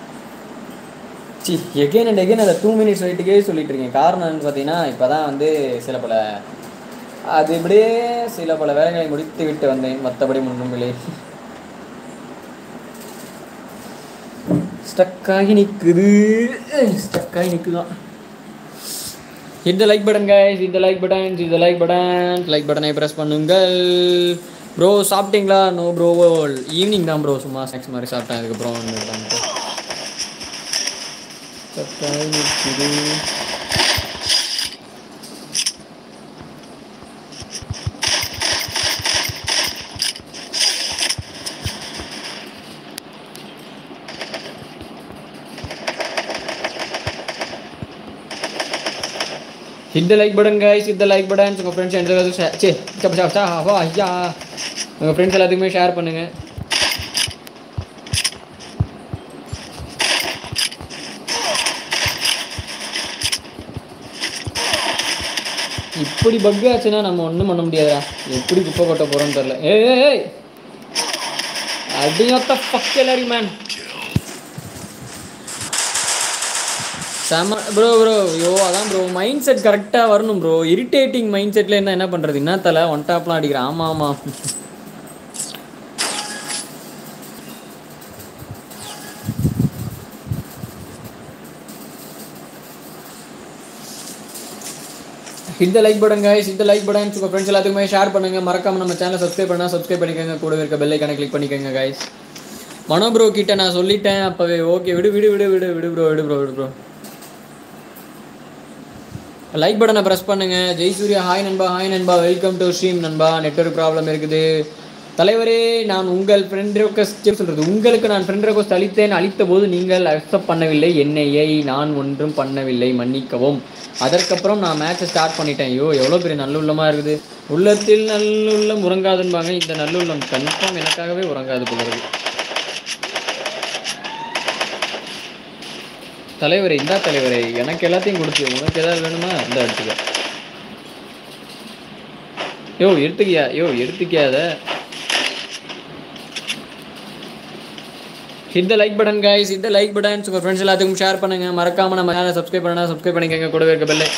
சி எகைன் அண்ட் எகைன் அந்த டூ மினிட்ஸ் வெயிட்டுக்கே சொல்லிட்டு இருக்கேன் காரணம் என்னன்னு பார்த்தீங்கன்னா இப்போ தான் வந்து சில பல அது இப்படியே சில பல வேலைகளை முடித்து விட்டு வந்தேன் மற்றபடி முன்னுங்களே ஸ்டக்காகி நிற்குது ஸ்டக்காகி நிற்குதான் hit the like button guys hit the like button hit the like button like பட்டனை ப்ரெஸ் பண்ணுங்கள் ப்ரோ சாப்பிட்டீங்களா நோ ப்ரோ ஈவினிங் தான் ப்ரோ சும்மா ஸ்நாக்ஸ் மாதிரி சாப்பிட்டேன் அதுக்கப்புறம் வந்துட்டு ஸ்டக்காகி நிற்குது hit the like button guys hit the like button உங்கள் ஃப்ரெண்ட்ஸ் எந்த சே சப்பா சப்பா வா ஐயா உங்கள் ஃப்ரெண்ட்ஸ் எல்லாத்துக்குமே ஷேர் பண்ணுங்கள் இப்படி பக் ஆச்சுன்னா நம்ம ஒன்றும் பண்ண முடியாதுடா எப்படி குப்பை கொட்ட போகிறோன்னு தெரில ஏய் ஏய் ஏய் அடியாத்த பக்கலரி மேன் செம ப்ரோ ப்ரோ ஐயோ அதான் ப்ரோ மைண்ட் செட் கரெக்டாக வரணும் ப்ரோ இரிட்டேட்டிங் மைண்ட் செட்டில் என்ன என்ன பண்ணுறது என்ன தலை ஒன் டாப்லாம் அடிக்கிறேன் ஆமாம் ஆமாம் இந்த லைக் பட்டன் கைஸ் இந்த லைக் பட்டன் உங்கள் ஃப்ரெண்ட்ஸ் எல்லாத்துக்குமே ஷேர் பண்ணுங்க மறக்காம நம்ம சேனலை சப்ஸ்கிரைப் பண்ணால் சப்ஸ்கிரைப் பண்ணிக்கோங்க கூட இருக்க பெல் ஐக்கானை கிளிக் பண்ணிக்கோங்க கைஸ் மனோ ப்ரோ கிட்ட நான் சொல்லிட்டேன் அப்போவே ஓகே விடு விடு விடு விடு விடு ப்ரோ விடு ப்ரோ விடு ப்ரோ லைக் பட்டனை ப்ரெஸ் பண்ணுங்க ஜெய்சூர்யா ஹாய் நண்பா ஹாய் நண்பா வெல்கம் டு ஸ்ட்ரீம் நண்பா நெட்வொர்க் ப்ராப்ளம் இருக்குது தலைவரே நான் உங்கள் ஃப்ரெண்ட் ரெக்வஸ்ட் சொல்றது உங்களுக்கு நான் ஃப்ரெண்ட் ரெக்வஸ்ட் அளித்தேன் அளித்த போது நீங்கள் அக்செப்ட் பண்ணவில்லை என்னையை நான் ஒன்றும் பண்ணவில்லை மன்னிக்கவும் அதற்கப்புறம் நான் மேட்சை ஸ்டார்ட் பண்ணிட்டேன் ஐயோ எவ்வளோ பெரிய நல்லுள்ளமா இருக்குது உள்ளத்தில் நல்லுள்ளம் உறங்காதுன்பாங்க இந்த நல்லுள்ளம் கன்ஃபார்ம் எனக்காகவே உறங்காது போகிறது தலைவரே இந்தா தலைவரே எனக்கு எல்லாத்தையும் கொடுத்து உனக்கு ஏதாவது வேணுமா இந்த எடுத்துக்க யோ எடுத்துக்கியா யோ எடுத்துக்கியாத இந்த லைக் பட்டன் கைஸ் இந்த லைக் பட்டன் உங்கள் ஃப்ரெண்ட்ஸ் எல்லாத்துக்கும் ஷேர் பண்ணுங்க மறக்காம நம்ம சேனலை சப்ஸ்கிரைப் பண்ணா சப்ஸ்கிரைப் பண்ணிக்கங்க கூடவே இருக்க பெல்லை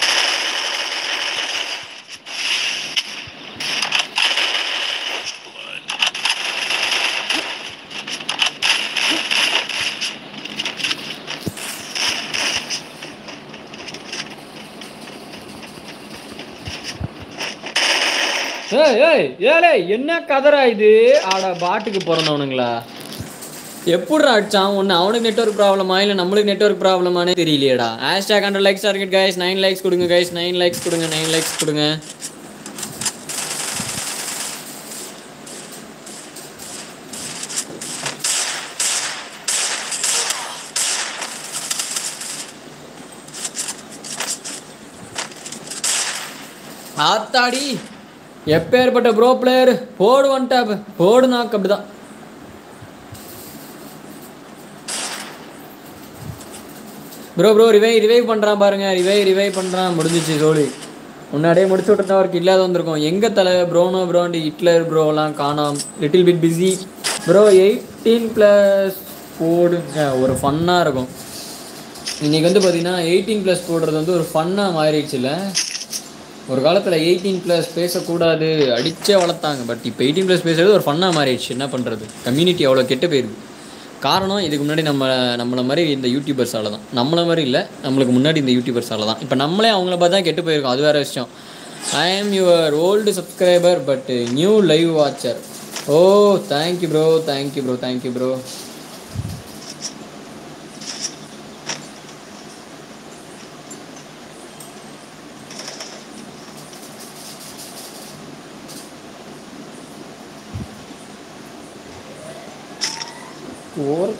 ஏய் ஏய் ஏலே என்ன கதரா இது ஆட பாட்டுக்கு பிறந்தவனுங்களா எப்படிடா அடிச்சான் ஒன்று அவனுக்கு நெட்வொர்க் ப்ராப்ளமா இல்லை நம்மளுக்கு நெட்வொர்க் ப்ராப்ளமானே தெரியலையேடா hashtag hundred likes target guys nine likes கொடுங்க கைஸ் நைன் லைக்ஸ் கொடுங்க நைன் லைக்ஸ் கொடுங்க ஆத்தாடி எப்பேற்பட்ட ப்ரோ பிளேயர் போடு ஒன் டேப் போடு நாக்கு அப்படிதான் ப்ரோ ப்ரோ ரிவை ரிவைவ் பண்ணுறான் பாருங்க ரிவை ரிவைவ் பண்ணுறான் முடிஞ்சிச்சு சோழி முன்னாடியே முடிச்சு விட்டுருந்தா அவருக்கு இல்லாத வந்திருக்கும் எங்கே தலை ப்ரோனோ ப்ரோண்டு ஹிட்லர் ப்ரோலாம் காணோம் little bit busy bro eighteen plus போடுங்க ஒரு ஃபன்னாக இருக்கும் இன்னைக்கு வந்து பார்த்தீங்கன்னா எயிட்டீன் ப்ளஸ் போடுறது வந்து ஒரு ஃபன்னாக மாறிடுச்சுல ஒரு காலத்தில் எயிட்டீன் ப்ளஸ் பேசக்கூடாது அடிச்சே வளர்த்தாங்க பட் இப்போ எயிட்டீன் ப்ளஸ் பேசுறது ஒரு ஃபன்னாக மாறிடுச்சு என்ன பண்ணுறது கம்யூனிட்டி அவ்வளோ கெட்டு போயிருக்கு காரணம் இதுக்கு முன்னாடி நம்ம நம்மளை மாதிரி இந்த யூடியூபர்ஸால தான் நம்மளை மாதிரி இல்லை நம்மளுக்கு முன்னாடி இந்த யூடியூபர்ஸால தான் இப்போ நம்மளே அவங்கள பார்த்து தான் கெட்டு போயிருக்கோம் அது வேறு விஷயம் I am your old subscriber but new live watcher oh thank you bro thank you bro thank you bro Four.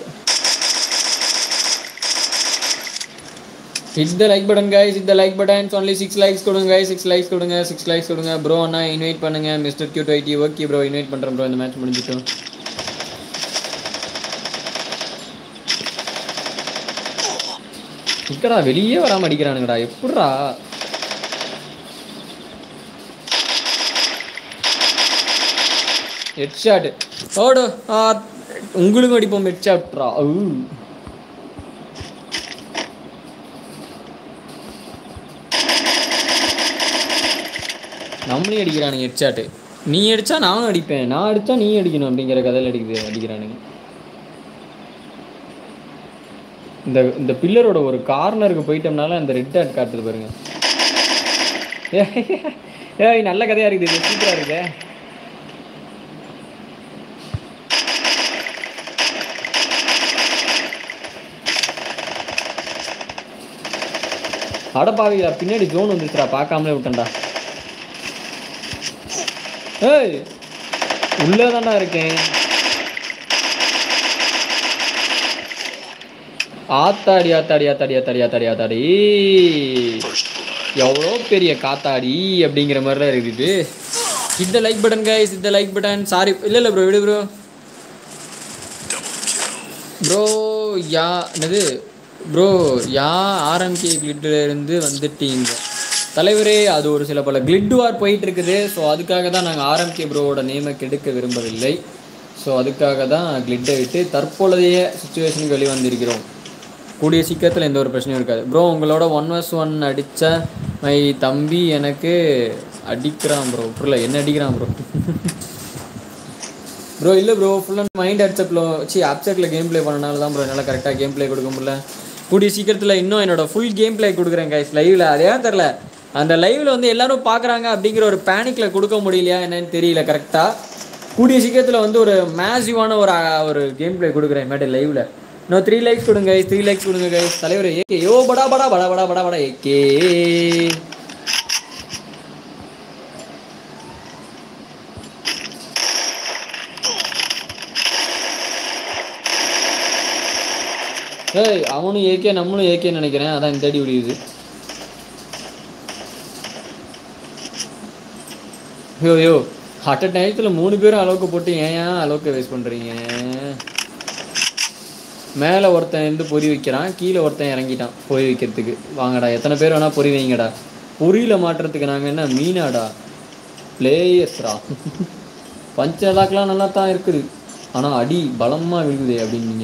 Hit the like button guys, hit the like button. It's only 6 likes கொடுங்க guys, 6 likes கொடுங்க, 6 likes கொடுங்க. Bro அண்ணா இன்வைட் பண்ணுங்க mister cute ID okay bro invite பண்ணுறேன் ப்ரோ இந்த மேட்ச் முடிஞ்சிட்டோம் இக்கடா வெளியே வராம அடிக்கிறானுங்கடா எப்படிடா ஹெட் ஷாட் ஓடு ஆ, உங்களுக்கும் அடிப்போம் ஹெட் ஷாட்ரா நம்மளையும் அடிக்கிறானுங்க ஹெட் ஷாட்டு நீ அடிச்சா நானும் அடிப்பேன் நான் அடிச்சா நீ அடிக்கணும் அப்படிங்கிற கதையில் அடிக்குது அடிக்கிறானுங்க இந்த இந்த பில்லரோட ஒரு கார்னருக்கு போயிட்டோம்னால அந்த ரெட் ஹாட் காட்டுது பாருங்க ஏய் நல்ல கதையா இருக்குது இது சூப்பரா இருக்கே அடப்பாவிகளா பின்னாடி ஜோன் வந்துச்சுடா பார்க்காமலே விட்டேன்டா ஏய் உள்ளே தான்டா இருக்கேன் ஆத்தாடி ஆத்தாடி ஆத்தாடி ஆத்தாடி ஆத்தாடி ஆத்தாடி எவ்வளோ பெரிய காத்தாடி அப்படிங்கிற மாதிரிலாம் இருக்குது இந்த லைக் பட்டன் கைஸ் இந்த லைக் பட்டன் சாரி இல்லை இல்லை ப்ரோ விடு ப்ரோ ப்ரோ யா என்னது ப்ரோ யா ஆர்எம்கே இருந்து வந்துட்டீங்க தலைவரே அது ஒரு சில பல கிளிட் வார் போயிட்டு இருக்குது ஸோ அதுக்காக தான் நாங்கள் ஆர்எம்கே ப்ரோவோட நேமை கெடுக்க விரும்பவில்லை ஸோ அதுக்காக தான் கிளிட்டை விட்டு தற்பொழுதைய சுச்சுவேஷனுக்கு வெளிவந்திருக்கிறோம் கூடிய சீக்கிரத்தில் எந்த ஒரு பிரச்சனையும் இருக்காது ப்ரோ உங்களோட ஒன் வர்ஸ் ஒன் அடித்த மை தம்பி எனக்கு அடிக்கிறான் ப்ரோ புரியல என்ன அடிக்கிறான் ப்ரோ ப்ரோ இல்லை ப்ரோ ஃபுல் அண்ட் மைண்ட் அப்செட்டில் சி அப்செட்டில் கேம் ப்ளே பண்ணனால தான் ப்ரோ என்னால் கரெக்டாக கேம் ப்ளே கொடுக்க முடியல கூடிய சீக்கிரத்தில் இன்னும் என்னோட ஃபுல் கேம் ப்ளே கொடுக்குறேன் கைஸ் லைவில் அதே தெரில அந்த லைவில் வந்து எல்லாரும் பார்க்குறாங்க அப்படிங்கிற ஒரு பேனிக்கில் கொடுக்க முடியலையா என்னன்னு தெரியல கரெக்டாக கூடிய சீக்கிரத்தில் வந்து ஒரு மேசிவான ஒரு அஹ், ஒரு கேம் ப்ளே கொடுக்குறேன் மேட்டர் லைவில் இன்னும் த்ரீ லைக்ஸ் கொடுங்க கைஸ் த்ரீ லைக்ஸ் கொடுங்க கைஸ் தலைவர் ஏகே யோ படா படா படா படா படா படா ஏகே ஏய் அவனும் ஏகே நம்மளும் ஏகேன்னு நினைக்கிறேன் அதான் இந்த அடி விடியுது ஐயோ ஐயோ அட் அ டயத்தில் மூணு பேரும் அளவுக்கு போட்டு ஏன் ஏன் அளவுக்கு வேஸ்ட் பண்ணுறீங்க மேலே ஒருத்தன் இருந்து பொறி வைக்கிறான் கீழே ஒருத்தன் இறங்கிட்டான் பொறி வைக்கிறதுக்கு வாங்கடா எத்தனை பேர் வேணால் பொறி வைங்கடா பொரியில் மாட்டுறதுக்கு நாங்கள் என்ன மீனாடா பிளேயர்ஸ்ரா பஞ்சலாக்கெலாம் நல்லா தான் இருக்குது ஆனால் அடி பலமாக விழுகுதே அப்படின்னீங்க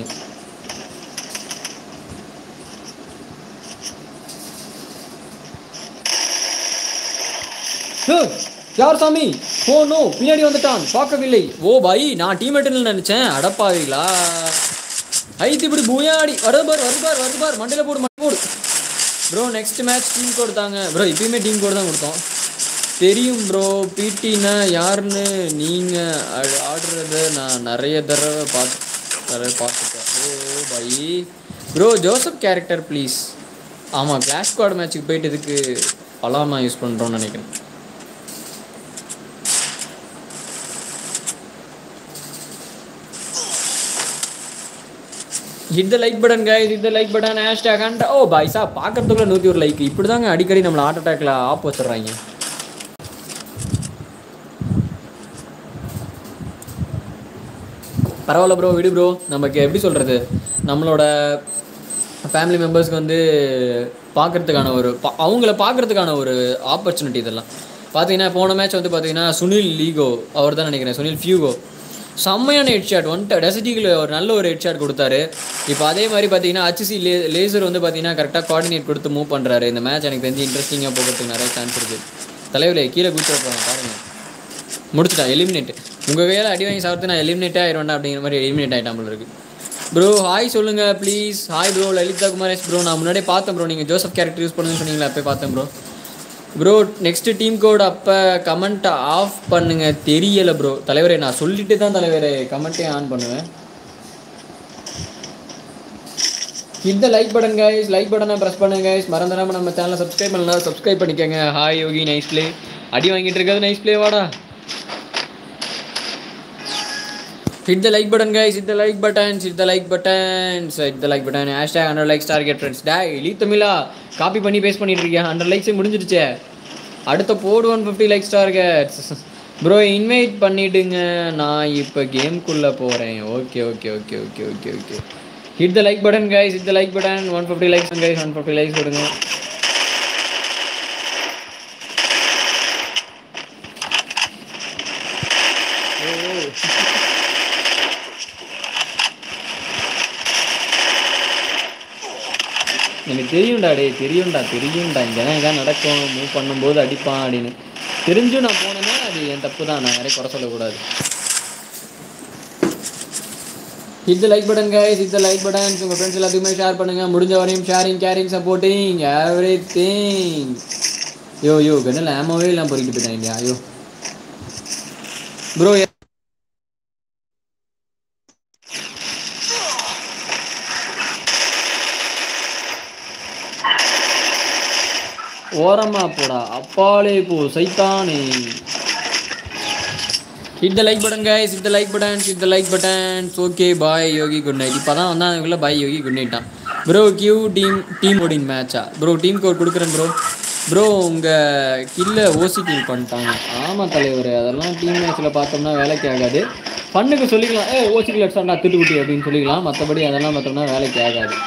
ஏய், யார் சாமி ஓ நோ பின்னாடி வந்துட்டான் பார்க்கவில்லை ஓ பாய் நான் டீமேட்டில் நினைச்சேன் அடப்பாவீங்களா ஐத்து இப்படி பூயாடி வருது பார் வருது பார் வருது பார் மண்டையில் போடு மண்டை போடு bro next match team code தாங்க ப்ரோ இப்பயுமே டீம் கோட் தான் கொடுத்தோம் தெரியும் ப்ரோ பிடினா யாருன்னு நீங்கள் ஆடுறத நான் நிறைய தடவை பார்த்து தடவை பார்த்துட்டேன் oh boy bro Joseph character please ஆமாம் கிளாஸ் ஸ்குவாட் மேட்ச்சுக்கு போயிட்டு இதுக்கு அலாமா யூஸ் பண்ணுறோன்னு நினைக்கிறேன் hit the like button guys hit the like button hashtag and oh boy சா பார்க்கறதுக்குள்ள நூற்றி ஒரு லைக் இப்படி தாங்க அடிக்கடி நம்மளை ஹார்ட் அட்டாக்ல ஆப் வச்சிடுறாங்க பரவாயில்ல ப்ரோ விடு ப்ரோ நமக்கு எப்படி சொல்கிறது நம்மளோட ஃபேமிலி மெம்பர்ஸ்க்கு வந்து பார்க்கறதுக்கான ஒரு பா- அவங்கள பார்க்கறதுக்கான ஒரு ஆப்பர்ச்சுனிட்டி இதெல்லாம் பார்த்தீங்கன்னா போன மேட்ச் வந்து பார்த்தீங்கன்னா சுனில் லீகோ அவர் தான் நினைக்கிறேன் சுனில் ஃபியூகோ செம்மையான ஹெட் ஷாட் வந்துட்டு டெசட்டிக்கில் ஒரு நல்ல ஒரு ஹெட் ஷாட் கொடுத்தாரு இப்போ அதே மாதிரி பார்த்தீங்கன்னா ஹச்சி லே லேசர் வந்து பார்த்தீங்கன்னா கரெக்டாக கோஆர்டினேட் கொடுத்து மூவ் பண்ணுறாரு இந்த மேட்ச் எனக்கு தெரிஞ்சு இன்ட்ரெஸ்டிங்காக போகிறதுக்கு நிறைய சான்ஸ் இருக்குது தலைவரே கீழே குதிச்சு போகிறேன் பாருங்கள் முடிச்சுட்டா எலிமினேட் உங்கள் கையில் அடி வாங்கி சாப்பிட்டு நான் எலிமினேட்டே ஆயிடுவேன்டா அப்படிங்கிற மாதிரி எலிமினேட் ஆகிட்டான் போல இருக்கு ப்ரோ ஹாய் சொல்லுங்கள் please hi bro Lalitha Kumaresh bro நான் முன்னாடியே பார்த்தேன் ப்ரோ நீங்கள் ஜோசப் கேரக்டர் யூஸ் பண்ணுன்னு சொன்னீங்களா அப்போ பார்த்தேன் bro bro next team code அப்போ கமெண்ட்டை ஆஃப் பண்ணுங்க தெரியல ப்ரோ தலைவரே நான் சொல்லிட்டு தான் தலைவரே கமெண்ட்டே ஆன் பண்ணுவேன் இந்த லைக் பட்டன் கைஸ் லைக் பட்டனை ப்ரெஸ் பண்ணுங்க கைஸ் மறந்துடாம நம்ம சேனலை சப்ஸ்கிரைப் பண்ணலாம் சப்ஸ்கிரைப் பண்ணிக்கோங்க ஹாய் யோகி நைஸ் ப்ளே அடி வாங்கிட்டு இருக்கிறது நைஸ் ப்ளே வாடா hit the like button guys hit the like buttons hit the like buttons hit the like button hashtag 100 likes target friends டேய் லீ தமிழா காப்பி பண்ணி பேஸ்ட் பண்ணிட்டு இருக்கேன் ஹண்ட்ரட் லைக்ஸே முடிஞ்சிருச்சே அடுத்த போடு one fifty likes targets bro invite பண்ணிடுங்க நான் இப்போ கேம்குள்ளே போகிறேன் okay okay okay okay okay okay hit the like button guys hit the like button one fifty likes guys one fifty likes கொடுங்க எனக்கு தெரியும்டா டேய் தெரியும்டா தெரியும்டா இங்கே தான் இதான் நடக்கும் மூவ் பண்ணும்போது அடிப்பான் அப்படின்னு தெரிஞ்சும் நான் போனேன்னா அது என் தப்பு தான் நான் யாரையும் குறை சொல்லக்கூடாது hit the like button guys hit the like button உங்கள் ஃப்ரெண்ட்ஸ் எல்லாத்துக்குமே ஷேர் பண்ணுங்கள் முடிஞ்ச வரையும் sharing caring supporting everything yo yo கண்ணில் ஆமாவே இல்லாமல் பொறிக்கிட்டு போயிட்டாங்க ஐயோ ப்ரோ ஓரமா போடா அப்பாலே போ சைத்தானே hit the like button guys hit the like button hit the like buttons okay bye Yogi good night இப்போ தான் வந்தான் அதுக்குள்ளே பாய் யோகி குட் நைட்டான் ப்ரோ கியூ டீம் டீம் ஓடிங் மேட்சா ப்ரோ டீம் கோட் கொடுக்குறேன் ப்ரோ ப்ரோ உங்கள் கில்ல ஓசி கில் பண்ணிட்டாங்க ஆமாம் தலைவர் அதெல்லாம் டீம் மேட்ச்சில் பார்த்தோம்னா வேலைக்கு ஆகாது பண்ணுக்கு சொல்லிக்கலாம் ஏ ஓசி கில் அடிச்சாண்டா திட்டுக்குட்டி அப்படின்னு சொல்லிக்கலாம் மற்றபடி அதெல்லாம் பார்த்தோம்னா வேலைக்கு ஆகாது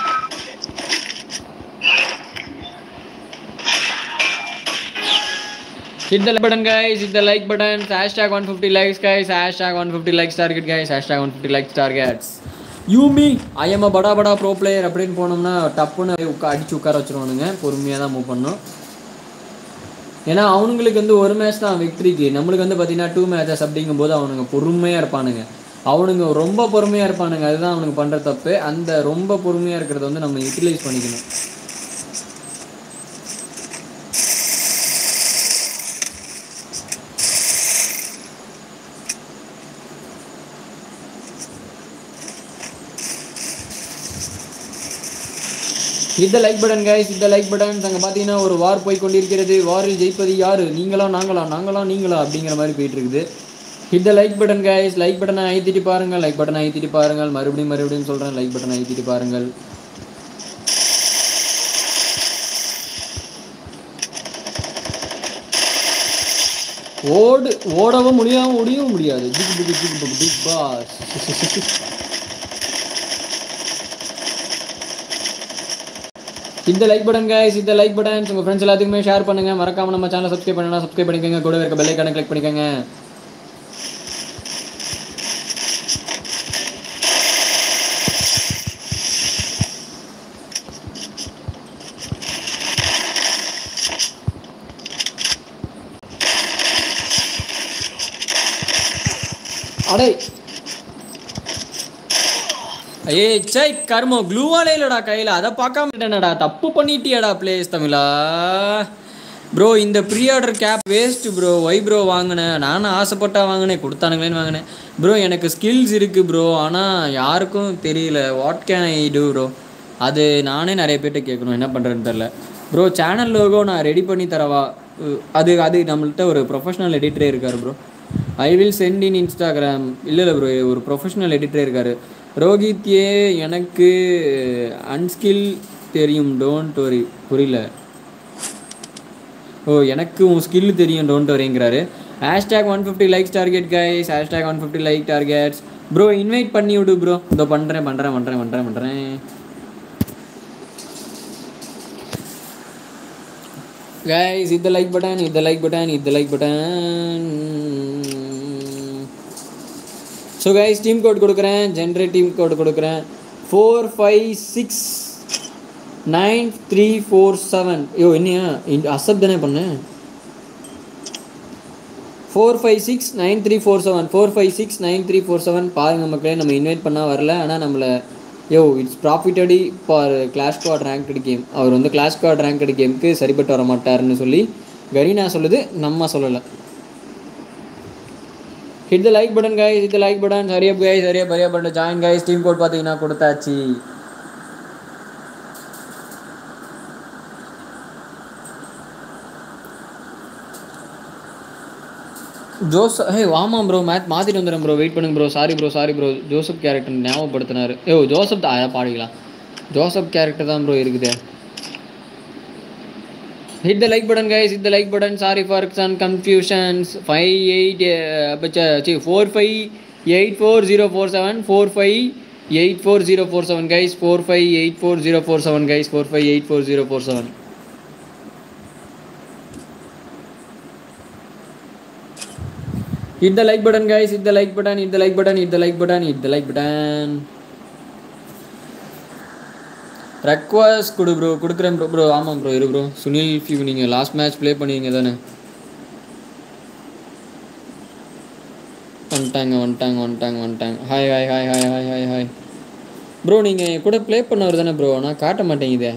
Hit the like button guys, hit the like button, hashtag 150 likes guys, hashtag 150 likes target guys, hashtag 150 likes targets. You me I am a படா படா ப்ரோ பிளேயர் அப்படின்னு போனோம்னா டப்புன்னு உட்கா அடிச்சு உட்கார வச்சிருவானுங்க பொறுமையாக தான் மூவ் பண்ணணும் ஏன்னா அவனுங்களுக்கு வந்து ஒரு மேட்ச் தான் விக்ட்ரிக்கு நம்மளுக்கு வந்து பார்த்தீங்கன்னா டூ மேட்சஸ் அப்படிங்கும்போது அவனுங்க பொறுமையாக இருப்பானுங்க அவனுங்க ரொம்ப பொறுமையாக இருப்பானுங்க அதுதான் அவனுக்கு பண்ணுற தப்பு அந்த ரொம்ப பொறுமையாக இருக்கிறத வந்து நம்ம யூட்டிலைஸ் பண்ணிக்கணும் இந்த லைக் பட்டன் கைஸ் இந்த லைக் பட்டன் அங்கே பார்த்தீங்கன்னா ஒரு வார் போய் கொண்டிருக்கிறது வாரில் ஜெயிப்பது யாரு நீங்களா நாங்களா நாங்களா நீங்களா அப்படிங்கிற மாதிரி போயிட்டு இருக்குது இந்த லைக் பட்டன் கைஸ் லைக் பட்டனை அழுத்திட்டு பாருங்கள் லைக் பட்டனை அழுத்திட்டு பாருங்கள் மறுபடியும் மறுபடியும் சொல்கிறேன் லைக் பட்டனை அழுத்திட்டு பாருங்கள் ஓடு ஓடவும் முடியாம முடியவும் முடியாது ஜிக் பிக் ஜிக் பிக் பிக் பாஸ் இந்த லைக் பட்டன் கைஸ் இந்த லைக் பட்டன் உங்க ஃப்ரெண்ட்ஸ் எல்லாத்துக்குமே ஷேர் பண்ணுங்க மறக்காம நம்ம சேனலை சப்ஸ்கிரைப் பண்ணலாம் சப்ஸ்கிரைப் பண்ணிக்கோங்க கூட இருக்க பெல் ஐக்கானை கிளிக் பண்ணிக்கோங்க அடே ஏய் சை கர்மம் க்ளூவாலே இல்லடா கையில் அதை பார்க்காம என்னடா தப்பு பண்ணிட்டியாடா ப்ளேஸ் தமிழா ப்ரோ இந்த pre order cap waste bro why bro வாங்கினேன் நானும் ஆசைப்பட்டா வாங்கினேன் கொடுத்தானுங்களேன்னு வாங்கினேன் ப்ரோ எனக்கு ஸ்கில்ஸ் இருக்குது ப்ரோ ஆனால் யாருக்கும் தெரியல what can I do bro அது நானே நிறைய பேர்கிட்ட கேட்கணும் என்ன பண்ணுறேன்னு தெரில ப்ரோ சேனல் லோகோ நான் ரெடி பண்ணி தரவா உ- அது அது நம்மள்ட்ட ஒரு ப்ரொஃபஷனல் எடிட்டரே இருக்கார் bro I will send in Instagram இல்லை இல்லை ப்ரோ ஒரு ப்ரொஃபஷனல் எடிட்டரே இருக்கார் ரோஹித் ஏ எனக்கு அன்ஸ்கில் தெரியும் டோன்ட் வரி புரியல ஓ எனக்கு உன் ஸ்கில் தெரியும் டோன்ட் வரிங்கிறாரு hashtag one fifty likes target guys hashtag one fifty like targets bro invite பண்ணி விடு ப்ரோ இதோ பண்ணுறேன் பண்ணுறேன் பண்ணுறேன் பண்ணுறேன் பண்ணுறேன் கைஸ் இந்த லைக் பட்டன் இந்த லைக் பட்டன் இந்த like button so guys team code கொடுக்குறேன் ஜென்ரேட் டீம் கோட் கொடுக்குறேன் four five six nine three four seven ஐயோ என்னையா அசப் தானே பண்ணேன் four five six nine three four seven four five six nine three four seven பாருங்க மக்களே நம்ம இன்வைட் பண்ணால் வரல ஆனால் நம்மளை yo it's profitability for class card ranked game அவர் வந்து கிளாஸ் கார்டு ரேங்க்டு கேமுக்கு சரிப்பட்டு வர மாட்டாருன்னு சொல்லி கரீனா சொல்லுது நம்ம சொல்லலை hit the like button guys hit the like button சரியா கைஸ் சரியா பரியா button join guys team code பார்த்தீங்கன்னா கொடுத்தாச்சு ஜோஸ் ஹே ஆமாம் ப்ரோ மேத் மாற்றிட்டு வந்துடுறேன் ப்ரோ வெயிட் பண்ணுங்க bro sorry bro sorry bro Joseph character ஞாபகப்படுத்தினாரு ஏ ஜோசப் தான் அதான் பாடிக்கலாம் ஜோசப் கேரக்டர் தான் ப்ரோ இருக்குது hit the like button guys hit the like button sorry for some confusions five eight C four five eight four zero four seven four five eight four zero four seven guys four five eight four zero four seven guys four five eight four zero four seven hit the like button guys hit the like button hit the like button hit the like button hit the like button request கொடு ப்ரோ கொடுக்குறேன் ப்ரோ ப்ரோ ஆமாம் ப்ரோ இரு ப்ரோ சுனில் ஃபியூ நீங்கள் லாஸ்ட் மேட்ச் ப்ளே பண்ணுவீங்க தானே வந்துட்டாங்க வந்துட்டாங்க வந்துட்டாங்க வந்துட்டாங்க hi hi hi hi hi hi hi bro நீங்கள் என் கூட ப்ளே பண்ணவர் தானே ப்ரோ நான் காட்ட மாட்டேங்குதே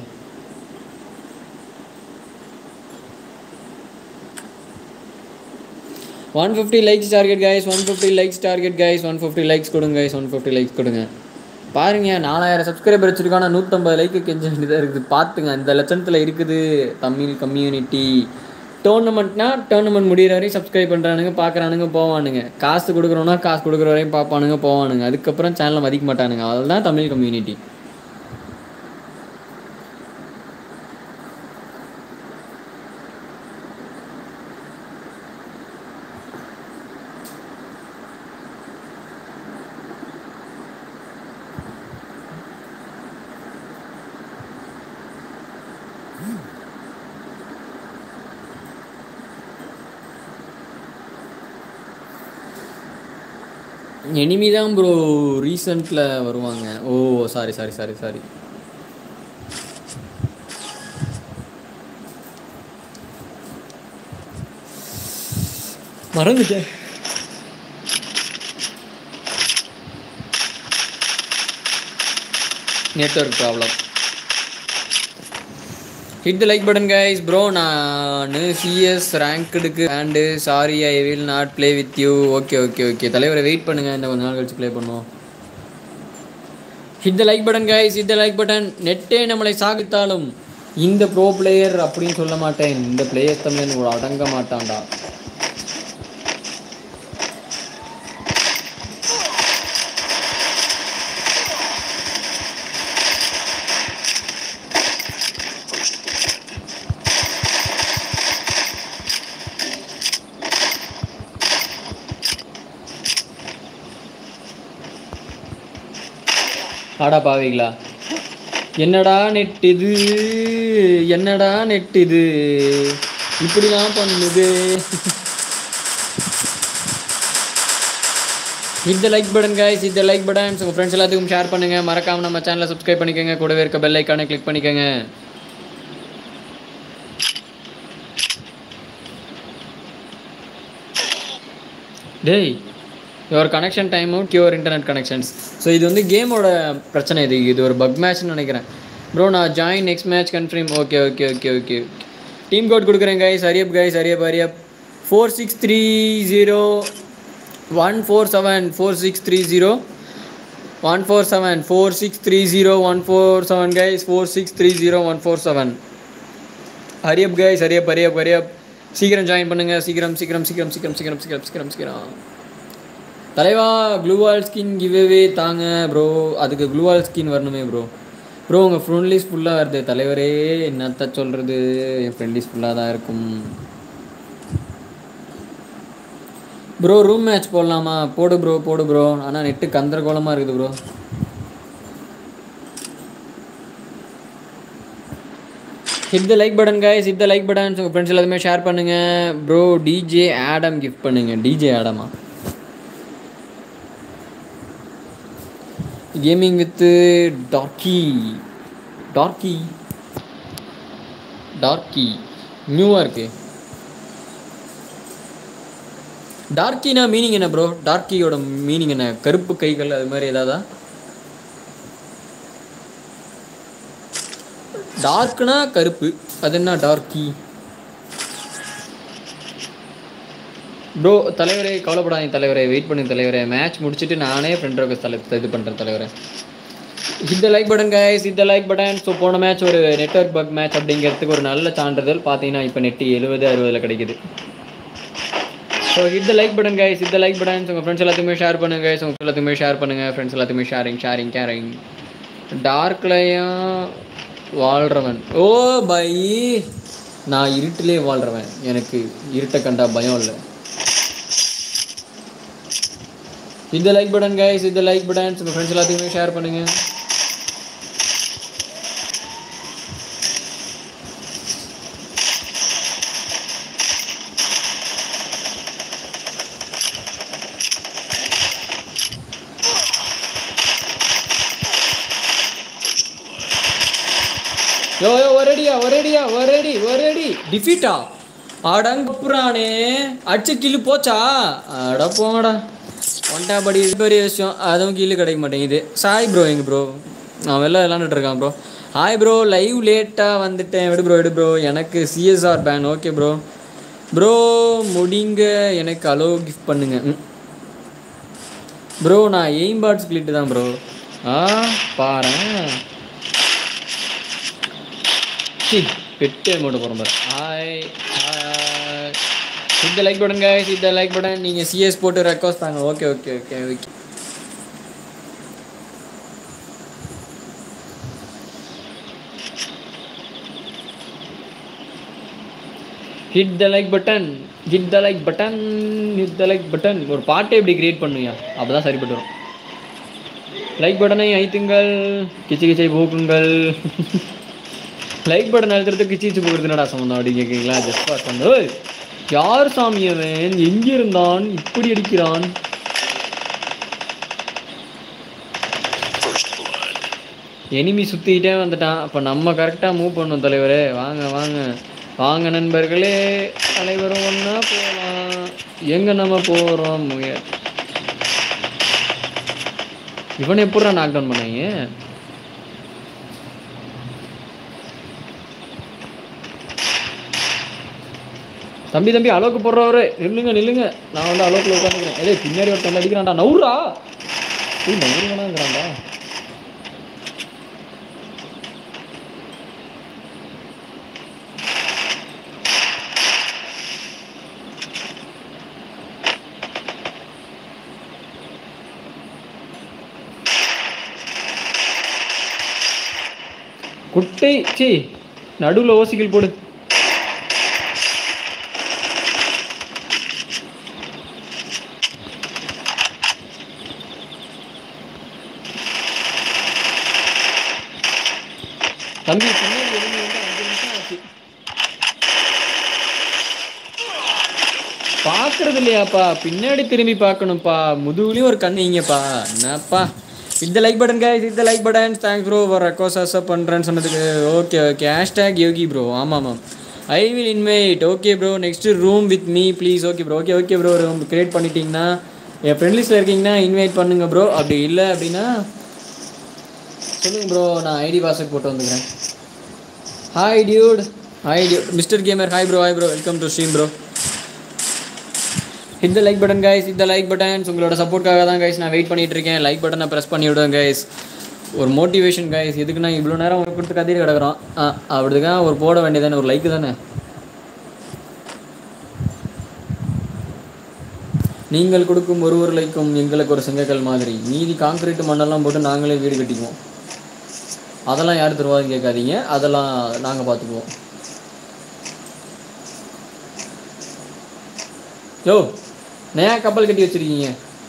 one fifty likes target guys one fifty likes target guys one fifty likes கொடுங்க கைஸ் ஒன் ஃபிஃப்டி லைக்ஸ் கொடுங்க பாருங்க நாலாயிரம் சப்ஸ்கிரைபர் வச்சிருக்கான நூற்றம்பது லைக்கு கெஞ்ச வேண்டியதாக இருக்குது பார்த்துங்க இந்த லட்சணத்தில் இருக்குது தமிழ் கம்யூனிட்டி டோர்னமெண்ட்னா டோர்னமெண்ட் முடியிற வரையும் சப்ஸ்கிரைப் பண்ணுறானுங்க பார்க்குறானுங்க போவானுங்க காசு கொடுக்குறோன்னா காசு கொடுக்குற வரையும் பார்ப்பானுங்க போவானுங்க அதுக்கப்புறம் சேனலை மதிக்க மாட்டானுங்க அதுதான் தமிழ் கம்யூனிட்டி எனிமி தான் ப்ரோ ரீசெண்டில் வருவாங்க oh sorry sorry sorry sorry மறந்துட்டேன் network problem hit the like button guys bro நான் சிஎஸ் ரேங்க்டுக்கு and sorry I will not play with you okay okay okay தலைவரை வெயிட் பண்ணுங்கள் இந்த கொஞ்ச நாள் கழிச்சு ப்ளே பண்ணுவோம் hit the like button guys hit the like button நெட்டே நம்மளை சாகித்தாலும் இந்த ப்ரோ பிளேயர் அப்படின்னு சொல்ல மாட்டேன் இந்த பிளேயர் தமிழ் ஒரு அடங்க மாட்டான்டா ஆடா பாவீங்களா என்னடா நெட் இது என்னடா நெட் இது இப்படிலாம் பண்ணுது இந்த லைக் பட்டன் கைஸ் இந்த லைக் பட்டன் உங்கள் ஃப்ரெண்ட்ஸ் எல்லாத்துக்கும் ஷேர் பண்ணுங்கள் மறக்காமல் நம்ம சேனலை சப்ஸ்கிரைப் பண்ணிக்கோங்க கூடவே இருக்க பெல் ஐக்கானை கிளிக் பண்ணிக்கோங்க டேய் your connection time out your internet connections so இது வந்து கேமோட பிரச்சனை இது இது ஒரு பக் மேட்ச்னு நினைக்கிறேன் ப்ரோ நான் join next match confirm okay okay okay okay team code கொடுக்குறேன் guys hurry up guys hurry up hurry up four six three zero one four seven four six three zero one four seven four six three zero one four seven guys four six three zero one four seven hurry up guys hurry up hurry up hurry up சீக்கிரம் ஜாயின் பண்ணுங்க சீக்கிரம் சீக்கிரம் சீக்கிரம் சீக்கிரம் சீக்கிரம் சீக்கிரம் சீக்கிரம் சீக்கிரம் தலைவா க்ளூவால் ஸ்கின் கிவ்வே தாங்க ப்ரோ அதுக்கு க்ளூவால் ஸ்கின் வரணுமே ப்ரோ ப்ரோ உங்கள் ஃப்ரெண்ட் லிஸ்ட் ஃபுல்லாக வருது தலைவரே என்னத்த சொல்கிறது என் ஃப்ரெண்ட் லிஸ்ட் ஃபுல்லாக தான் இருக்கும் ப்ரோ ரூம் மேட்ச் போடலாமா போடு ப்ரோ போடு ப்ரோ ஆனால் நெட்டு கந்தரகோலமாக இருக்குது bro hit the like button guys hit the like button உங்கள் ஃப்ரெண்ட்ஸ் எல்லாத்துமே ஷேர் பண்ணுங்கள் ப்ரோ டிஜே ஆடம் கிஃப்ட் பண்ணுங்கள் டிஜே ஆடமா gaming with darky darky darky நியூவாக இருக்கு டார்க்கினா மீனிங் என்ன ப்ரோ டார்க்கியோட மீனிங் என்ன கருப்பு கைகள் அது மாதிரி ஏதாவதா டார்க்னா கருப்பு அது என்ன டார்க்கி ப்ரோ தலைவரே கவலைப்படாதீங்க தலைவரே வெயிட் பண்ணுங்க தலைவரே மேட்ச் முடிச்சுட்டு நானே ஃப்ரெண்ட் ரோக்கஸ் தலை இது பண்ணுறேன் தலைவரே இந்த லைக் பட்டன் கைஸ் இந்த லைக் பட்டன் ஸோ போன மேட்ச் ஒரு நெட்வொர்க் பக் மேட்ச் அப்படிங்கிறதுக்கு ஒரு நல்ல சான்றிதழ் பார்த்தீங்கன்னா இப்போ நெட்டு எழுபது அறுபதில் கிடைக்குது ஸோ இந்த லைக் பட்டன் கைஸ் இந்த லைக் பட்டன் உங்கள் ஃப்ரெண்ட்ஸ் எல்லாத்தையுமே ஷேர் பண்ணுங்க guys. உங்க எல்லாத்தையுமே ஷேர் பண்ணுங்க ஃப்ரெண்ட்ஸ் எல்லாத்தையுமே ஷேரிங் ஷேரிங் கேரிங் டார்க்லையும் வாழ்கிறவன் ஓ பை நான் இருட்டிலே வாழ்கிறவன் எனக்கு இருட்டை கண்டா பயம் இல்லை இந்த லைக் பட்டன் கைஸ் இந்த லைக் பட்டன் உங்கள் ஃப்ரெண்ட்ஸ் எல்லாத்தையுமே ஷேர் பண்ணுங்க யோ யோ ஒரேடியா ஒரேடியா ஒரேடி ஒரேடி டிஃபீட்டா அடங்குப்புறானே அடிச்ச கில்லு போச்சா அட போங்கடா ஒன்டா படி இது பெரிய விஷயம் அதுவும் கில்லு கிடைக்க மாட்டேங்குது சாய் ப்ரோ எங்க ப்ரோ அவன் வெளில விளாண்டுட்டு இருக்கான் ப்ரோ ஹாய் ப்ரோ லைவ் லேட்டாக வந்துட்டேன் விடு ப்ரோ விடு ப்ரோ எனக்கு CSR ban okay bro bro முடிங்க எனக்கு அலோ கிஃப்ட் பண்ணுங்க ம் ப்ரோ நான் எய்ம் பாட்ஸ் கிளிட்டு தான் ப்ரோ ஆ பாரேன் சி பெட்டே மூட போகிறோம் பாரு ஹாய் ஹாய் இந்த லைக் பட்டன் guys இந்த லைக் பட்டன் நீங்கள் சிஎஸ் போட்டு ரெக்வஸ்ட் தாங்க okay okay okay okay hit the like button hit the like button hit the like button ஒரு பாட்டை எப்படி கிரியேட் பண்ணுவியா அப்போ தான் சரிப்பட்டு வரும் லைக் பட்டனை ஐத்துங்கள் கிச்சு கிச்சை போக்குங்கள் லைக் பட்டன் அழுத்துறதுக்கு கிச்சு கிச்சு போக்குறது என்னடா சம்மந்தம் அப்படி கேட்குறீங்களா ஜஸ்ட் பாஸ் பண்ணு ஓய், யார் சாமி அவன் எங்கிருந்தான் இப்படி அடிக்கிறான் எனிமி சுற்றிக்கிட்டே வந்துட்டான் அப்போ நம்ம கரெக்டாக மூவ் பண்ணோம் தலைவரே வாங்க வாங்க வாங்க நண்பர்களே அனைவரும் ஒன்றா போகலாம் எங்கே நம்ம போகிறோம் முய இவனை எப்படா நாக் டவுன் பண்ணாங்க தம்பி தம்பி அளவுக்கு போடுறவரு நில்லுங்க நில்லுங்க நான் வந்து அளவுக்குள்ள உட்காந்துக்கிறேன் ஏதே பின்னாடி ஒருத்தன் வந்து அடிக்கிறான்டா நவுறா ஏய் நவுறுங்கடாங்கிறான்டா குட்டை சி நடுவில் ஓசிகள் போடு தம்பி பின்னாடி enemy வந்து அஞ்சு நிமிஷம் ஆச்சு பார்க்கறது இல்லையாப்பா பின்னாடி திரும்பி பார்க்கணும்ப்பா முதுகுலையும் ஒரு கண்ணு இங்கப்பா என்னப்பா இந்த லைக் பட்டன் guys இந்த லைக் பட்டன் தேங்க்ஸ் ப்ரோ ஒரு ரெக்வஸ்ட் அக்செப்ட் பண்ணுறேன்னு சொன்னதுக்கு okay okay hashtag Yogi bro ஆமாம் ஆமாம் I will invite okay bro next room with me please okay bro okay okay bro room create பண்ணிட்டீங்கன்னா என் ஃப்ரெண்ட் லிஸ்ட்டில் இருக்கீங்கன்னா இன்வைட் பண்ணுங்க ப்ரோ அப்படி இல்லை அப்படின்னா சொல்லுங்க ப்ரோ நான் ஐடி பாஸ்வேர்ட் போட்டு வந்துக்கிறேன் hi dude hi dude mister gamer hi bro hi bro welcome to stream bro இந்த லைக் பட்டன் கைஸ் இந்த லைக் பட்டன்ஸ் உங்களோட சப்போர்ட்காக தான் கைஸ் நான் வெயிட் பண்ணிட்டு இருக்கேன் லைக் பட்டனை ப்ரெஸ் பண்ணி விடுவேன் கைஸ் ஒரு மோட்டிவேஷன் கைஸ் எதுக்கு நான் இவ்வளோ நேரம் ஒரு கொடுத்து கத்திட்டு கிடக்குறோம் ஆ அப்படிதான் ஒரு போட வேண்டியதானே ஒரு லைக் தானே நீங்கள் கொடுக்கும் ஒரு ஒரு லைக்கும் எங்களுக்கு ஒரு செங்கக்கல் மாதிரி மீதி காங்கிரீட் மண்ணெல்லாம் போட்டு நாங்களே வீடு கட்டிக்குவோம் அதெல்லாம் யார் தருவாதுன்னு கேட்காதீங்க அதெல்லாம் நாங்கள் பார்த்துக்குவோம் யோ நயா கப்பல் கட்டி வச்சிருக்கீங்க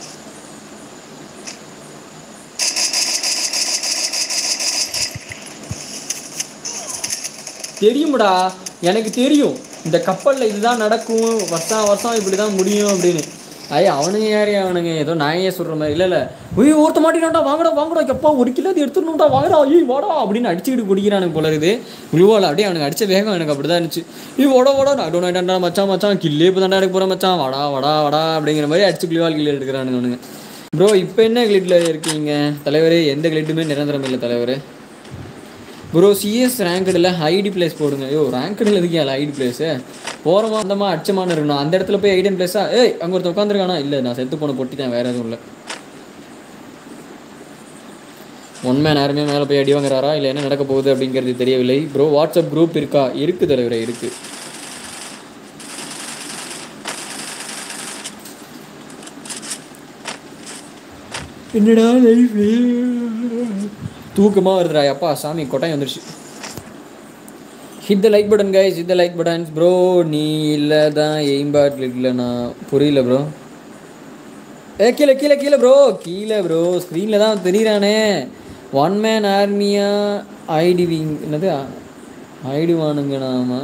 தெரியும்டா எனக்கு தெரியும் இந்த கப்பலில் இதுதான் நடக்கும் வருஷம் வருஷம் இப்படி தான் முடியும் அப்படின்னு ஐய் அவனுங்க யாரு அவனுங்க ஏதோ நாயே சொல்ற மாதிரி இல்லை இல்லை ஐயோ ஒருத்த மாட்டினாண்டா வாங்கடா வாங்கடா எப்பா ஒரு கிலோ அது எடுத்துடணும்டா வாங்கடா ஐய் வாடா அப்படின்னு அடிச்சுக்கிட்டு குடிக்கிறானுங்க போல இருக்குது குழுவால் அப்படியே அவனுக்கு அடிச்ச வேகம் எனக்கு அப்படி தான் இருந்துச்சு ஐயோ வாடா வாடா நான் டோன் ஆயிட்டாண்டா மச்சான் மச்சான் கில்லே இப்போ தாண்டா எடுக்க போகிறேன் மச்சான் வாடா வாடா வாடா அப்படிங்கிற மாதிரி அடிச்சு குழுவால் கில்லு எடுக்கிறானுங்க அவனுங்க ப்ரோ இப்போ என்ன கிளிட்டில் இருக்கீங்க தலைவரே எந்த கிளிட்டுமே நிரந்தரம் இல்லை தலைவரே ப்ரோ சிஎஸ் ரேங்கடில் ஐடி பிளேஸ் போடுங்க ஐயோ ரேங்கடில் எதுக்கு ஐடி பிளேஸு போகிறோமா அந்தமா அச்சமான இருக்கணும் அந்த இடத்துல போய் ஐடியன் பிளேஸா ஏய் அங்கே ஒருத்தர் உட்காந்துருக்கானா இல்லை நான் செத்து போன பொட்டி தான் வேறு எதுவும் இல்லை ஒன் மேன் யாருமே மேலே போய் அடி வாங்குறாரா இல்லை என்ன நடக்க போகுது அப்படிங்கிறது தெரியவில்லை ப்ரோ வாட்ஸ்அப் குரூப் இருக்கா இருக்கு தலைவரே இருக்கு என்னடா லைஃப் தூக்கமாக வருதுடா அப்பா சாமி கொட்டாயம் வந்துருச்சு hit the like button guys hit the like buttons bro நீ இல்லை தான் எய்ம் பாட் இல்லை நான் புரியல ப்ரோ ஏ கீழே கீழே கீழே ப்ரோ கீழே ப்ரோ ஸ்க்ரீனில் தான் தெரியுறானே ஒன் மேன் ஆர்மியா ஐடிவிங் என்னது ஐடிவானுங்க நாம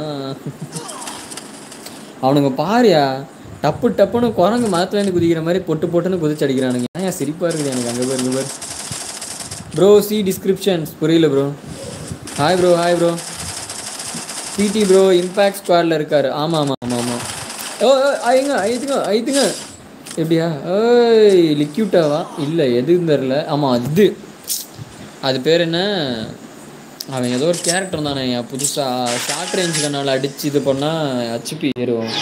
அவனுங்க பாரியா டப்பு டப்புன்னு குரங்கு மரத்துலேருந்து குதிக்கிற மாதிரி பொட்டு பொட்டுன்னு குதிச்சு அடிக்கிறானுங்க ஏன் சிரிப்பாக இருக்குது எனக்கு அங்கே பாருங்க பாரு ப்ரோ சி டிஸ்கிரிப்ஷன்ஸ் புரியல bro hi bro hi bro பிடி ப்ரோ இம்பேக்ட் ஸ்குவாடில் இருக்கார் ஆமாம் ஆமாம் ஆமாம் ஆமாம் ஓ ஓ, ஐங்க ஐத்துங்க ஐத்துங்க எப்படியா ஓய் லிக்யூட்டாவா இல்லை எதுன்னு தெரில ஆமாம் அது அது பேர் என்ன அவன் ஏதோ ஒரு கேரக்டர் தானே புதுசாக ஷார்ட் ரேஞ்ச் கண்ணால் அடித்து இது பண்ணால் ஹச்பி ஏறுவோம்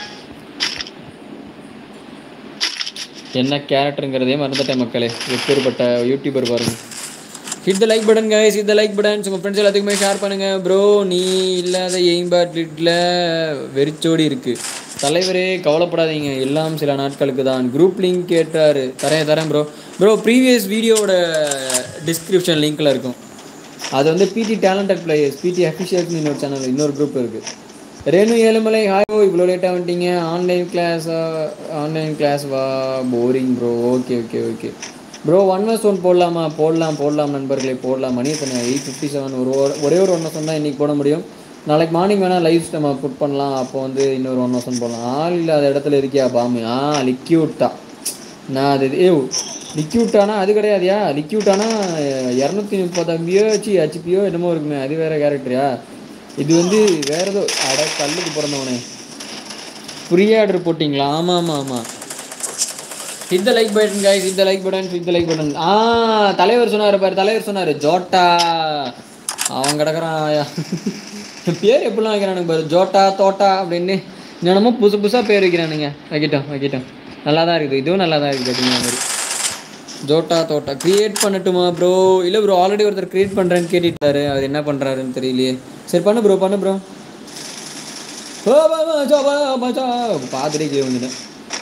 என்ன கேரக்டருங்கிறதே மறந்துட்டேன் மக்களே எப்பேற்பட்ட யூடியூபர் பாருங்க hit the like button guys hit the like button உங்கள் ஃப்ரெண்ட்ஸ் எல்லாத்துக்குமே ஷேர் பண்ணுங்க ப்ரோ நீ இல்லாத எய்ம் பேட்லிட்டில் வெறிச்சோடி இருக்கு தலைவரே கவலைப்படாதீங்க எல்லாம் சில நாட்களுக்கு தான் குரூப் லிங்க் கேட்டாரு தரேன் தரேன் ப்ரோ ப்ரோ ப்ரீவியஸ் வீடியோவோட டிஸ்கிரிப்ஷன் லிங்க்கில் இருக்கும் அது வந்து பிடி டேலண்டட் பிளேயர்ஸ் பிடி அஃபிஷியல்ஸ்னு இன்னொரு சேனல் இன்னொரு குரூப் இருக்குது ரேணு ஏழுமலை ஹாய் ஓ இவ்வளோ லேட்டாக வந்துட்டீங்க ஆன்லைன் கிளாஸ் ஆன்லைன் கிளாஸ் வா boring bro okay okay okay bro one verse one போடலாமா போடலாம் போடலாம் நண்பர்களே போடலாம் மணி எத்தனை எயிட் ஃபிஃப்டி செவன் ஒரு ஒரு- ஒரே ஒரு ஒன் வர்ஸ் தான் இன்றைக்கி போட முடியும் நாளைக்கு மார்னிங் வேணால் லைவ் நம்ம புட் பண்ணலாம் அப்போ வந்து இன்னொரு ஒன் வர்ஸ் போடலாம் ஆள் இல்லாத இடத்துல இருக்கியா பாமு ஆ லிக்யூட்டா நான் அது ஏ லிக்யூட்டானா அது கிடையாதுயா லிக்யூட்டானா இரநூத்தி முப்பது எம்பியோ சி ஹெச்பியோ என்னமோ இருக்குமே அது வேற கேரக்டரியா இது வந்து வேற ஏதோ அட கல்லுக்கு பிறந்தவனே ஃப்ரீயாக ஆர்டர் போட்டிங்களா ஆமாம் ஆமாம் ஆமாம் hit the like button guys hit the like button hit the like button ஆ தலைவர் சொன்னார் பாரு தலைவர் சொன்னார் ஜோட்டா அவன் கிடக்குறான் பேர் எப்படிலாம் வைக்கிறானுங்க பாரு ஜோட்டா தோட்டா அப்படின்னு என்னென்னமோ புதுசு புதுசாக பேர் வைக்கிறானுங்க வைக்கிட்டோம் வைக்கிட்டோம் நல்லா தான் இருக்குது இதுவும் நல்லா தான் இருக்குது அப்படிங்கிற மாதிரி ஜோட்டா தோட்டா கிரியேட் பண்ணட்டுமா ப்ரோ இல்லை ப்ரோ ஆல்ரெடி ஒருத்தர் கிரியேட் பண்ணுறேன்னு கேட்டுட்டாரு அவர் என்ன பண்ணுறாருன்னு தெரியலையே சரி பண்ணு ப்ரோ பண்ணு ப்ரோ பார்த்துட்டே கீழே வந்துட்டேன்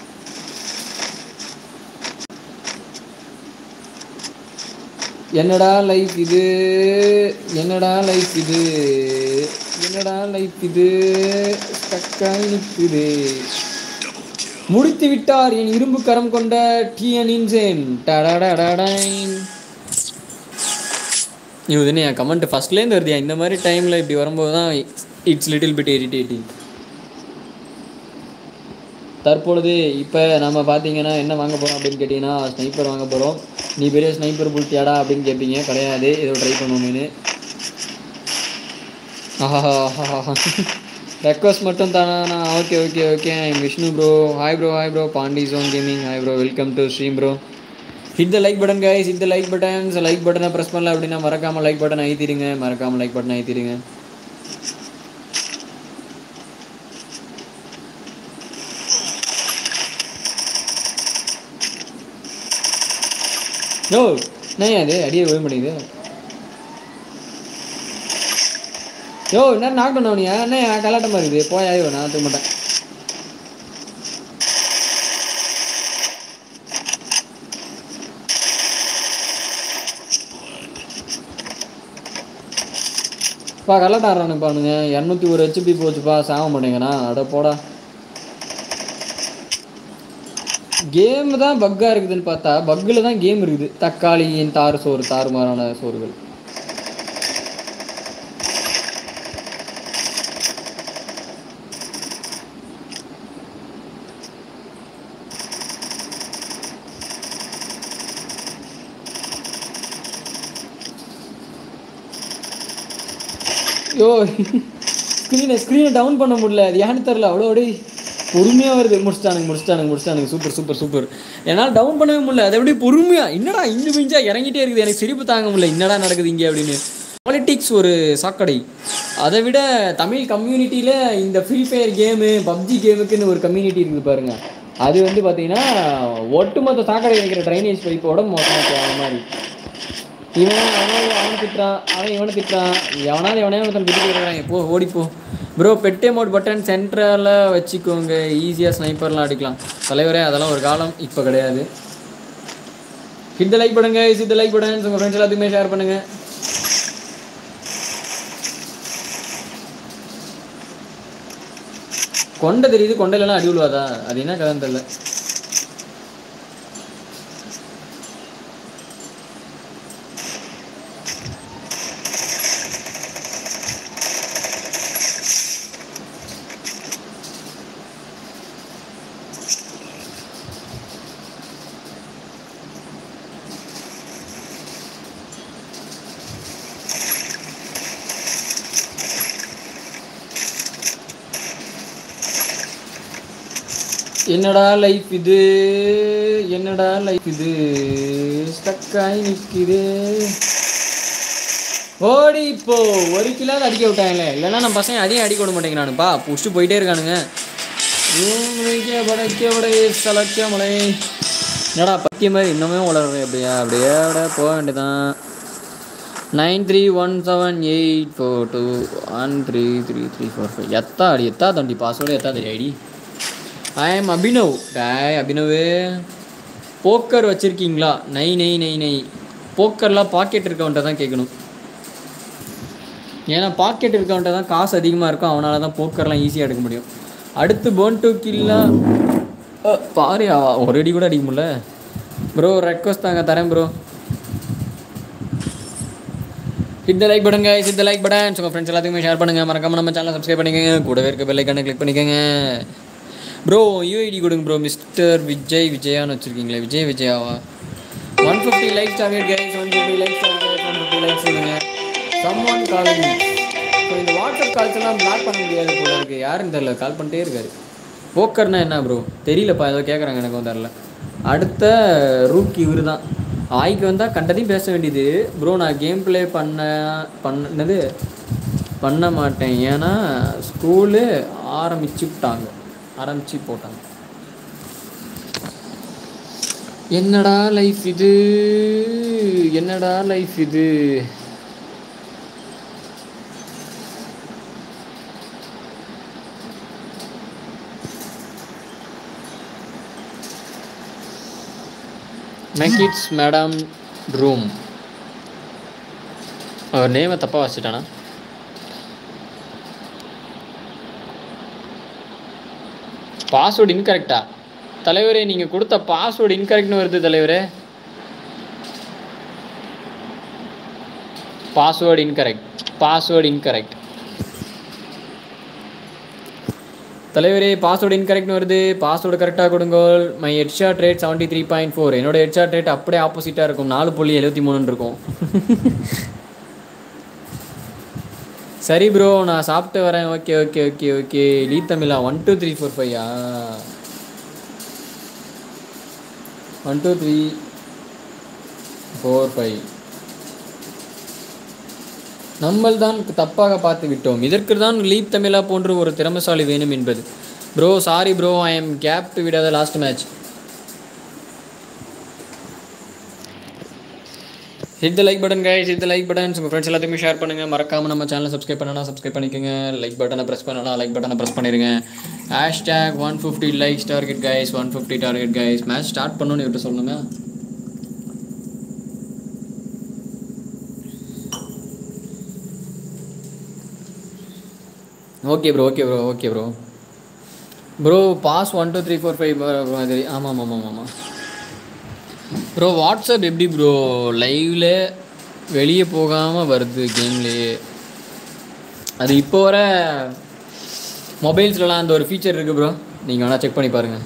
என்னடா லைஃப் இது என்னடா லைஃப் இது என்னடா லைஃப் இது ஸ்டக்காய் நிற்குது முடித்து விட்டார் என் இரும்பு கரம் கொண்ட டிஎன் இன்சேன் டடடடடைன் இது என்ன என் கமெண்ட் ஃபர்ஸ்ட்லேருந்து வருதியா இந்த மாதிரி டைமில் இப்படி வரும்போது தான் இட்ஸ் லிட்டில் பிட் இரிட்டேட்டிங் தற்பொழுது இப்போ நம்ம பார்த்தீங்கன்னா என்ன வாங்க போகிறோம் அப்படின்னு கேட்டிங்கன்னா ஸ்னைப்பர் வாங்க போகிறோம் நீ பெரிய ஸ்னைப்பர் புல்ட்டியாடா அப்படின்னு கேட்பீங்க கிடையாது ஏதோ ட்ரை பண்ணுவோம்னு ஆஹா ரெக்வஸ்ட் மட்டும் தானா okay okay okay I'm Vishnu bro hi bro hi bro Pandi zone gaming hi bro welcome to stream bro hit the like button guys hit the like buttons like பட்டனை ப்ரெஸ் பண்ணல அப்படின்னா மறக்காமல் லைக் பட்டன் ஐத்திடுங்க மறக்காமல் லைக் பட்டன் ஐத்திடுங்க யோ என்ன அது அடியே போய் மாட்டேங்குது யோ என்ன நாக் பண்ணவனியா என்ன கலாட்டமாக இருக்குது போயாயோ நான் தூக்க மாட்டேன் பா கலாட்டம் ஆடுறானுப்பா அவனுங்க இரநூத்தி ஒரு ஹெச்பி போச்சுப்பா சாக மாட்டேங்கண்ணா அட போடா கேம் தான் பக்காக இருக்குதுன்னு பார்த்தா பக்கில் தான் கேம் இருக்குது தக்காளியின் தாறு சோறு தாறுமாறான சோறுகள் யோ ஸ்க்ரீனை ஸ்க்ரீனை டவுன் பண்ண முடியல அது ஏன்னு தெரில அவ்வளோ அப்படியே பொறுமையாக வருது முடிச்சிட்டானுங்க முடிச்சிட்டானுங்க முடிச்சிட்டானுங்க சூப்பர் சூப்பர் சூப்பர் என்னால் டவுன் பண்ணவே முடியல அதை எப்படி பொறுமையாக என்னடா இஞ்சு மிஞ்சா இறங்கிட்டே இருக்குது எனக்கு சிரிப்பு தாங்க முடியல என்னடா நடக்குது இங்கே அப்படின்னு பாலிட்டிக்ஸ் ஒரு சாக்கடை அதை விட தமிழ் கம்யூனிட்டியில் இந்த ஃப்ரீ ஃபயர் கேமு பப்ஜி கேமுக்குன்னு ஒரு கம்யூனிட்டி இருக்குது பாருங்க அது வந்து பார்த்தீங்கன்னா ஒட்டுமொத்த சாக்கடை வைக்கிற ட்ரைனேஜ் பைப்போட மொத்தமாக போகிற மாதிரி இவன் அவன் அவன் திட்டுறான் அவன் இவனை திட்டுறான் எவனாவது எவனே ஒருத்தன் திட்டு இருக்கிறாங்க போ ஓடிப்போ ப்ரோ பெட்டே மோட் பட்டன் சென்ட்ரலில் வச்சுக்கோங்க ஈஸியாக ஸ்னைப்பர்லாம் அடிக்கலாம் தலைவரே அதெல்லாம் ஒரு காலம் இப்போ கிடையாது ஹிட் லைக் பண்ணுங்க ஹிட் லைக் பட்டன் உங்கள் ஃப்ரெண்ட்ஸ் எல்லாத்துக்குமே ஷேர் பண்ணுங்க கொண்டை தெரியுது கொண்டையிலலாம் அடி விழுவாதா அது என்ன கதைன்னு தெரியல என்னடா லைஃப் இது என்னடா லைஃப் இது ஸ்டக்காய் நிற்குது ஓடி இப்போ ஒரு கிலோ அடிக்க விட்டாங்களே இல்லைன்னா நம்ம பசங்க அடியும் அடிக்க விட மாட்டேங்கிறானுப்பா புடிச்சிட்டு போயிட்டே இருக்கானுங்க படைக்க படைய சலச்ச மலை என்னடா பக்கிய மாதிரி இன்னுமே வளருது அப்படியா அப்படியே அப்படியே போக வேண்டியதான் nine three one seven eight four two one three three three four five எத்தா அடி எத்தா தண்டி பாஸ்வேர்டு எத்தா தடி ஐடி ஐ எம் அபினவ் டாய் அபினவு போக்கர் வச்சுருக்கீங்களா நை நெய் நெய் நெய் போக்கர்லாம் பாக்கெட் இருக்கவன்ட்ட தான் கேட்கணும் ஏன்னா பாக்கெட் இருக்கவன்ட்ட தான் காசு அதிகமாக இருக்கும் அவனால தான் போக்கர்லாம் ஈஸியாக எடுக்க முடியும் அடுத்து போன் டூ கில்லாம் பாரு அவ- ஒரு அடி கூட அடிக்க முடியல ப்ரோ ரெக்வஸ்ட் தாங்க தரேன் bro hit the like button guys hit the like button உங்கள் ஃப்ரெண்ட்ஸ் எல்லாத்துக்குமே ஷேர் பண்ணுங்கள் மறக்காம நம்ம சேனலை சப்ஸ்கிரைப் பண்ணிக்கோங்க கூடவே இருக்க பெல் ஐக்கானை கிளிக் பண்ணிக்கோங்க ப்ரோ யூஐடி கொடுங்க ப்ரோ மிஸ்டர் விஜய் விஜயான்னு வச்சுருக்கீங்களே விஜய் விஜயாவா one fifty likes target guys one fifty likes target one fifty likes கொடுங்க சம் ஒன் காலிங் ஸோ இந்த வாட்ஸ்அப் கால்ஸ் எல்லாம் பிளாக் பண்ண முடியாது போல இருக்கு யாருன்னு தெரியல கால் பண்ணிட்டே இருக்காரு போக்கர்னா என்ன ப்ரோ தெரியலப்பா ஏதோ கேட்குறாங்க எனக்கும் தெரில அடுத்த ரூக் இவர் தான் ஆய்க்கு வந்தால் கண்டதையும் பேச வேண்டியது ப்ரோ நான் கேம் ப்ளே பண்ண பண்ணது பண்ண மாட்டேன் ஏன்னா ஸ்கூலு ஆரம்பிச்சு விட்டாங்க ஆரம்பிச்சு போட்டாங்க என்னடா லைஃப் இது என்னடா லைஃப் இது மெக்கிட்ஸ் மேடம் ரூம் அவர் நேமை தப்பாக வச்சுட்டானா பாஸ்வேர்டு இன்கரெக்டா தலைவரே நீங்கள் கொடுத்த பாஸ்வேர்டு இன்கரெக்ட்னு வருது தலைவரே பாஸ்வேர்டு இன்கரெக்ட் பாஸ்வேர்டு இன்கரெக்ட் தலைவரே பாஸ்வேர்டு இன்கரெக்ட்னு வருது பாஸ்வேர்டு கரெக்டாக கொடுங்க my headshot rate seventy three point four என்னோட ஹெட்ஷாட் ரேட் அப்படியே ஆப்போசிட்டாக இருக்கும் நாலு புள்ளி எழுபத்தி மூணுன்னு இருக்கும் சரி ப்ரோ நான் சாப்பிட்டு வரேன் ஓகே ஓகே ஓகே ஓகே லீ தமிழா ஒன் டூ த்ரீ ஃபோர் ஃபைவா one two three four five நம்மள் தான் தப்பாக பார்த்து விட்டோம் இதற்கு தான் லீப் தமிழா போன்று ஒரு திறமசாலி வேணும் என்பது bro sorry bro I am cap டு விடாத last match hit the like button guys hit the like button உங்கள் ஃப்ரெண்ட்ஸ் எல்லாத்தையுமே ஷேர் பண்ணுங்கள் மறக்காமல் நம்ம சேனலை சப்ஸ்கிரைப் பண்ணனா சப்ஸ்கிரைப் பண்ணிக்கோங்க லைக் பட்டனை ப்ரெஸ் பண்ணனா லைக் பட்டனை ப்ரெஸ் பண்ணிடுங்க hashtag one fifty likes target guys one fifty target guys match start பண்ணணும்னு இவர்கிட்ட சொல்லணுங்க okay bro okay bro okay bro bro boss one two three four five மாதிரி ஆமாம் ஆமாம் ஆமாம் ப்ரோ வாட்ஸ்அப் எப்படி ப்ரோ லைவில் வெளியே போகாமல் வருது கேம்லேயே அது இப்போ வர மொபைல்ஸ்லலாம் அந்த ஒரு ஃபீச்சர் இருக்குது ப்ரோ நீங்கள் வேணால் செக் பண்ணி பாருங்கள்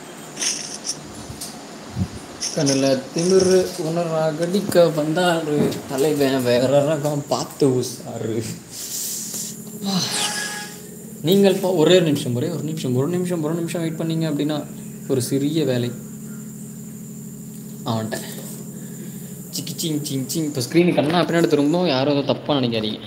கண்ணில் திமிரு உணரா கடிக்க வந்தாரு தலைவன் வேற ரகம் பார்த்து உசாரு நீங்கள் இப்போ ஒரே ஒரு நிமிஷம் ஒரே ஒரு நிமிஷம் ஒரு நிமிஷம் ஒரு நிமிஷம் வெயிட் பண்ணீங்க அப்படின்னா ஒரு சிறிய வேலை அவன்கிட்ட சிக்கி சிங் சிங் சிங் இப்போ ஸ்க்ரீனு கண்ணா பின்னாடி திரும்பவும் யாரும் எதுவும் தப்பாக நினைக்காதீங்க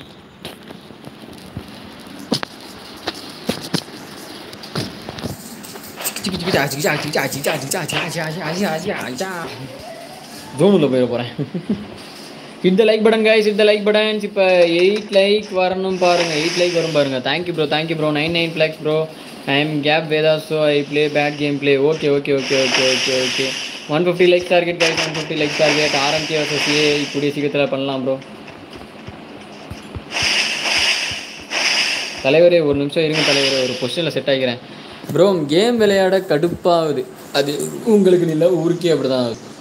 ஜோனுல போயிட போகிறேன் இந்த லைக் பட்டன் கைஸ் இந்த லைக் பட்டன்ஸ் இப்போ எயிட் லைக் வரணும் பாருங்க எயிட் லைக் வரும் பாருங்க thank you bro thank you bro nine nine flags bro I am cap Veda so I play bad game play okay okay okay okay okay okay one fifty like target guys one fifty like target ஆரம்பி வசதியே கூடிய சீக்கிரத்தில் பண்ணலாம் ப்ரோ தலைவரே ஒரு நிமிஷம் இருங்க தலைவரே ஒரு கொஸ்டினில் செட் ஆகிக்கிறேன் ப்ரோ கேம் விளையாட கடுப்பாகுது அது உங்களுக்கு இல்லை ஊருக்கே அப்படி தான் ஆகுது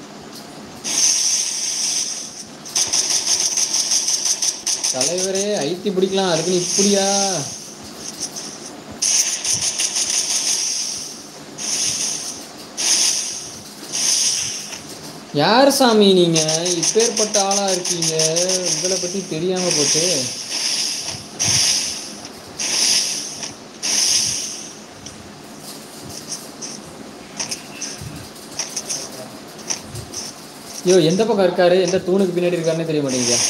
தலைவரே ஐத்தி பிடிக்கலாம் அதுக்குன்னு இப்படியா யார் சாமி நீங்க இப்பேற்பட்ட ஆளா இருக்கீங்க உங்களை பத்தி தெரியாம போச்சு ஐயோ எந்த பக்கம் இருக்காரு எந்த தூணுக்கு பின்னாடி இருக்காருன்னே தெரிய மாட்டேங்குது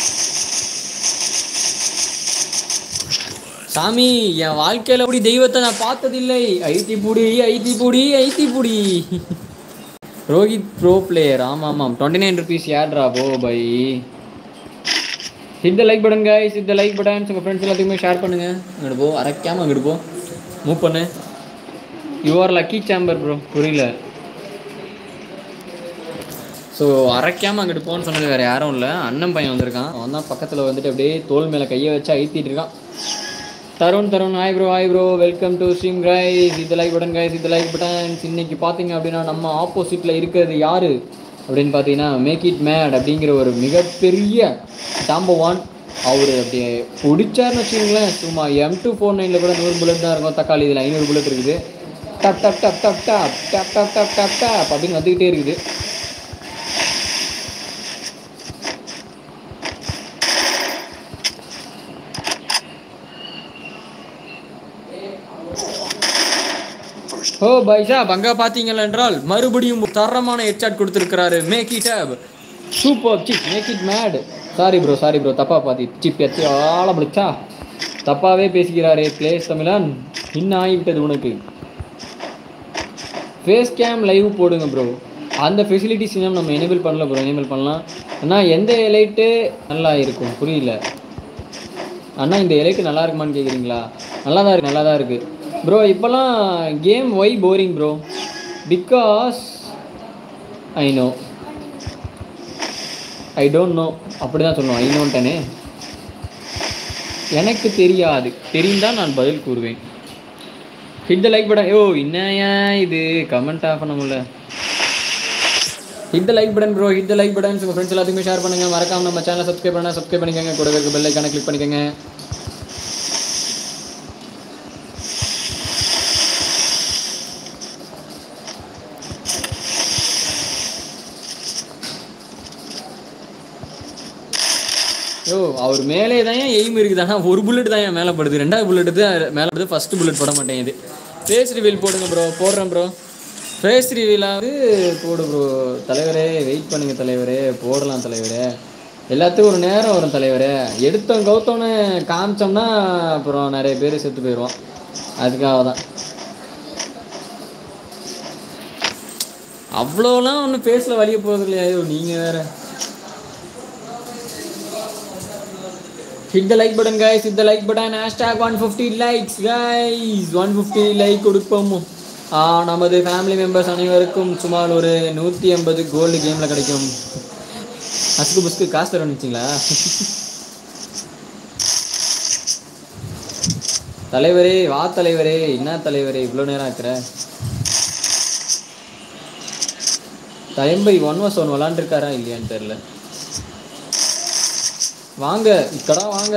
சாமி என் வாழ்க்கையில அப்படி தெய்வத்தை நான் பார்த்ததில்லை ஐடி புடி ஐடி புடி ஐடி புடி ரோஹித் ப்ரோ பிளேயர் ஆமாம் ஆமாம் டுவெண்ட்டி நைன் ருபீஸ் யார்ட்ரா போ bye hit the like button guys hit the like button உங்கள் ஃப்ரெண்ட்ஸ் எல்லாத்துக்குமே ஷேர் பண்ணுங்க அங்கிட்டு போ அரைக்காம அங்கிட்டு போ மூவ் பண்ணு you are lucky chamber bro புரியல ஸோ அரைக்காம அங்கிட்டு போன்னு சொன்னது வேறு யாரும் இல்லை அண்ணன் பையன் வந்திருக்கான் அவன் தான் பக்கத்தில் வந்துட்டு அப்படியே தோல் மேலே கையை வச்சு அழுத்திட்டு இருக்கான் Tarun Tarun hi bro hi bro welcome to stream guys இது லைக் பட்டன் கைஸ் இது லைக் பட்டன் இன்னைக்கு பார்த்தீங்க அப்படின்னா நம்ம ஆப்போசிட்டில் இருக்கிறது யாரு அப்படின்னு பார்த்தீங்கன்னா மேக் இட் மேட் அப்படிங்கிற ஒரு மிகப்பெரிய ஜாம்பவான் அவர் அப்படியே பிடிச்சாருன்னு வச்சுக்கோங்களேன் சும்மா எம் டூ ஃபோர் நைனில் கூட நூறு புல்லட் தான் இருக்கும் தக்காளி இதில் ஐநூறு புல்லட் இருக்குது டப் டப் டப் டப் டப் டப் டப் டப் டப் டப் அப்படின்னு வந்துக்கிட்டே இருக்குது ஓ பைஷா பங்கா பார்த்தீங்கள் என்றால் மறுபடியும் ஒரு தரமான ஹெட்ஷாட் கொடுத்துருக்கிறாரு மேக் இட் ஹேப் சூப்பர் சிப் make it mad sorry bro sorry bro தப்பா பாத்தி சிப் எத்தி ஆள முடிச்சா தப்பாவே பேசுகிறாரே பிளேஸ் தமிழன் இன்னும் ஆகிவிட்டது உனக்கு ஃபேஸ் கேம் லைவ் போடுங்க ப்ரோ அந்த ஃபெசிலிட்டிஸ் இன்னும் நம்ம எனேபிள் பண்ணல ப்ரோ எனேபிள் பண்ணலாம் ஆனால் எந்த எலைட்டு நல்லா இருக்கும் புரியல அண்ணா இந்த எலைட்டு நல்லா இருக்குமான்னு கேட்குறீங்களா நல்லா தான் இருக்கு நல்லா தான் இருக்கு ப்ரோ இப்போல்லாம் game why boring bro because I know I don't know அப்படி தான் சொல்லுவோம் ஐ நோன்ட்டனே எனக்கு தெரியாது தெரிந்தால் நான் பதில் கூறுவேன் ஹிட் த லைக் பட்டன் யோ என்னையா இது கமெண்ட் ஆஃப் பண்ண முடியல hit the like button bro hit the like button உங்கள் ஃப்ரெண்ட்ஸ் எல்லாத்துக்குமே ஷேர் பண்ணுங்க மறக்காம நம்ம சேனலை சப்ஸ்கிரைப் பண்ணால் சப்ஸ்கிரைப் பண்ணிக்கோங்க கூட இருக்க பெல் ஐக்கானை கிளிக் பண்ணிக்கோங்க யோ அவர் மேலே தான் ஏன் எய்ம் இருக்குது ஆனால் ஒரு புல்லட் தான் ஏன் மேலே படுது ரெண்டாவது புல்லட் தான் மேலே படுது ஃபர்ஸ்ட் புல்லட் போட மாட்டேங்குது ஃபேஸ் ரிவீல் போடுங்க ப்ரோ போடுறேன் ப்ரோ ஃபேஸ் ரிவீலாவது போடு ப்ரோ தலைவரே வெயிட் பண்ணுங்க தலைவரே போடலாம் தலைவரே எல்லாத்துக்கும் ஒரு நேரம் வரும் தலைவரே எடுத்தோம் கௌத்தோன்னு காமிச்சோம்னா அப்புறம் நிறைய பேர் செத்து போயிடுவோம் அதுக்காக தான் அவ்வளோலாம் ஒன்றும் ஃபேஸில் வலிய போகிறது இல்லையா ஐயோ நீங்கள் வேற hit the like button guys hit the like button hashtag 150 likes guys 150 like கொடுப்போம் ஆ, நமது ஃபேமிலி மெம்பர்ஸ் அனைவருக்கும் சுமார் ஒரு நூற்றி ஐம்பது கோல்டு கேமில் கிடைக்கும் அசுக்கு புஸ்க்கு காசு தர வந்துச்சிங்களா தலைவரே வா தலைவரே என்ன தலைவரே இவ்வளோ நேரம் ஆக்குற தயம்பை ஒன் வாஸ் ஒன் விளாண்டுருக்காரா இல்லையான்னு தெரில வாங்க இக்கடா வாங்க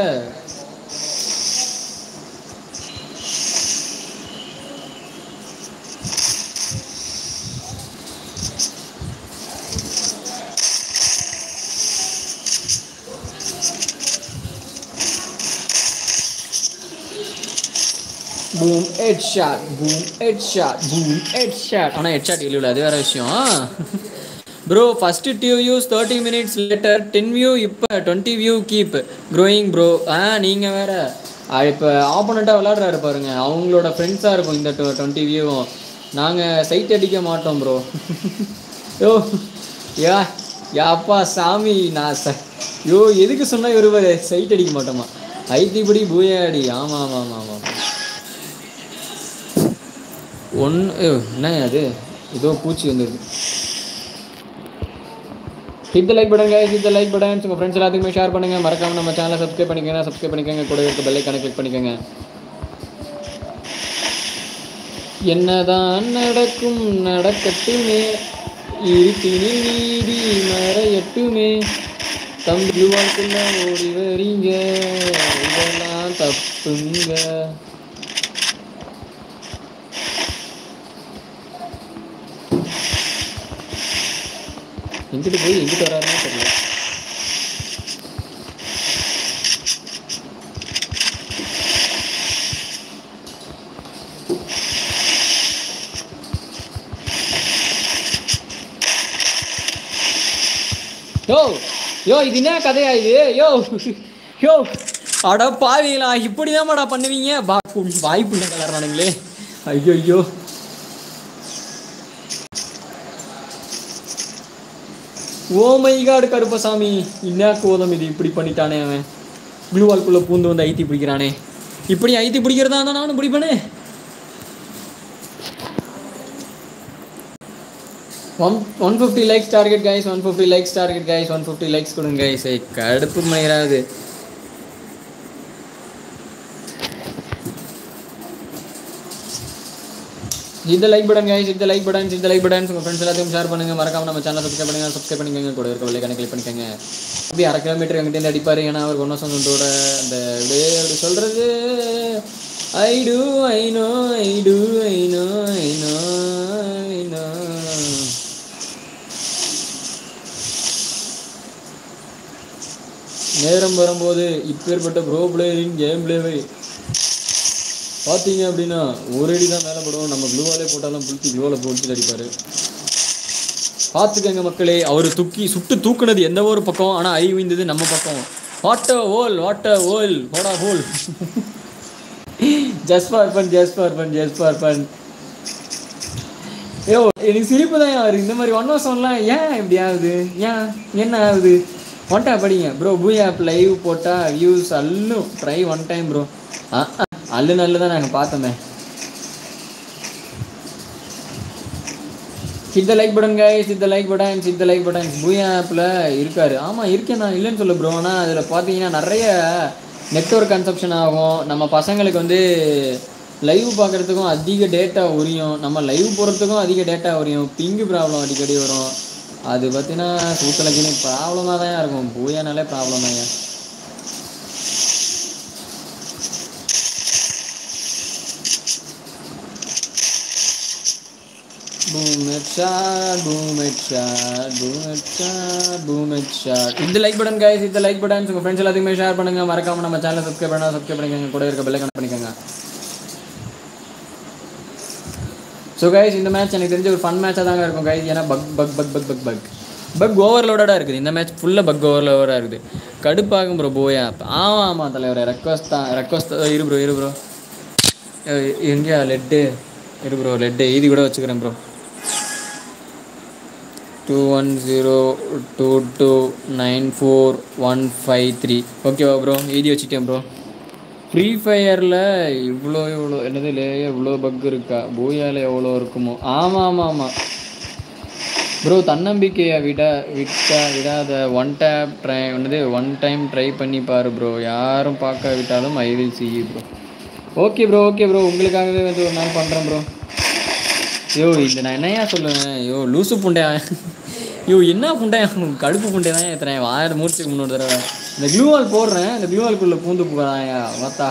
boom head shot boom head shot boom head shot ஆனால் ஹெட் ஷாட் இல்லை அது வேற விஷயம் bro first two views thirty minutes later ten view இப்போ twenty view keep growing bro ஆ நீங்கள் வேற இப்போ ஆப்போனண்ட்டாக விளாட்றாரு பாருங்க அவங்களோட ஃப்ரெண்ட்ஸாக இருக்கும் இந்த டுவெண்ட்டி வியூவும் நாங்கள் சைட் அடிக்க மாட்டோம் ப்ரோ யோ யா யாப்பா சாமி நான் ச யோ எதுக்கு சொன்னால் இவர் சைட் அடிக்க மாட்டோமா ஐத்திப்படி பூயாடி ஆமாம் ஆமாம் ஆமாம் ஆமாம் ஒன்று என்ன அது ஏதோ பூச்சி வந்துருக்கு hit the like button guys hit the like button உங்கள் ஃப்ரெண்ட்ஸ் எல்லாத்துக்குமே ஷேர் பண்ணுங்க மறக்காம நம்ம சேனலை சப்ஸ்கிரைப் பண்ணிக்கங்க சப்ஸ்கிரைப் பண்ணிக்கங்க கூட இருக்க பெல் ஐக்கானை கிளிக் பண்ணிக்கங்க என்னதான் நடக்கும் நடக்கட்டுமே இருட்டினில் நீதி மறையட்டுமே தம்பி வாழ்க்கையில் ஓடி வரீங்க இதெல்லாம் தப்புங்க எங்கிட்டு போய் எங்கிட்டு வராருன்னு தெரியல யோ யோ இது என்ன கதையா இது யோ யோ அட பாவீங்களா இப்படி தான்டா பண்ணுவீங்க பா வாய்ப்புள்ள கலர்றானுங்களே ஐயோ ஐயோ ஓ மை காடு கருப்பசாமி என்ன கோதம் இது இப்படி பண்ணிட்டானே அவன் ப்ளூ வால்குள்ளே பூந்து வந்து ஐத்தி பிடிக்கிறானே இப்படி ஐத்தி பிடிக்கிறதா இருந்தா நானும் பிடிப்பேனே one one fifty likes target guys one fifty likes target guys one fifty likes கொடுங்க கைஸ் கடுப்பு மயிராது இந்த லைக் பட்டன் கைஸ் இந்த லைக் பட்டன் இந்த லைக் பட்டன் உங்கள் ஃப்ரெண்ட்ஸ் எல்லாத்தையும் ஷேர் பண்ணுங்க மறக்காம நம்ம சேனல் சப்ஸ்கிரைப் பண்ணுங்க சப்ஸ்கிரைப் பண்ணிக்கங்க கூட இருக்க வெள்ளைக்கான கிளிக் பண்ணிக்கங்க அப்படி அரை கிலோமீட்டர் எங்கிட்ட அடிப்பார் ஏன்னா அவர் ஒன்றும் சொந்தத்தோட அந்த அப்படியே அப்படி சொல்கிறது I do I know I do I know I know I know நேரம் வரும்போது இப்பேற்பட்ட ப்ரோ பிளேயரின் கேம் பிளேவை பார்த்தீங்க அப்படின்னா ஒரு அடி தான் மேலே படுவோம் நம்ம க்ளூவாலே போட்டாலும் புளுத்தி க்ளூவில் போட்டு அடிப்பார் பார்த்துக்கங்க மக்களே அவர் துக்கி சுட்டு தூக்குனது எந்த ஒரு பக்கம் ஆனால் ஐ விந்தது நம்ம பக்கம் வாட்ட ஓல் வாட்ட ஓல் போடா ஹோல் just for fun just for fun just for fun ஐயோ எனக்கு சிரிப்பு தான் ஆகுது இந்த மாதிரி ஒன் ஹவர் சொன்னலாம் ஏன் இப்படி ஆகுது ஏன் என்ன ஆகுது ஒன் டைம் படிங்க ப்ரோ பூ ஆப் லைவ் போட்டால் வியூஸ் அல்லும் ட்ரை ஒன் டைம் ப்ரோ ஆ ஆ, அல்லு நல்லு தான் நாங்கள் பார்த்தோமே சித்த லைக் பட்டன் guys சித்த லைக் பட்டன் சித்த லைக் பட்டன் பூயா ஆப்பில் இருக்காரு ஆமாம் இருக்கேன் நான் இல்லைன்னு சொல்ல ப்ரோ ஆனால் அதில் பார்த்தீங்கன்னா நிறைய நெட்ஒர்க் கன்சப்ஷன் ஆகும் நம்ம பசங்களுக்கு வந்து லைவ் பார்க்குறதுக்கும் அதிக டேட்டா உரியும் நம்ம லைவ் போகிறதுக்கும் அதிக டேட்டா உரியும் பிங்கு ப்ராப்ளம் அடிக்கடி வரும் அது பார்த்தீங்கன்னா சூத்தலைக்குன்னு ப்ராப்ளமாக தான் இருக்கும் பூயானாலே ப்ராப்ளம் தான் Boom it shot, boom it shot, boom it shot, boom it shot. இந்த லைக் பட்டன் guys இந்த லைக் பட்டன் உங்க ஃப்ரெண்ட்ஸ் எல்லாத்துக்குமே ஷேர் பண்ணுங்க மறக்காம நம்ம சேனலை சப்ஸ்கிரைப் பண்ணா சப்ஸ்கிரைப் பண்ணிக்கங்க கூட இருக்க பெல் ஐக்கான் பண்ணிக்கங்க ஸோ கைஸ் இந்த மேட்ச் எனக்கு தெரிஞ்ச ஒரு ஃபன் மேட்சாக தாங்க இருக்கும் கைஸ் ஏன்னா bug bug bug bug bug bug bug ஓவர்லோடடாக இருக்குது இந்த மேட்ச் ஃபுல்லாக பக் ஓவர்லோடாக இருக்குது கடுப்பாகும் ப்ரோ போயா ஆமாம் ஆமாம் தலைவர் ரெக்வஸ்ட் தான் ரெக்வஸ்ட் இரு ப்ரோ இரு ப்ரோ எங்கேயா லெட்டு இரு ப்ரோ லெட்டு இது கூட வச்சுக்கிறேன் bro two one zero two two nine four one five three ஓகேவா ப்ரோ எழுதி வச்சுட்டேன் ப்ரோ ஃப்ரீ ஃபயரில் இவ்வளோ இவ்வளோ என்னது லேயே இவ்வளோ பக் இருக்கா பூயாவில் எவ்வளோ இருக்குமோ ஆமாம் ஆமாம் ஆமாம் ப்ரோ தன்னம்பிக்கையை விட விட்டா விடாத ஒன் டேப் ட்ரை என்னது ஒன் டைம் ட்ரை பண்ணி பாரு ப்ரோ யாரும் பார்க்க விட்டாலும் I will see bro okay bro okay bro உங்களுக்காகவே வந்து ஒரு நாள் பண்ணுறேன் ப்ரோ யோ இந்த நான் என்னையா சொல்லுவேன் யோ லூசு புண்டையா யோ என்ன புண்டையா கடுப்பு புண்டை தான் ஏற்றுறேன் வாயிட மூச்சுக்கு முன்னோரு தடவை இந்த க்ளூவால் போடுறேன் இந்த க்ளூவால்குள்ளே பூந்து போகிறாயா வாத்தா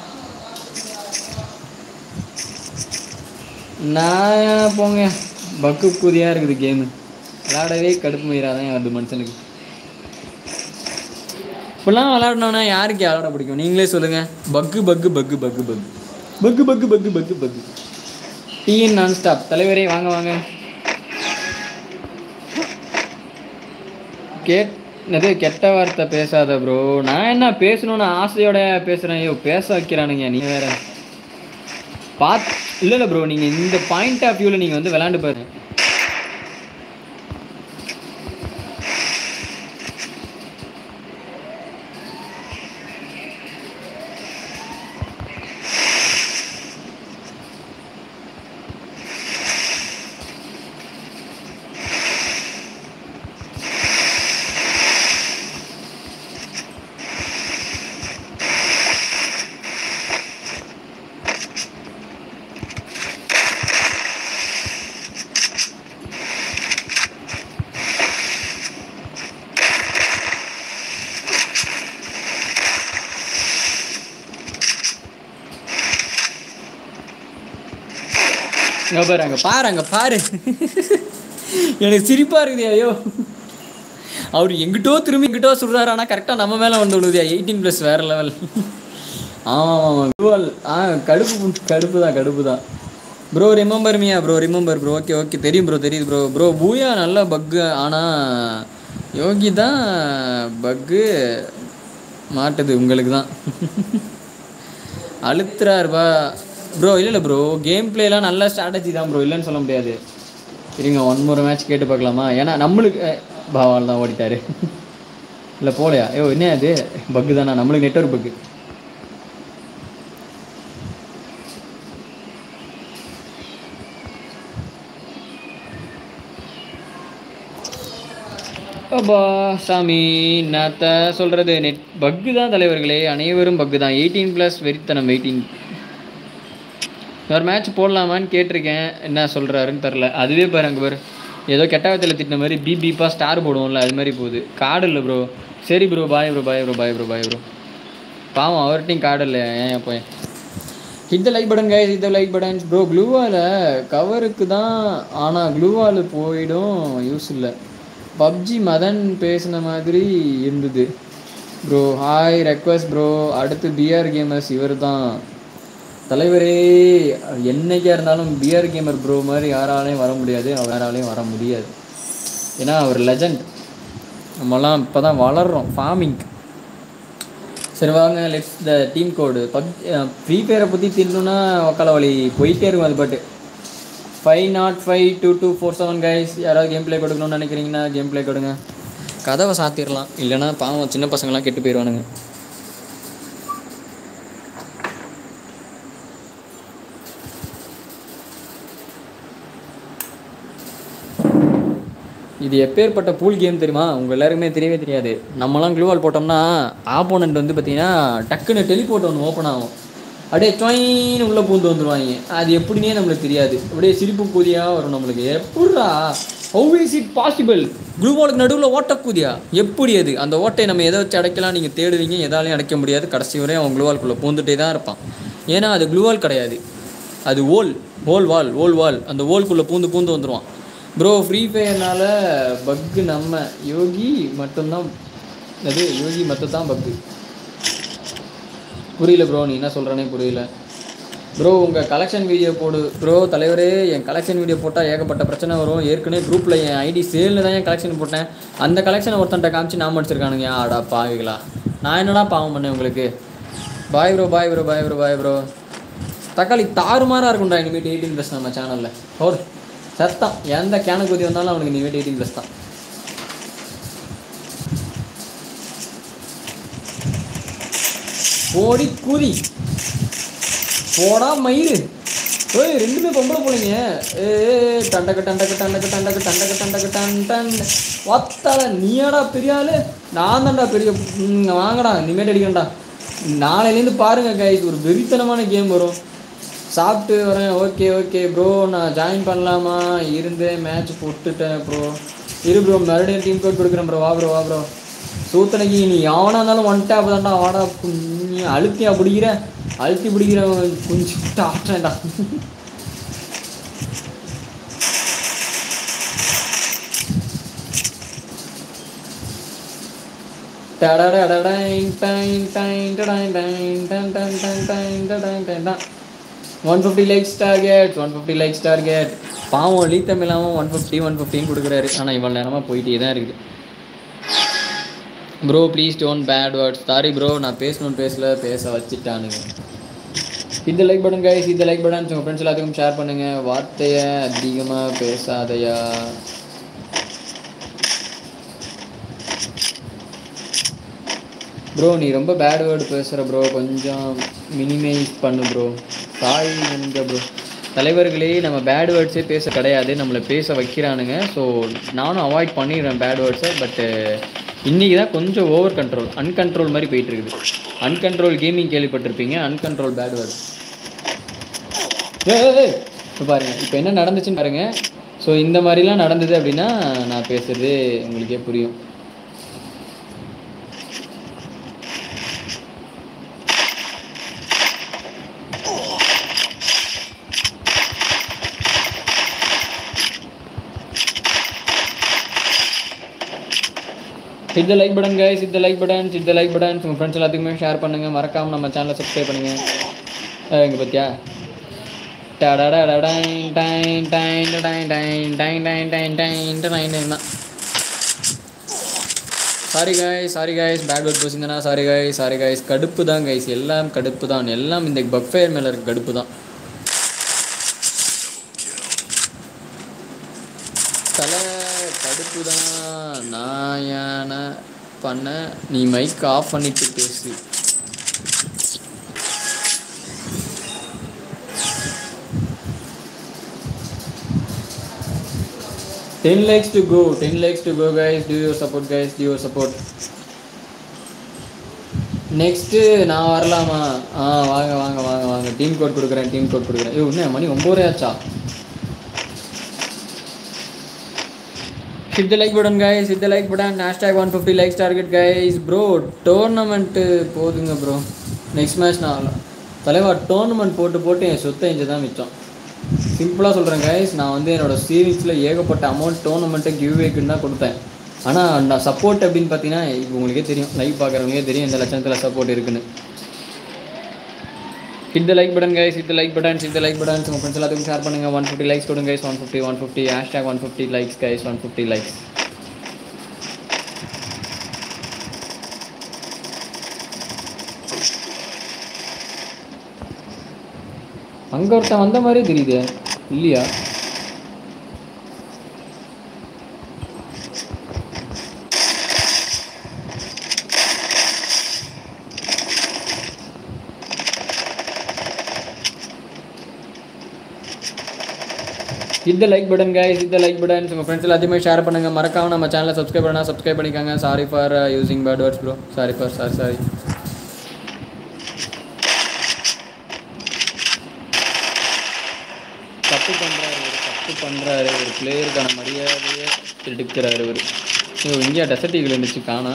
நான் போங்க பக்கு புதியாக இருக்குது கேமு விளாடவே கடுப்பு மயிராதான் வருது மனுஷனுக்கு இப்படிலாம் விளாடணுன்னா யாருக்கு விளாட பிடிக்கும் நீங்களே சொல்லுங்கள் பக்கு பக்கு பக்கு பக்கு பக்கு பக்கு பக்கு பக்கு பக்கு பக்கு டீன் நான் ஸ்டாப் தலைவரே வாங்க வாங்க கேட் என்னது கெட்ட வார்த்தை பேசாத ப்ரோ நான் என்ன பேசணும்னு ஆசையோட பேசுகிறேன் ஐயோ பேச வைக்கிறானுங்க நீ வேற பாத் இல்லை இல்லை ப்ரோ நீங்கள் இந்த பாயிண்ட் ஆஃப் வியூவில் நீங்கள் வந்து விளாண்டு பாருங்க இங்க பாரு அங்க பாரு அங்க பாரு எனக்கு சிரிப்பா இருக்குது ஐயோ அவர் எங்கிட்டோ திரும்பி எங்கிட்டோ சொல்றாரு ஆனா கரெக்டா நம்ம மேல வந்து விடுதியா எயிட்டீன் ப்ளஸ் வேற லெவல் ஆமா ஆமா குருவால் ஆ கடுப்பு புண்- கடுப்பு தான் கடுப்பு தான் bro remember Mia bro remember bro okay okay தெரியும் ப்ரோ தெரியுது ப்ரோ ப்ரோ பூயா நல்ல பக்கு ஆனா யோகி தான் பக்கு மாட்டுது உங்களுக்கு தான் அழுத்துறாருப்பா ப்ரோ இல்லை இல்லை ப்ரோ கேம் பிளேலாம் நல்ல ஸ்ட்ராட்டஜி தான் ப்ரோ இல்லைன்னு சொல்ல முடியாது இருங்க ஒன் மோர் மேட்ச் கேட்டு பார்க்கலாமா ஏன்னா நம்மளுக்கு அஹ், பாவால் தான் ஓடிட்டாரு இல்லை போலையா ஐயோ என்ன அது பக்கு தானா நம்மளுக்கு நெட்ஒர்க் பக்கு அப்பா சாமி என்னத்த சொல்கிறது நெட் பக்கு தான் தலைவர்களே அனைவரும் பக்கு தான் எயிட்டீன் ப்ளஸ் வெறித்தனம் எயிட்டீன் ஒரு மேட்ச் போடலாமான்னு கேட்டிருக்கேன் என்ன சொல்கிறாருன்னு தெரில அதுவே பாரு அங்கே பாரு ஏதோ கெட்டாவத்தில் திட்டின மாதிரி பிபிப்பா ஸ்டார் போடுவோம்ல அது மாதிரி போகுது கார்டு இல்லை ப்ரோ சரி bro bye bro bye bro bye bro bye bro பாவம் அவர்கிட்டையும் கார்டு இல்லை ஏன் போய் hit the like button guys hit the like buttons bro gloo wall கவருக்கு தான் ஆனால் க்ளூவால் போயிடும் யூஸ் இல்லை பப்ஜி மதன் பேசின மாதிரி இருந்தது ப்ரோ ஹாய் ரெக்வஸ்ட் ப்ரோ அடுத்து பிஆர் கேமர்ஸ் இவர் தான் தலைவரே என்னைக்கா இருந்தாலும் பிஆர் கேமர் ப்ரோ மாதிரி யாராலையும் வர முடியாது யாராலையும் வர முடியாது ஏன்னா அவர் லெஜண்ட் நம்மலாம் இப்போ தான் வளர்றோம் ஃபார்மிங் சரி வாங்க லெட்ஸ் த டீம் கோடு பப் ஃப்ரீ ஃபயரை பற்றி தின்னணுன்னா ஒக்கால வழி போயிட்டே இருக்கும் அது பாட்டு five nought five two two four seven guys யாராவது கேம் ப்ளே கொடுக்கணும்னு நினைக்கிறீங்கன்னா கேம் ப்ளே கொடுங்க கதவை சாத்திடலாம் இல்லைன்னா பாவம் சின்ன பசங்களாம் கெட்டு போயிடுவானுங்க இது எப்பேற்பட்ட பூல் கேம் தெரியுமா உங்கள் எல்லாருக்குமே தெரியவே தெரியாது நம்மலாம் க்ளூவால் போட்டோம்னா ஆப்போனண்ட் வந்து பார்த்தீங்கன்னா டக்குன்னு டெலிபோர்ட் ஒன்று ஓப்பன் ஆகும் அப்படியே டொயின்னு உள்ளே பூந்து வந்துடுவாங்க அது எப்படின்னே நம்மளுக்கு தெரியாது அப்படியே சிரிப்பு கூதியாக வரும் நம்மளுக்கு எப்படிடா ஹவு இஸ் இட் பாசிபிள் க்ளூவாலுக்கு நடுவில் ஓட்ட கூதியா எப்படி அது அந்த ஓட்டையை நம்ம எதை வச்சு அடைக்கலாம் நீங்கள் தேடுவீங்க எதாலையும் அடைக்க முடியாது கடைசி வரையும் அவன் க்ளூவால்குள்ளே பூந்துட்டே தான் இருப்பான் ஏன்னா அது க்ளூவால் கிடையாது அது ஓல் ஓல் வால் ஓல் வால் அந்த ஓல்குள்ளே பூந்து பூந்து வந்துடுவான் ப்ரோ ஃப்ரீ ஃபயர்னால பக்கு நம்ம யோகி மட்டும்தான் அது யோகி மட்டும் தான் பக்கு புரியல ப்ரோ நீ என்ன சொல்கிறனே புரியல ப்ரோ உங்கள் கலெக்ஷன் வீடியோ போடு ப்ரோ தலைவரே என் கலெக்ஷன் வீடியோ போட்டால் ஏகப்பட்ட பிரச்சனை வரும் ஏற்கனவே குரூப்பில் என் ஐடி சேலில் தான் என் கலெக்ஷன் போட்டேன் அந்த கலெக்ஷனை ஒருத்தன்ட்ட காமிச்சு நான் முடிச்சிருக்கானுங்க ஆடா பாவிகளா நான் என்னடா பாவம் பண்ணேன் உங்களுக்கு bye bro bye bro bye bro bye bro தக்காளி தாறுமாறாக இருக்கும்டா இனிமேட்டு எயிட்டீன் ப்ளஸ் நம்ம சேனலில் ஒரு சத்தம் எந்த கேன குதி வந்தாலும் அவனுக்கு இனிமேட்டு எயிட்டீன் ப்ளஸ் தான் போடி கூதி போடா மயிறு ஏய் ரெண்டுமே பொம்பளை போலீங்க ஏ டண்டக்க டண்டக்க டண்டக்க டண்டக்க டண்டக்க டண்டக்க டன் டன் ஒத்தால நீயாடா பெரிய ஆளு நான் தான்டா பெரிய ம், வாங்கடா இனிமேட்டு அடிக்கண்டா நாளையிலேருந்து பாருங்க கைஸ் ஒரு வெறித்தனமான கேம் வரும் சாப்பிட்டு வரேன் ஓகே ஓகே ப்ரோ நான் ஜாயின் பண்ணலாமா இருந்தேன் மேட்ச் போட்டுட்டேன் ப்ரோ இரு ப்ரோ மறுபடியும் டீம் கோட் கொடுக்குறேன் ப்ரோ வா ப்ரோ வா ப்ரோ சூத்தனைக்கு நீ எவனா இருந்தாலும் ஒன் டேப் தான்டா வாடா நீ அழுத்தியா பிடிக்கிற அழுத்தி பிடிக்கிற கொஞ்சம் ஆட்டேன்டா டடடடடைன் டைன் டைன் டடைன் டைன் டன் டன் டன் டைன் டடைன் டைன் டன். One fifty likes target one fifty likes target பாவம் லீத்தம் இல்லாமல் ஒன் ஃபிஃப்டி ஒன் ஃபிஃப்டின்னு கொடுக்குறாரு ஆனால் இவ்வளோ நேரமாக போயிட்டே தான் இருக்குது bro please don't bad words sorry bro நான் பேசணும்னு பேசல பேச வச்சுட்டானுங்க இந்த லைக் பட்டன் கைஸ் இந்த லைக் பட்டன் உங்கள் ஃப்ரெண்ட்ஸ் எல்லாத்துக்கும் ஷேர் பண்ணுங்கள் வார்த்தையை அதிகமாக பேசாதையா ப்ரோ நீ ரொம்ப பேட் வேர்டு பேசுகிற ப்ரோ கொஞ்சம் மினிமைஸ் பண்ணு ப்ரோ சாரி எங்க ப்ரோ தலைவர்களே நம்ம பேட் வேர்ட்ஸே பேச கிடையாது நம்மளை பேச வைக்கிறானுங்க ஸோ நானும் அவாய்ட் பண்ணிடுறேன் பேட் வேர்ட்ஸை பட்டு இன்றைக்கி தான் கொஞ்சம் ஓவர் கண்ட்ரோல் அன்கண்ட்ரோல் மாதிரி போயிட்டு இருக்குது அன்கண்ட்ரோல் கேமிங் கேள்விப்பட்டிருப்பீங்க அன்கண்ட்ரோல் பேட் வேர்டு இப்போ பாருங்க இப்போ என்ன நடந்துச்சுன்னு பாருங்க ஸோ இந்த மாதிரிலாம் நடந்தது அப்படின்னா நான் பேசுறது உங்களுக்கே புரியும் hit the like button guys hit the like button hit the like button உங்கள் ஃப்ரெண்ட்ஸ் எல்லாத்துக்குமே ஷேர் பண்ணுங்க மறக்காம நம்ம சேனலை சப்ஸ்கிரைப் பண்ணுங்க அஹ் இங்க பார்த்தியா sorry guys sorry guys bad word பேசுங்கன்னா சாரி காய்ஸ் சாரி காய்ஸ் கடுப்பு தான் கைஸ் எல்லாம் கடுப்பு தான் எல்லாம் இந்த பஃபேர் மேலே இருக்க கடுப்பு தான் தலை கடுப்பு தான் நான் ஏன பண்ண நீ மைக் ஆஃப் பண்ணிட்டு பேசு ten likes to go ten likes to go guys to your support guys to your support next நான் வரலாமா ஆ வாங்க வாங்க வாங்க வாங்க டீம் கோட் கொடுக்குறேன் டீம் கோட் கொடுக்குறேன் ஐயோ என்ன மணி ஒம்பது ஆச்சா hit the like button guys hit the like button hashtag 150 likes target guys bro tournament போதுங்க ப்ரோ நெக்ஸ்ட் மேட்ச் நான் தலைவா டோர்னமெண்ட் போட்டு போட்டு என் சொத்தை இங்கே தான் மிச்சம் சிம்பிளாக சொல்கிறேன் கைஸ் நான் வந்து என்னோட சேவிங்ஸில் ஏகப்பட்ட அமௌண்ட் டோர்னமெண்ட்டை கிவ்வேக்குன்னு தான் கொடுத்தேன் ஆனால் நான் சப்போர்ட் அப்படின்னு பார்த்தீங்கன்னா இப்போ உங்களுக்கே தெரியும் லைவ் பார்க்குறவங்களுக்கே தெரியும் இந்த லட்சத்தில் சப்போர்ட் இருக்குன்னு hit the like button guys hit the like button hit the like button உங்கள் ஃப்ரெண்ட்ஸ் எல்லாத்துக்கும் ஷேர் பண்ணுங்க ஒன் ஃபிஃப்டி லைக்ஸ் கொடுங்க guys one fifty one fifty hashtag one fifty likes guys one fifty likes அங்கே ஒருத்தன் வந்த மாதிரியே தெரியுது இல்லையா இந்த லைக் பட்டன் கைஸ் இந்த லைக் பட்டன் உங்கள் ஃப்ரெண்ட்ஸ் எல்லாத்தையுமே ஷேர் பண்ணுங்க மறக்காம நம்ம சேனலை சப்ஸ்கிரைப் பண்ணா சப்ஸ்கிரைப் பண்ணிக்கோங்க sorry for using bad words bro sorry for sorry sorry தப்பு பண்ணுறாரு ஒரு தப்பு பண்ணுறாரு ஒரு பிளேயருக்கான மரியாதையை எடுக்கிறாரு இவர் ஐயோ இந்தியா டெசர்ட் ஈகிள் இருந்துச்சு காணா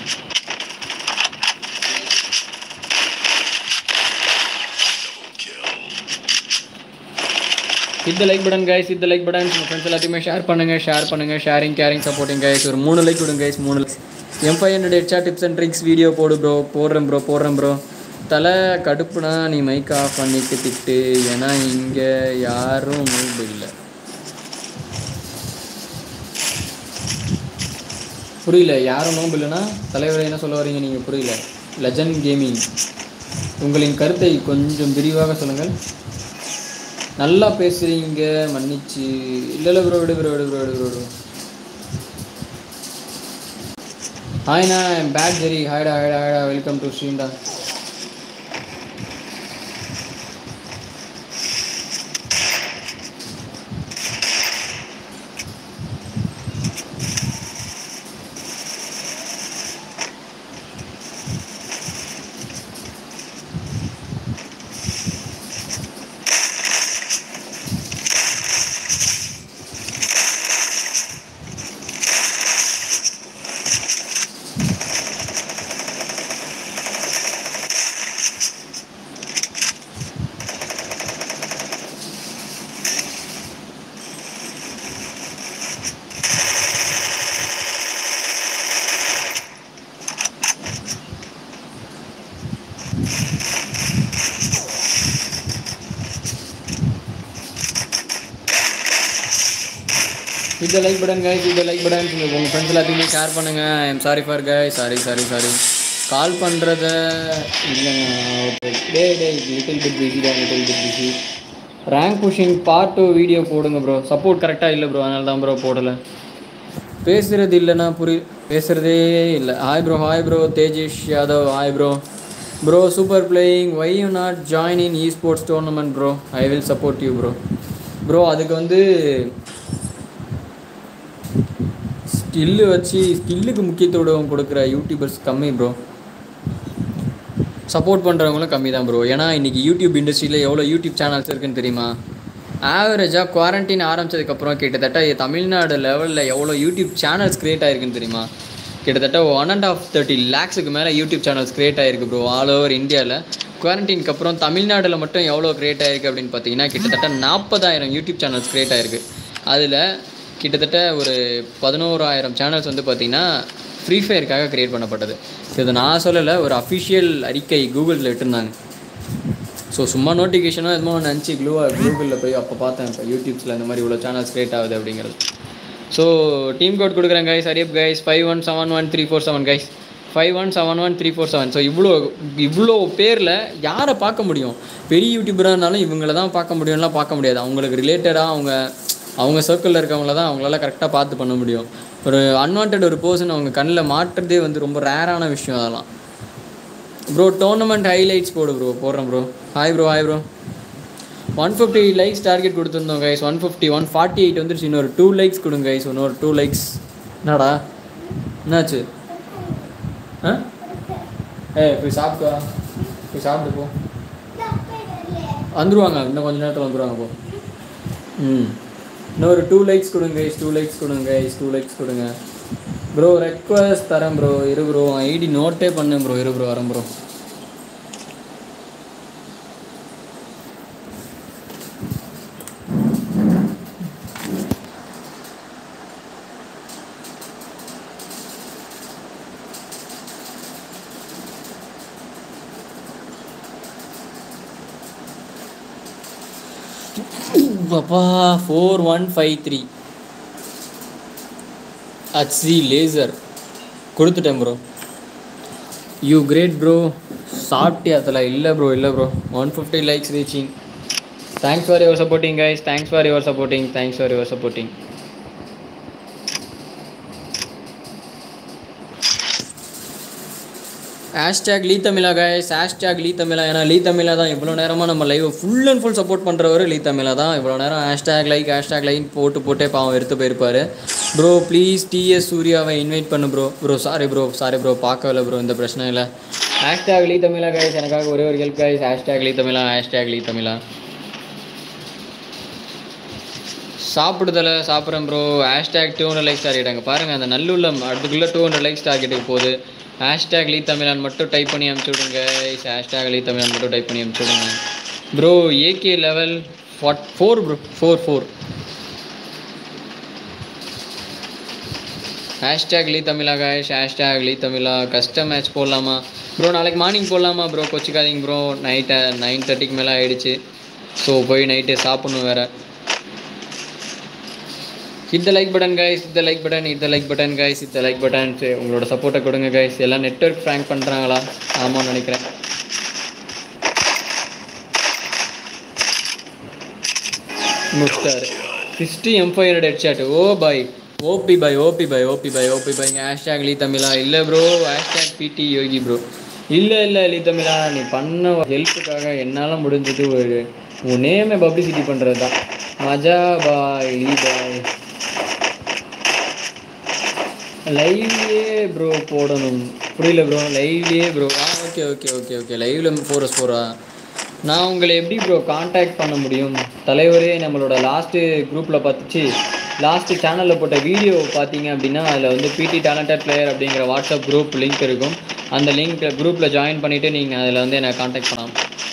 hit the like button guys hit the like button உங்கள் ஃப்ரெண்ட்ஸ் எல்லாத்தையுமே ஷேர் பண்ணுங்க ஷேர் பண்ணுங்க ஷேரிங் கேரிங் சப்போர்ட்டிங் கைஸ் ஒரு மூணு லைக் விடுங்க கைஸ் மூணு M five hundred headshot tips and tricks video போடு ப்ரோ போடுறேன் ப்ரோ போடுறேன் ப்ரோ தலை கடுப்புனா நீ மைக் ஆஃப் பண்ணிட்டு திட்டு ஏன்னா இங்கே யாரும் மூவ் இல்லை புரியல யாரும் நோம்பு இல்லைன்னா தலைவர் என்ன சொல்ல வரீங்க நீங்கள் புரியல லெஜண்ட் கேமிங் உங்களின் கருத்தை கொஞ்சம் விரிவாக சொல்லுங்கள் நல்லா பேசுறீங்க மன்னிச்சு இல்லை இல்லை ப்ரோ விடு ப்ரோ விடு ப்ரோ விடு ப்ரோ விடு ஹாய்ண்ணா பேட் ஜெரி ஹாய்டா ஹாய்டா ஹாய்டா வெல்கம் டு ஸ்ரீண்டா இந்த லைக் பட்டன் கைஸ் இந்த லைக் பட்டன் உங்கள் ஃப்ரெண்ட்ஸ் எல்லாத்தையுமே ஷேர் பண்ணுங்கள் I am sorry for guy sorry sorry sorry call பண்ணுறத இல்லைங்க டே டே லிட்டில் பிட் பிஸி தான் little bit busy rank pushing part two video போடுங்க ப்ரோ சப்போர்ட் கரெக்டாக இல்லை ப்ரோ அதனால தான் ப்ரோ போடலை பேசுறது இல்லைன்னா புரி பேசுறதே இல்லை hi bro hi bro Tejesh Yadav hi bro bro super playing why you not join in esports tournament bro I will support you bro bro அதுக்கு வந்து ஸ்கில்லு வச்சு ஸ்கில்லுக்கு முக்கியத்துவம் கொடுக்குற யூடியூபர்ஸ் கம்மி ப்ரோ சப்போர்ட் பண்ணுறவங்களும் கம்மி தான் ப்ரோ ஏன்னா இன்றைக்கி யூடியூப் இண்டஸ்ட்ரியில் எவ்வளோ யூடியூப் சேனல்ஸ் இருக்குன்னு தெரியுமா ஆவரேஜாக குவாரண்டைன் ஆரம்பிச்சதுக்கப்புறம் கிட்டத்தட்ட தமிழ்நாடு லெவலில் எவ்வளோ யூடியூப் சேனல்ஸ் க்ரியேட் ஆயிருக்குன்னு தெரியுமா கிட்டத்தட்ட ஒன் அண்ட் ஆஃப் தேர்ட்டி லேக்ஸுக்கு மேலே யூடியூப் சேனல்ஸ் க்ரியேட் ஆயிருக்கு ப்ரோ ஆல் ஓவர் இந்தியாவில் குவாரண்டைனுக்கு அப்புறம் தமிழ்நாட்டில் மட்டும் எவ்வளோ க்ரியேட் ஆயிருக்கு அப்படின்னு பார்த்தீங்கன்னா கிட்டத்தட்ட நாற்பதாயிரம் யூடியூப் சேனல்ஸ் க்ரியேட் ஆயிருக்கு அதில் கிட்டத்தட்ட ஒரு பதினோராயிரம் சேனல்ஸ் வந்து பார்த்தீங்கன்னா ஃப்ரீ ஃபயருக்காக க்ரியேட் பண்ணப்பட்டது இது நான் சொல்லலை ஒரு அஃபிஷியல் அறிக்கை கூகுளில் விட்டுருந்தாங்க ஸோ சும்மா நோட்டிஃபிகேஷனாக எதுவும் நினச்சி க்ளூவாக கூகுளில் போய் அப்போ பார்த்தேன் இப்போ யூடியூப்ஸில் இந்த மாதிரி இவ்வளோ சேனல்ஸ் க்ரியேட் ஆகுது அப்படிங்கிறது ஸோ டீம் கோட் கொடுக்குறேன் guys hurry up guys five one seven one three four seven guys five one seven one three four seven so இவ்வளோ இவ்வளோ பேரில் யாரை பார்க்க முடியும் பெரிய யூடியூபராக இருந்தாலும் இவங்கள தான் பார்க்க முடியும்லாம் பார்க்க முடியாது அவங்களுக்கு ரிலேட்டடாக அவங்க அவங்க சர்க்கிளில் இருக்கவங்கள தான் அவங்களால கரெக்டாக பார்த்து பண்ண முடியும் ஒரு அன்வான்ட் ஒரு பர்சன் அவங்க கண்ணில் மாட்டுறதே வந்து ரொம்ப ரேரான விஷயம் அதெல்லாம் ப்ரோ டோர்னமெண்ட் ஹைலைட்ஸ் போடு ப்ரோ போடுறேன் bro hi bro hi bro one fifty likes target கொடுத்துருந்தோம் guys one fifty one forty eight வந்துருச்சு இன்னொரு டூ லைக்ஸ் கொடுங்க கைஸ் இன்னொரு டூ லைக்ஸ் என்னடா என்னாச்சு ஆ ஏ போய் சாப்பிட்டு வா போய் சாப்பிட்டு போ வந்துருவாங்க இன்னும் கொஞ்ச நேரத்தில் வந்துருவாங்க போ ம் இன்னொரு டூ லைக்ஸ் கொடுங்க கைஸ் டூ லைக்ஸ் கொடுங்க கைஸ் டூ லைக்ஸ் கொடுங்க ப்ரோ ரெக்வஸ்ட் தரேன் ப்ரோ இரு ப்ரோ ஐடி நோட்டே பண்ணேன் ப்ரோ இரு ப்ரோ வரேன் ப்ரோ பாப்பா ஃபோர் ஒன் ஃபைவ் த்ரீ ஹச்சி லேசர் கொடுத்துட்டேன் ப்ரோ யூ கிரேட் ப்ரோ சாப்பிட்டியா அதில் இல்லை ப்ரோ இல்லை bro one fifty likes reaching thanks for your supporting guys thanks for your supporting thanks for your supporting hashtag Lee Tamizha guys hashtag Lee தமிழா ஏன்னா லீ தமிழா தான் இவ்வளோ நேரமாக நம்ம live full and full support பண்ணுறவர் லீ தமிழா தான் இவ்வளோ நேரம் ஹேஷ்டேக் லைக் ஹேஷ்டேக் லைக் போட்டு போட்டே பாவம் எடுத்து போயிருப்பாரு ப்ரோ ப்ளீஸ் டிஎஸ் சூர்யாவை இன்வைட் பண்ணு bro bro sorry bro sorry bro பார்க்கவில்ல ப்ரோ இந்த பிரச்சனை இல்லை ஹேஷ்டேக் லீ தமிழா கைஸ் எனக்காக ஒரே ஒரு ஹெல்ப் கைஸ் ஹேஷ்டேக் லீ தமிழா ஹேஷ்டேக் லீ தமிழா சாப்பிடுதல சாப்பிட்றேன் bro hashtag two hundred likes target அங்கே பாருங்கள் அந்த நல்லுள்ள அதுக்குள்ளே டூ ஹண்ட்ரட் லைக்ஸ் டார்கெட்டுக்கு போகுது ஹேஷ்டேக் லீ தமிழான் மட்டும் டைப் பண்ணி அனுப்பிச்சி விடுங்க ஹேஷ்டேக் லீ தமிழான் மட்டும் டைப் பண்ணி அனுப்பிச்சி விடுங்க bro AK level forty four bro four four hashtag Lee Tamizha guys hashtag Lee Tamizha custom match போடலாமா ப்ரோ நாளைக்கு மார்னிங் போடலாமா ப்ரோ கொச்சிக்காதீங்க ப்ரோ நைட்டை நைன் தேர்ட்டிக்கு மேலே ஆயிடுச்சு ஸோ போய் நைட்டு சாப்பிட்ணும் வேறு hit the like button guys இந்த லைக் பட்டன் இந்த லைக் பட்டன் கைஸ் இந்த லைக் பட்டன் உங்களோட சப்போர்ட்டை கொடுங்க கைஸ் எல்லாம் நெட்ஒர்க் ஃப்ராங்க் பண்ணுறாங்களா ஆமான்னு நினைக்கிறேன் முடிச்சிட்டாரு sixty M five hundred headshot oh boy OP boy OP boy OP boy OP boy hashtag Lee Tamizha இல்லை ப்ரோ ஹேஷ்டேக் பிடி யோகி ப்ரோ இல்லை இல்லை லீ தமிழா நீ பண்ண ஹெல்ப்புக்காக என்னால் முடிஞ்சது ஒரு உன் நேமை பப்ளிசிட்டி பண்ணுறது தான் மஜா பாய் லீ பாய் லைவ்லேயே ப்ரோ போடணும் புரியல ப்ரோ லைவ்லேயே ப்ரோ ஆ ஓகே ஓகே ஓகே ஓகே லைவ்ல ஃபோர் எஸ் ஃபோரா நான் உங்களை எப்படி ப்ரோ காண்டாக்ட் பண்ண முடியும் தலைவரே நம்மளோட லாஸ்ட்டு குரூப்பில் பார்த்துச்சு லாஸ்ட்டு சேனலில் போட்ட வீடியோ பார்த்தீங்க அப்படின்னா அதில் வந்து பிடி டேலண்டட் பிளேயர் அப்படிங்கிற வாட்ஸ்அப் குரூப் லிங்க் இருக்கும் அந்த லிங்க் குரூப்பில் ஜாயின் பண்ணிவிட்டு நீங்கள் அதில் வந்து என்னை காண்டாக்ட் பண்ணலாம்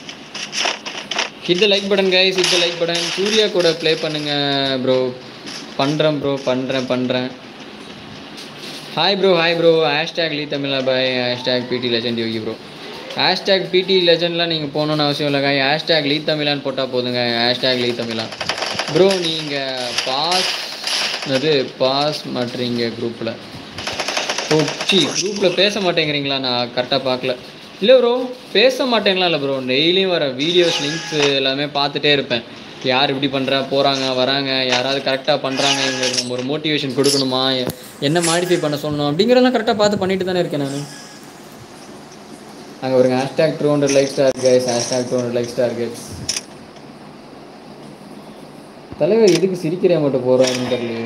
hit like button guys hit like button Surya கூட ப்ளே பண்ணுங்க ப்ரோ பண்ணுறேன் ப்ரோ பண்ணுறேன் பண்ணுறேன் hi bro hi bro hashtag Lee Tamizha bye hashtag PD legend Yogi bro hashtag PD லெஜண்ட்லாம் நீங்கள் போகணுன்னு அவசியம் இல்லைங்க ஹேஷ்டேக் லீ தமிழான்னு போட்டால் போதுங்க ஹேஷ்டேக் லீ தமிழா ப்ரோ நீங்கள் பாஸ் அது பாஸ் மாட்டுறீங்க குரூப்பில் ஓச்சி குரூப்பில் பேச மாட்டேங்கிறீங்களா நான் கரெக்டாக பார்க்கல இல்லை ப்ரோ பேச மாட்டேங்களா இல்லை ப்ரோ டெய்லியும் வர வீடியோஸ் லிங்க்ஸ் எல்லாமே பார்த்துட்டே இருப்பேன் யார் இப்படி பண்ணுறா போகிறாங்க வராங்க யாராவது கரெக்டாக பண்ணுறாங்க இவங்களுக்கு நம்ம ஒரு மோட்டிவேஷன் கொடுக்கணுமா எ- என்ன மாடிஃபை பண்ண சொல்லணும் அப்படிங்கிறதெல்லாம் கரெக்டாக பார்த்து பண்ணிட்டு தானே இருக்கேன் நான் அங்கே ஒரு hashtag two hundred like star guys hashtag two hundred like star guys தலைவர் எதுக்கு சிரிக்கிறே மட்டும் போகிறான்னு தெரியலையே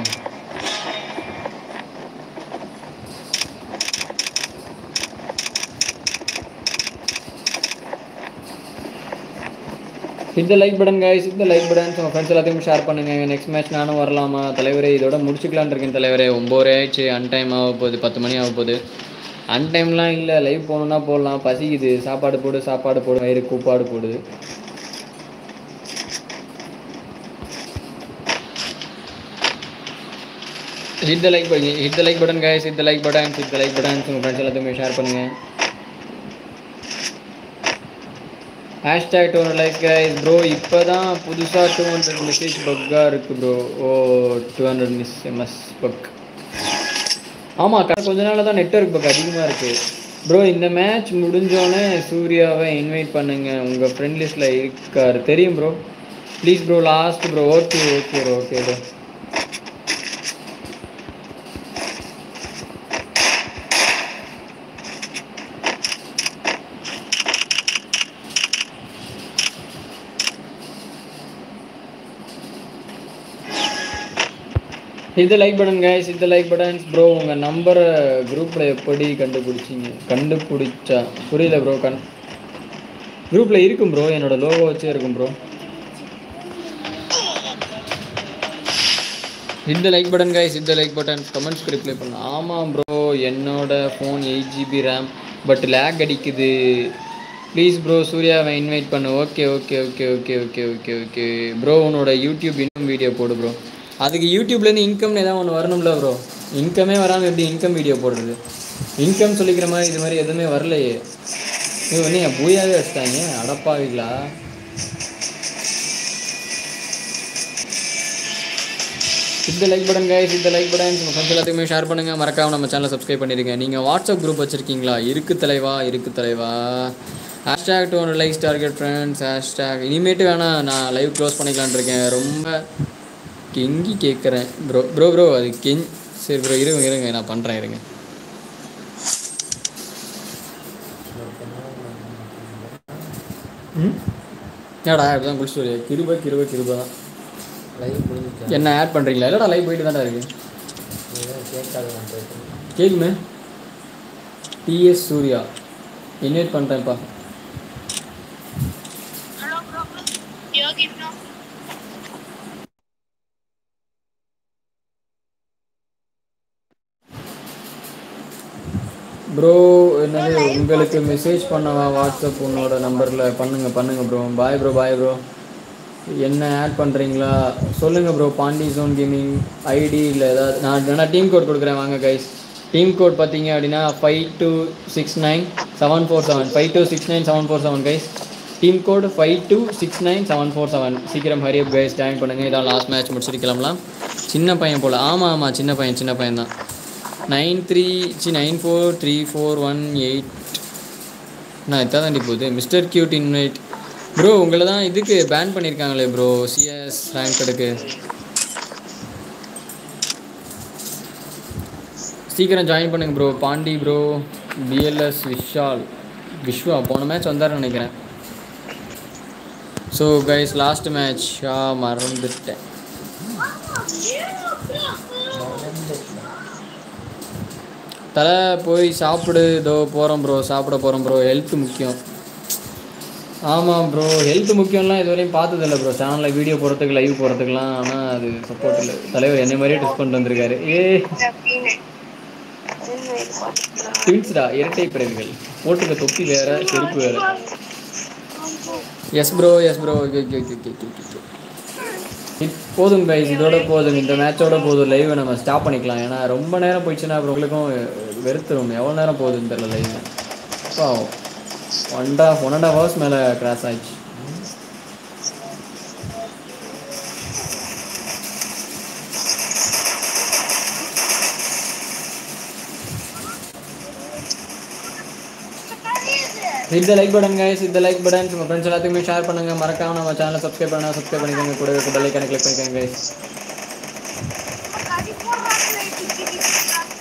hit the like button guys hit the like button உங்கள் ஃப்ரெண்ட்ஸ் எல்லாத்தையும் ஷேர் பண்ணுங்க நெக்ஸ்ட் மேட்ச் நானும் வரலாமா தலைவரே இதோட முடிச்சுக்கலான்னு இருக்கேன் தலைவரே ஒம்போரே ஆயிடுச்சு அன்டைம் ஆக போகுது பத்து மணி ஆக போகுது அன்டைம்லாம் இல்லை லைவ் போகணுன்னா போடலாம் பசிக்குது சாப்பாடு போடு சாப்பாடு போடு வயிறு கூப்பாடு போடுது hit the like hit the like button guys hit the like button hit the like button உங்கள் ஃப்ரெண்ட்ஸ் எல்லாத்தையுமே ஷேர் பண்ணுங்கள் hashtag two hundred like guys bro இப்போ தான் புதுசாக டூ ஹண்ட்ரட் மெசேஜ் பக்காக இருக்குது bro oh two hundred miss MS bug ஆமாம் கரெக்ட் கொஞ்ச நாள் தான் நெட்ஒர்க் பக் அதிகமாக இருக்குது ப்ரோ இந்த மேட்ச் முடிஞ்சோடனே சூர்யாவை இன்வைட் பண்ணுங்க உங்கள் ஃப்ரெண்ட் லிஸ்ட்டில் இருக்கார் தெரியும் bro please bro last bro okay okay bro okay bro இது லைக் பட்டன் கைஸ் இது லைக் பட்டன்ஸ் ப்ரோ உங்கள் நம்பரை குரூப்பில் எப்படி கண்டுபிடிச்சிங்க கண்டுபிடிச்சா புரியல ப்ரோ கண் குரூப்பில் இருக்கும் ப்ரோ என்னோட லோகோ வச்சே இருக்கும் ப்ரோ இந்த லைக் பட்டன் கைஸ் இந்த லைக் பட்டன் கமெண்ட்ஸ் ரிப்ளை பண்ண ஆமாம் ப்ரோ என்னோட phone eight GB RAM but lag அடிக்குது ப்ளீஸ் ப்ரோ சூர்யாவை இன்வைட் பண்ணு okay okay okay okay okay okay okay bro உன்னோட யூடியூப் இன்னும் வீடியோ போடு ப்ரோ அதுக்கு யூடியூப்லேருந்து இன்கம் ஏதாவது ஒன்று வரணும்ல ப்ரோ இன்கமே வராமல் எப்படி இன்கம் வீடியோ போடுறது இன்கம் சொல்லிக்கிற மாதிரி இது மாதிரி எதுவுமே வரலையே இது வந்து என் பூயாவே வச்சிட்டாங்க அடப்பாவிங்களா இந்த லைக் பட்டன் கைஸ் இந்த லைக் பட்டன் உங்கள் ஃப்ரெண்ட்ஸ் எல்லாத்தையுமே ஷேர் பண்ணுங்கள் மறக்காம நம்ம சேனலை சப்ஸ்கிரைப் பண்ணிடுங்க நீங்கள் வாட்ஸ்அப் குரூப் வச்சுருக்கீங்களா இருக்கு தலைவா இருக்கு தலைவா hashtag two hundred likes target friends hashtag இனிமேட்டு வேணால் நான் லைவ் க்ளோஸ் பண்ணிக்கலான்னு இருக்கேன் ரொம்ப கெங்கி கேட்குறேன் ப்ரோ ப்ரோ ப்ரோ அது கெஞ் சரி ப்ரோ இருங்க இருங்க நான் பண்ணுறேன் இருங்க ம் ஏடா இப்படிதான் குளிச்சு வரியா கிருப கிருப கிருப தான் லைவ் முடிஞ்சிச்சா என்ன ஆட் பண்ணுறீங்களா இல்லைடா லைவ் போயிட்டு தான்டா இருக்கு நீதான் கேட்காத நான் போயிட்டு கேக்குமே டிஎஸ் சூர்யா இன்வைட் பண்ணுறேன்ப்பா Hello, bro. Yogi, bro. Bro என்னது உங்களுக்கு மெசேஜ் பண்ணவா வாட்ஸ்அப் உன்னோட நம்பரில் பண்ணுங்க பண்ணுங்க bro bye bro bye bro என்ன ஆட் பண்ணுறீங்களா சொல்லுங்கள் bro Pandi zone gaming ID இல்லை ஏதாவது நான் வேணா டீம் கோட் கொடுக்குறேன் வாங்க கைஸ் டீம் கோட் பார்த்தீங்க அப்படின்னா five two six nine seven four seven five two six nine seven four seven guys team code five two six nine seven four seven சீக்கிரம் ஹரியப் கைஸ் ஜாயின் பண்ணுங்கள் இதான் லாஸ்ட் மேட்ச் முடிச்சுட்டு கிளம்பலாம் சின்ன பையன் போல் ஆமாம் ஆமாம் சின்ன பையன் சின்ன பையன் தான் nine three C nine four three four one eight நான் எத்தா தாண்டி போகுது மிஸ்டர் கியூட் இன்வைட் ப்ரோ உங்களை தான் இதுக்கு பேன் பண்ணியிருக்காங்களே ப்ரோ சிஎஸ் ரேங்க் எடுக்கு சீக்கிரம் ஜாயின் பண்ணுங்க bro Pandi bro PLS Vishal Viswa போன மேட்ச் வந்தாருன்னு நினைக்கிறேன் ஸோ கைஸ் லாஸ்ட் மேட்ச் ஆ மறந்துட்டேன் தலை போய் சாப்பிடு இதோ போகிறோம் ப்ரோ சாப்பிட போகிறோம் ப்ரோ ஹெல்த் முக்கியம் ஆமாம் ப்ரோ ஹெல்த் முக்கியம்லாம் இதுவரையும் பார்த்ததில்ல ப்ரோ சேனலில் வீடியோ போடுறதுக்கு லைவ் போடுறதுக்குலாம் ஆனால் அது சப்போர்ட் இல்லை தலைவர் என்னை மாதிரியே ட்ரெஸ் பண்ணிட்டு வந்திருக்காரு ஏ ட்வின்ஸ்டா இரட்டை பிறவிகள் போட்டுக்க தொப்பி வேற செருப்பு வேற yes bro yes bro okay okay okay okay okay okay இப் போதும் கைஸ் இதோட போதும் இந்த மேட்சோட போதும் லைவை நம்ம ஸ்டாப் பண்ணிக்கலாம் ஏன்னா ரொம்ப நேரம் போயிடுச்சுன்னா அப்புறம் உங்களுக்கும் வெறுத்துரும் எவ்வளோ நேரம் போகுதுன்னு தெரியல லைவ் இப்போ one half one and half hours மேலே கிராஸ் ஆயிடுச்சு இந்த லைக் பட்டன் கைஸ் இந்த லைக் பட்டன் உங்கள் ஃப்ரெண்ட்ஸ் எல்லாத்துக்குமே ஷேர் பண்ணுங்க மறக்காம நம்ம சேனலை சப்ஸ்கிரைப் பண்ணா சப்ஸ்கிரைப் பண்ணிக்கோங்க கூட இருக்க பெல் ஐக்கானை கிளிக் பண்ணிக்கோங்க கைஸ் கடி போடுறாங்களே டிக்கி டிக்கி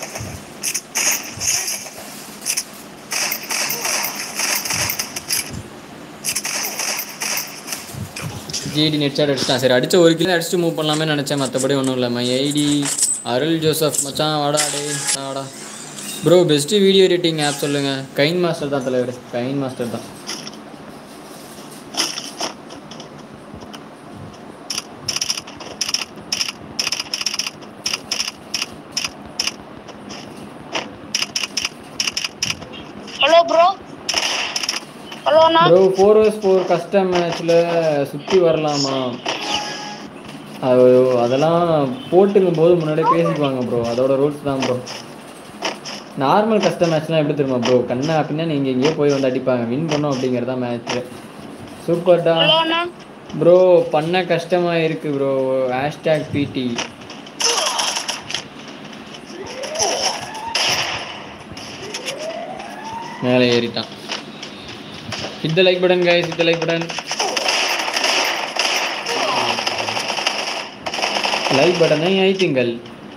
ஜிடி நெட் ஷாட் அடிச்சிட்டான் சரி அடிச்ச ஒரு கிலோ அடிச்சுட்டு மூவ் பண்ணலாமே நினச்சேன் மற்றபடி ஒன்றும் இல்லை மை ஐடி அருள் ஜோசப் மச்சான் வாடா டே வாடா bro best video editing app சொல்லுங்கள் கைன் மாஸ்டர் தான் தலைவர் கைன் மாஸ்டர் தான் ஹலோ ப்ரோ ஹலோ அண்ணா bro four versus four custom மேட்ச்சில் சுற்றி வரலாமா அது அதெல்லாம் போட்டுக்கும் போது முன்னாடியே பேசிக்குவாங்க ப்ரோ அதோட ரூல்ஸ் தான் ப்ரோ நார்மல் கஸ்டம் மேட்ச்லாம் எப்படி தெரியுமா ப்ரோ கண்ணா அப்படின்னா நீங்கள் எங்கேயோ போய் வந்து அடிப்பாங்க வின் பண்ணோம் அப்படிங்கிறது தான் மேட்ச்சு சூப்பர்டா ஹலோ அண்ணா ப்ரோ பண்ண கஷ்டமாக இருக்கு ப்ரோ ஹேஷ்டேக் பிடி மேலே ஏறிட்டான் இந்த லைக் பட்டன் கைஸ் இந்த லைக் பட்டன் லைக் பட்டனை ஐத்திங்கள்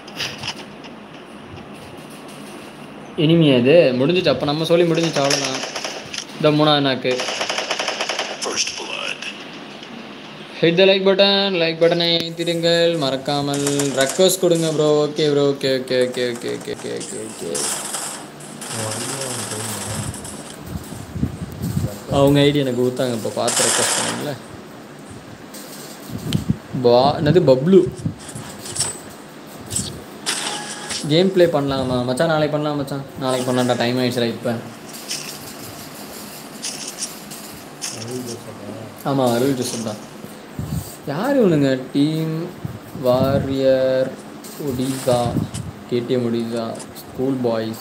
இனிமே அது முடிஞ்சிச்சு அப்போ நம்ம சொல்லி முடிஞ்சிச்சு அவ்வளோதான் இந்த மூணாவது நாக்கு First blood. Hit the like button like பட்டனை திருங்கள் மறக்காமல் ரெக்வஸ்ட் கொடுங்க bro okay bro okay okay okay okay okay okay okay okay அவங்க ஐடி எனக்கு கொடுத்தாங்க இப்போ பார்த்து ரெக்வஸ்ட் பண்ணீங்களே பா என்னது பப்ளு கேம் ப்ளே பண்ணலாமா மச்சான் நாளைக்கு பண்ணலாம் மச்சான் நாளைக்கு பண்ணலாம்டா டைம் ஆயிடுச்சுடா இப்போ ஆமாம் அருள் ஜோசப் தான் யார் இவனுங்க team warrior Odisha KTM Odisha school boys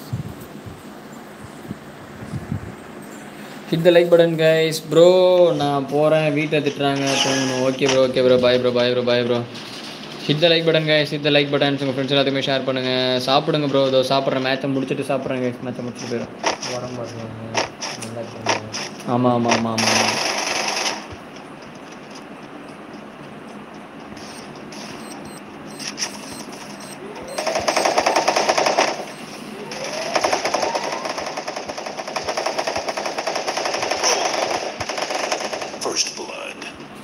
hit the like button guys bro நான் போகிறேன் வீட்டில் திட்டுறாங்க தூங்கணும் okay bro okay bro bye bro bye bro bye bro hit the like button guys hit the like button உங்கள் ஃப்ரெண்ட்ஸ் எல்லாத்துக்குமே ஷேர் பண்ணுங்கள் சாப்பிடுங்க ப்ரோ இதோ சாப்பிட்ற மேட்சை முடிச்சுட்டு சாப்பிட்றேன் கைஸ் மேட்சை முடிச்சுட்டு போயிடும் உடம்பு பார்த்துக்கோங்க நல்லா பண்ணுங்க ஆமாம் ஆமாம் ஆமாம் ஆமாம் ஆமாம் First blood.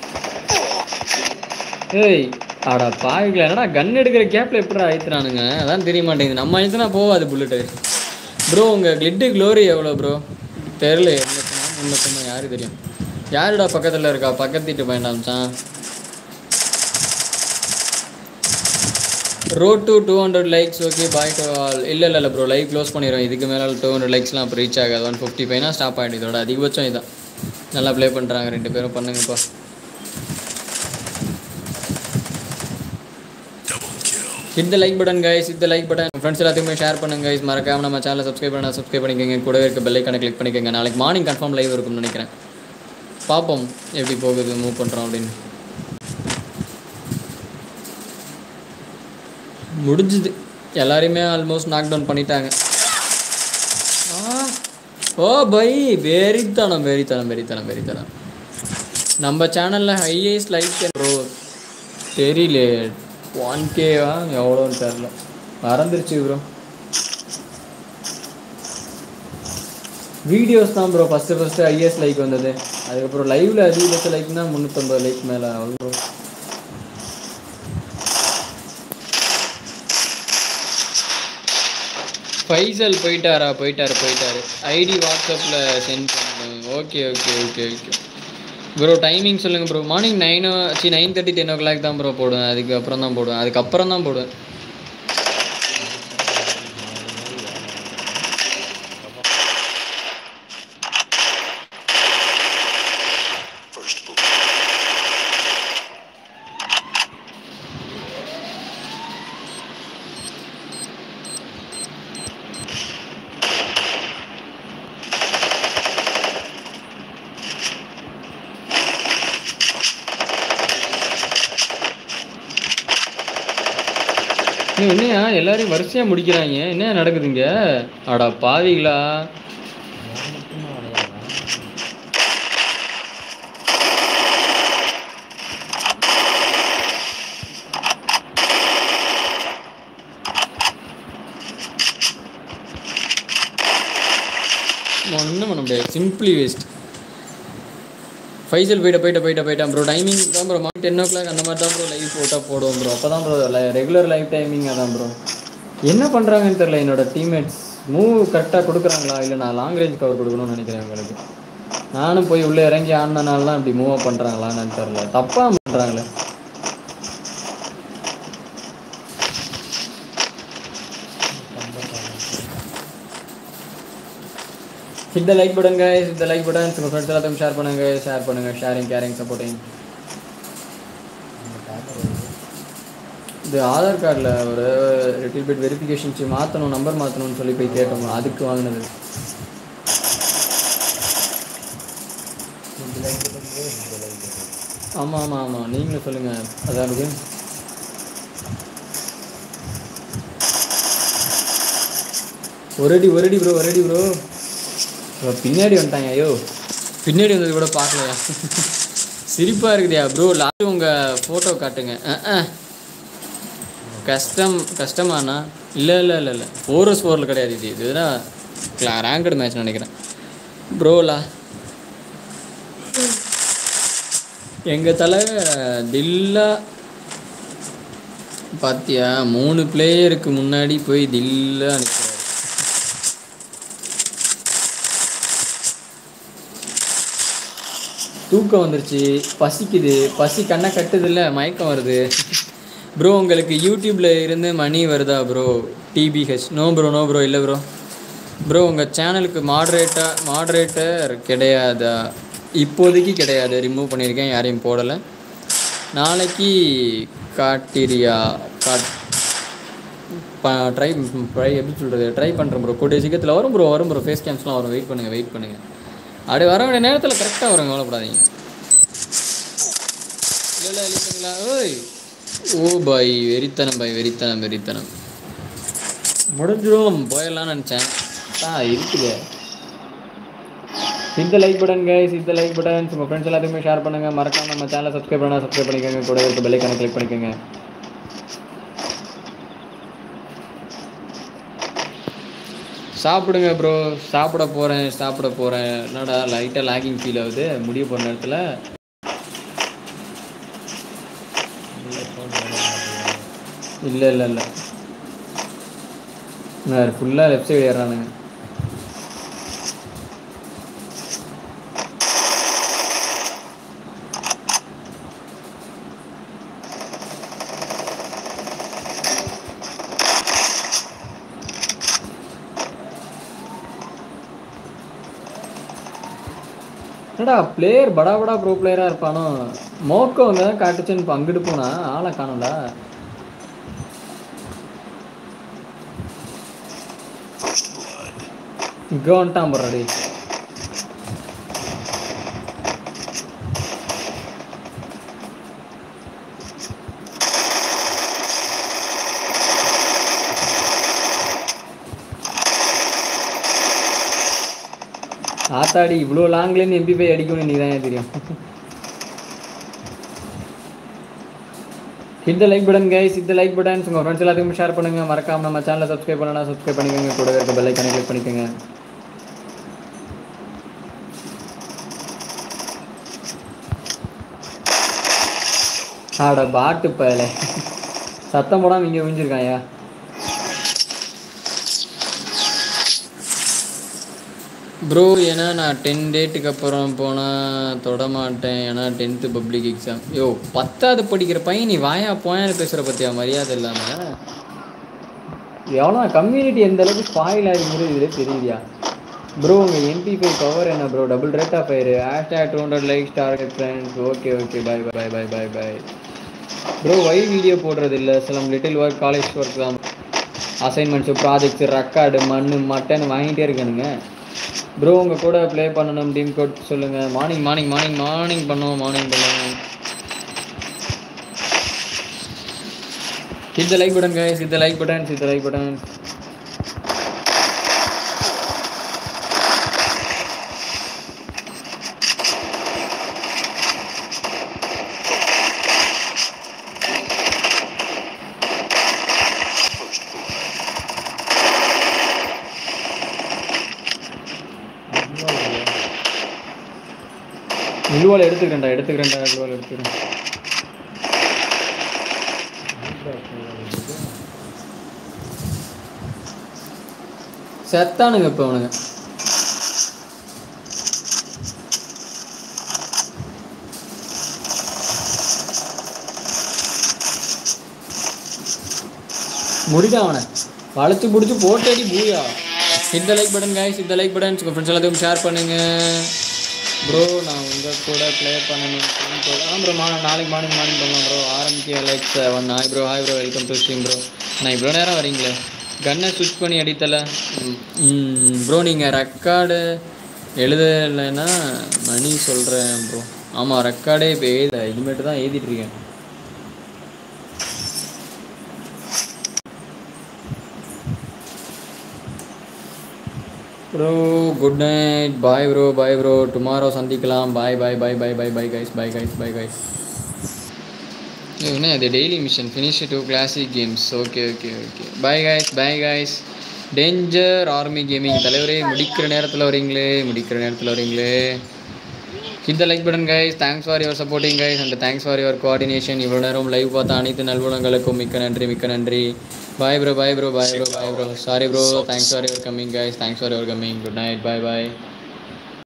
ஏய் அடா பாவிக்கல என்னடா கன் எடுக்கிற கேப்பில் எப்படிடா அழுத்துறானுங்க அதான் தெரிய மாட்டேங்குது நம்ம அழுத்தினா போகாது புல்லட்டு ப்ரோ உங்கள் கிளிட்டு க்ளோரி எவ்வளோ ப்ரோ தெரில எண்பத்தமா முன்னூத்தமா யாரு தெரியும் யாருடா பக்கத்தில் இருக்கா பக்கத்து வீட்டு பயண்டாம்ச்சான் road to two hundred likes okay bye to all இல்லை இல்லை இல்லை ப்ரோ லைக் க்ளோஸ் பண்ணிடுவோம் இதுக்கு மேலே டூ ஹண்ட்ரட் லைக்ஸ்லாம் அப்போ ரீச் ஆகாது ஒன் ஃபிஃப்டி ஃபைவ்னா ஸ்டாப் ஆகிடும் இதோட அதிகபட்சம் இதான் நல்லா ப்ளே பண்ணுறாங்க ரெண்டு பேரும் பண்ணுங்கப்பா Double kill. Hit the like button guys hit the like button friends எல்லாத்துக்குமே ஷேர் பண்ணுங்க கைஸ் மறக்காம நம்ம சேனலை சப்ஸ்கிரைப் பண்ணா சப்ஸ்கிரைப் பண்ணிக்கோங்க கூடவே இருக்க பெல் ஐக்கானை கிளிக் பண்ணிக்கோங்க நாளைக்கு மார்னிங் கன்ஃபார்ம் லைவ் இருக்கும்னு நினைக்கிறேன் பார்ப்போம் எப்படி போகுது மூவ் பண்ணுறோம் அப்படின்னு முடிஞ்சுது எல்லாரையுமே ஆல்மோஸ்ட் நாக் டவுன் பண்ணிட்டாங்க ஆ, ஓ பை வெறித்தனம் வெறித்தனம் வெறித்தனம் வெறித்தனம் நம்ம சேனலில் ஹையஸ்ட் லைக் ப்ரோ தெரியல ஒன் கேவா எவ்வளோன்னு தெரில மறந்துருச்சு ப்ரோ வீடியோஸ் தான் bro first first is like வந்தது அதுக்கப்புறம் லைவில் அதிகபட்ச லைக்னா முந்நூற்றம்பது லைக் மேலே அவ்வளோ ஃபைசல் போயிட்டாரா போயிட்டாரு போயிட்டாரு ஐடி வாட்ஸ்அப்பில் சென்ட் பண்ணுங்க okay okay okay okay bro timing சொல்லுங்கள் ப்ரோ மார்னிங் நைனோ சி nine thirty ten o'clock தான் ப்ரோ போடுவேன் அதுக்கப்புறம் தான் போடுவேன் அதுக்கப்புறம் தான் போடுவேன் First blood. ஏய், என்னையா எல்லாரையும் வரிசையாக முடிக்கிறாங்க என்ன நடக்குதுங்க அடா பாவிங்களா நான் மட்டும்தான் விளையாடுறேன் ஒன்றும் பண்ண முடியாது சிம்பிளி வேஸ்ட் ஃபைசல் போயிட்ட போயிட்ட போயிட்ட போயிட்டான் ப்ரோ டைமிங் தான் bro morning ten o'clock அந்த மாதிரி தான் ப்ரோ லைவ் போட்டால் போடுவோம் ப்ரோ அப்போ தான் ப்ரோ ரெகுலர் லைவ் டைமிங் அதான் ப்ரோ என்ன பண்ணுறாங்கன்னு தெரில என்னோட டீம்மேட்ஸ் மூவ் கரெக்டாக கொடுக்குறாங்களா இல்லை நான் லாங் ரேஞ்ச் கவர் கொடுக்கணும்னு நினைக்கிறேன் உங்களுக்கு நானும் போய் உள்ளே இறங்கி ஆடினால தான் இப்படி மூவ் பண்ணுறாங்களான்னு தெரில தப்பாக பண்ணுறாங்களே hit the like button guys hit the like button உங்க ஃப்ரெண்ட்ஸ் எல்லாத்தையும் ஷேர் பண்ணுங்க ஷேர் பண்ணுங்க ஷேரிங் கேரிங் சப்போர்ட்டிங் இது ஆதார் கார்டில் ஒரு லிட்டில் பிட் வெரிஃபிகேஷன் மாற்றணும் நம்பர் மாற்றணும்னு சொல்லி போய் கேட்டோம் அதுக்கு வாங்கினது ஆமாம் ஆமாம் ஆமாம் நீங்களும் சொல்லுங்கள் அதாவது ஒரு அடி ஒரு அடி ப்ரோ ஒரு அடி ப்ரோ ப்ரோ பின்னாடி வந்துட்டாங்க ஐயோ பின்னாடி வந்தது கூட பார்க்கலையா சிரிப்பாக இருக்குதியா ப்ரோ லாஸ்ட் உங்கள் ஃபோட்டோ காட்டுங்க அஹ், அஹ். கஷ்டம் கஷ்டமாண்ணா இல்லை இல்லை இல்லை இல்லை ஃபோர் எஸ் ஃபோரில் கிடையாது இது இதுதான் கிளா ரேங்கடு மேட்ச் நினைக்கிறேன் ப்ரோலா எங்கள் தலை தில்லா பாத்தியா மூணு பிளேயருக்கு முன்னாடி போய் தில்லா நிற்கிறாரு தூக்கம் வந்துருச்சு பசிக்குது பசி கண்ணை கட்டுதில்ல மயக்கம் வருது ப்ரோ உங்களுக்கு யூடியூப்ல இருந்து மணி வருதா bro TBH no bro no bro இல்லை ப்ரோ ப்ரோ உங்கள் சேனலுக்கு மாட்ரேட்டா மாட்ரேட்டர் கிடையாதா இப்போதைக்கு கிடையாது ரிமூவ் பண்ணியிருக்கேன் யாரையும் போடலை நாளைக்கு காட்டிரியா காட் ட்ரை ட்ரை எப்படி சொல்கிறது ட்ரை பண்ணுறேன் ப்ரோ கூடிய சீக்கிரத்தில் வரும் ப்ரோ வரும் ப்ரோ ஃபேஸ் கேம்ஸ்லாம் வரும் வெயிட் பண்ணுங்கள் வெயிட் பண்ணுங்கள் அப்படி வர வேண்டிய நேரத்தில் கரெக்டாக வரும் கவலைப்படாதீங்க இல்லை இல்லை இல்லைங்களா ஓய் ஓ பாய் வெறித்தனம் பாய் வெறித்தனம் வெறித்தனம் முடிஞ்சிடும் போயிடலாம்னு நினச்சேன் ஆ இருக்குது இந்த லைக் பட்டன் கைஸ் இந்த லைக் பட்டன் உங்கள் ஃப்ரெண்ட்ஸ் எல்லாத்துக்குமே ஷேர் பண்ணுங்க மறக்காம நம்ம சேனலை சப்ஸ்கிரைப் பண்ணா சப்ஸ்கிரைப் பண்ணிக்கோங்க கூட இருக்க பெல்லைக்கான கிளிக் பண்ணிக்கோங்க சாப்பிடுங்க ப்ரோ சாப்பிட போகிறேன் சாப்பிட போகிறேன் என்னடா லைட்டாக லாகிங் ஃபீல் ஆகுது முடிய போகிற நேரத்தில் இல்லை இல்லை இல்லை நான் ஃபுல்லாக லெஃப்ட் சைடு ஏறானுங்க என்னடா பிளேயர் படா படா ப்ரோ பிளேயராக இருப்பானோ மோக்கோ அங்கே தான் காட்டுச்சுன்னு இப்போ அங்கிட்டு போனா ஆளை காணும்டா First blood. இங்கே வந்துட்டான் போடுறாடி ஆத்தாடி இவ்வளோ லாங்லேருந்து எம்பி போய் அடிக்கணும் நீ தான் தெரியும் இந்த லைக் பட்டன் கைஸ் இந்த லைக் பட்டன் உங்கள் ஃப்ரெண்ட்ஸ் எல்லாத்துக்கும் ஷேர் பண்ணுங்க மறக்காம நம்ம சேனலை சப்ஸ்கிரைப் பண்ணலாம் சப்ஸ்கிரைப் பண்ணிக்கோங்க கூட இருக்க பெல் ஐக்கானை கிளிக் பண்ணிக்கோங்க ஆட பாட்டு பயல சத்தம் போடாமல் இங்கே விழிஞ்சிருக்காயா ப்ரோ ஏன்னா நான் டென் டேட்டுக்கு அப்புறம் போனால் தொட மாட்டேன் ஏன்னா டென்த்து பப்ளிக் எக்ஸாம் யோ பத்தாவது படிக்கிற பையன் நீ வாயா போயான்னு பேசுகிற பற்றியா மரியாதை இல்லாமல் எவ்வளோ கம்யூனிட்டி எந்த அளவுக்கு ஸ்பாயில் ஆகிங்கிறது இதுல தெரியுதியா ப்ரோ உங்கள் எம்பி ஃபைவ் பவர் என்ன bro double rate of fire hashtag two hundred like target friends okay okay bye bye bye bye bye bro why video போடுறது இல்லை சில லிட்டில் ஒர்க் காலேஜ் ஒர்க் தான் அசைன்மெண்ட்ஸு ப்ராஜெக்ட்ஸு ரெக்கார்டு மண் மட்டன் வாங்கிட்டே இருக்கணுங்க ப்ரோ உங்கள் கூட ப்ளே பண்ணணும் டீம் கோட் சொல்லுங்கள் மார்னிங் மார்னிங் மார்னிங் மார்னிங் பண்ணுவோம் மார்னிங் பண்ணுவோம் hit the like button guys hit the like button hit the like button First blood. குளுவால் எடுத்துக்கிறேன்டா எடுத்துக்கிறேன்டா குளுவால் எடுத்துக்கிறேன் செத்தானுங்க இப்போ அவனுங்க முடிடா அவனை வளர்த்து பிடிச்சி போட்டடி பூயா இந்த லைக் பட்டன் guys இந்த லைக் பட்டன் உங்கள் ஃப்ரெண்ட்ஸ் எல்லாத்துக்கும் ஷேர் பண்ணுங்க ப்ரோ நான் உங்கள் கூட ப்ளே பண்ணணும் ஆ ப்ரோ மா நாளைக்கு மார்னிங் மார்னிங் பண்ணலாம் ப்ரோ ஆரம்பிக்க like one hi bro hi bro welcome to stream bro நான் இவ்வளோ நேரம் வரீங்களே கன்னை ஸ்விட்ச் பண்ணி அடித்தல ப்ரோ நீங்கள் ரெக்கார்டு எழுதலைன்னா மணி சொல்கிறேன் ப்ரோ ஆமாம் ரெக்கார்டே இப்போ எழுத இனிமேட்டு தான் எழுதிட்டு இருக்கேன் bro good night bye bro bye bro tomorrow சந்திக்கலாம் bye bye bye bye bye bye guys bye guys bye guys என்ன அது daily mission finish two classic games okay okay okay bye guys bye guys danger army gaming தலைவரே முடிக்கிற நேரத்தில் வரீங்களே முடிக்கிற நேரத்தில் வரீங்களே hit the like button guys thanks for your supporting guys and thanks for your coordination இவ்வளோ நேரம் லைவ் பார்த்த அனைத்து நல்வளங்களுக்கும் மிக்க நன்றி மிக்க நன்றி bye bro bye bro bye bro bye bro sorry bro thanks for your coming guys thanks for your coming good night bye bye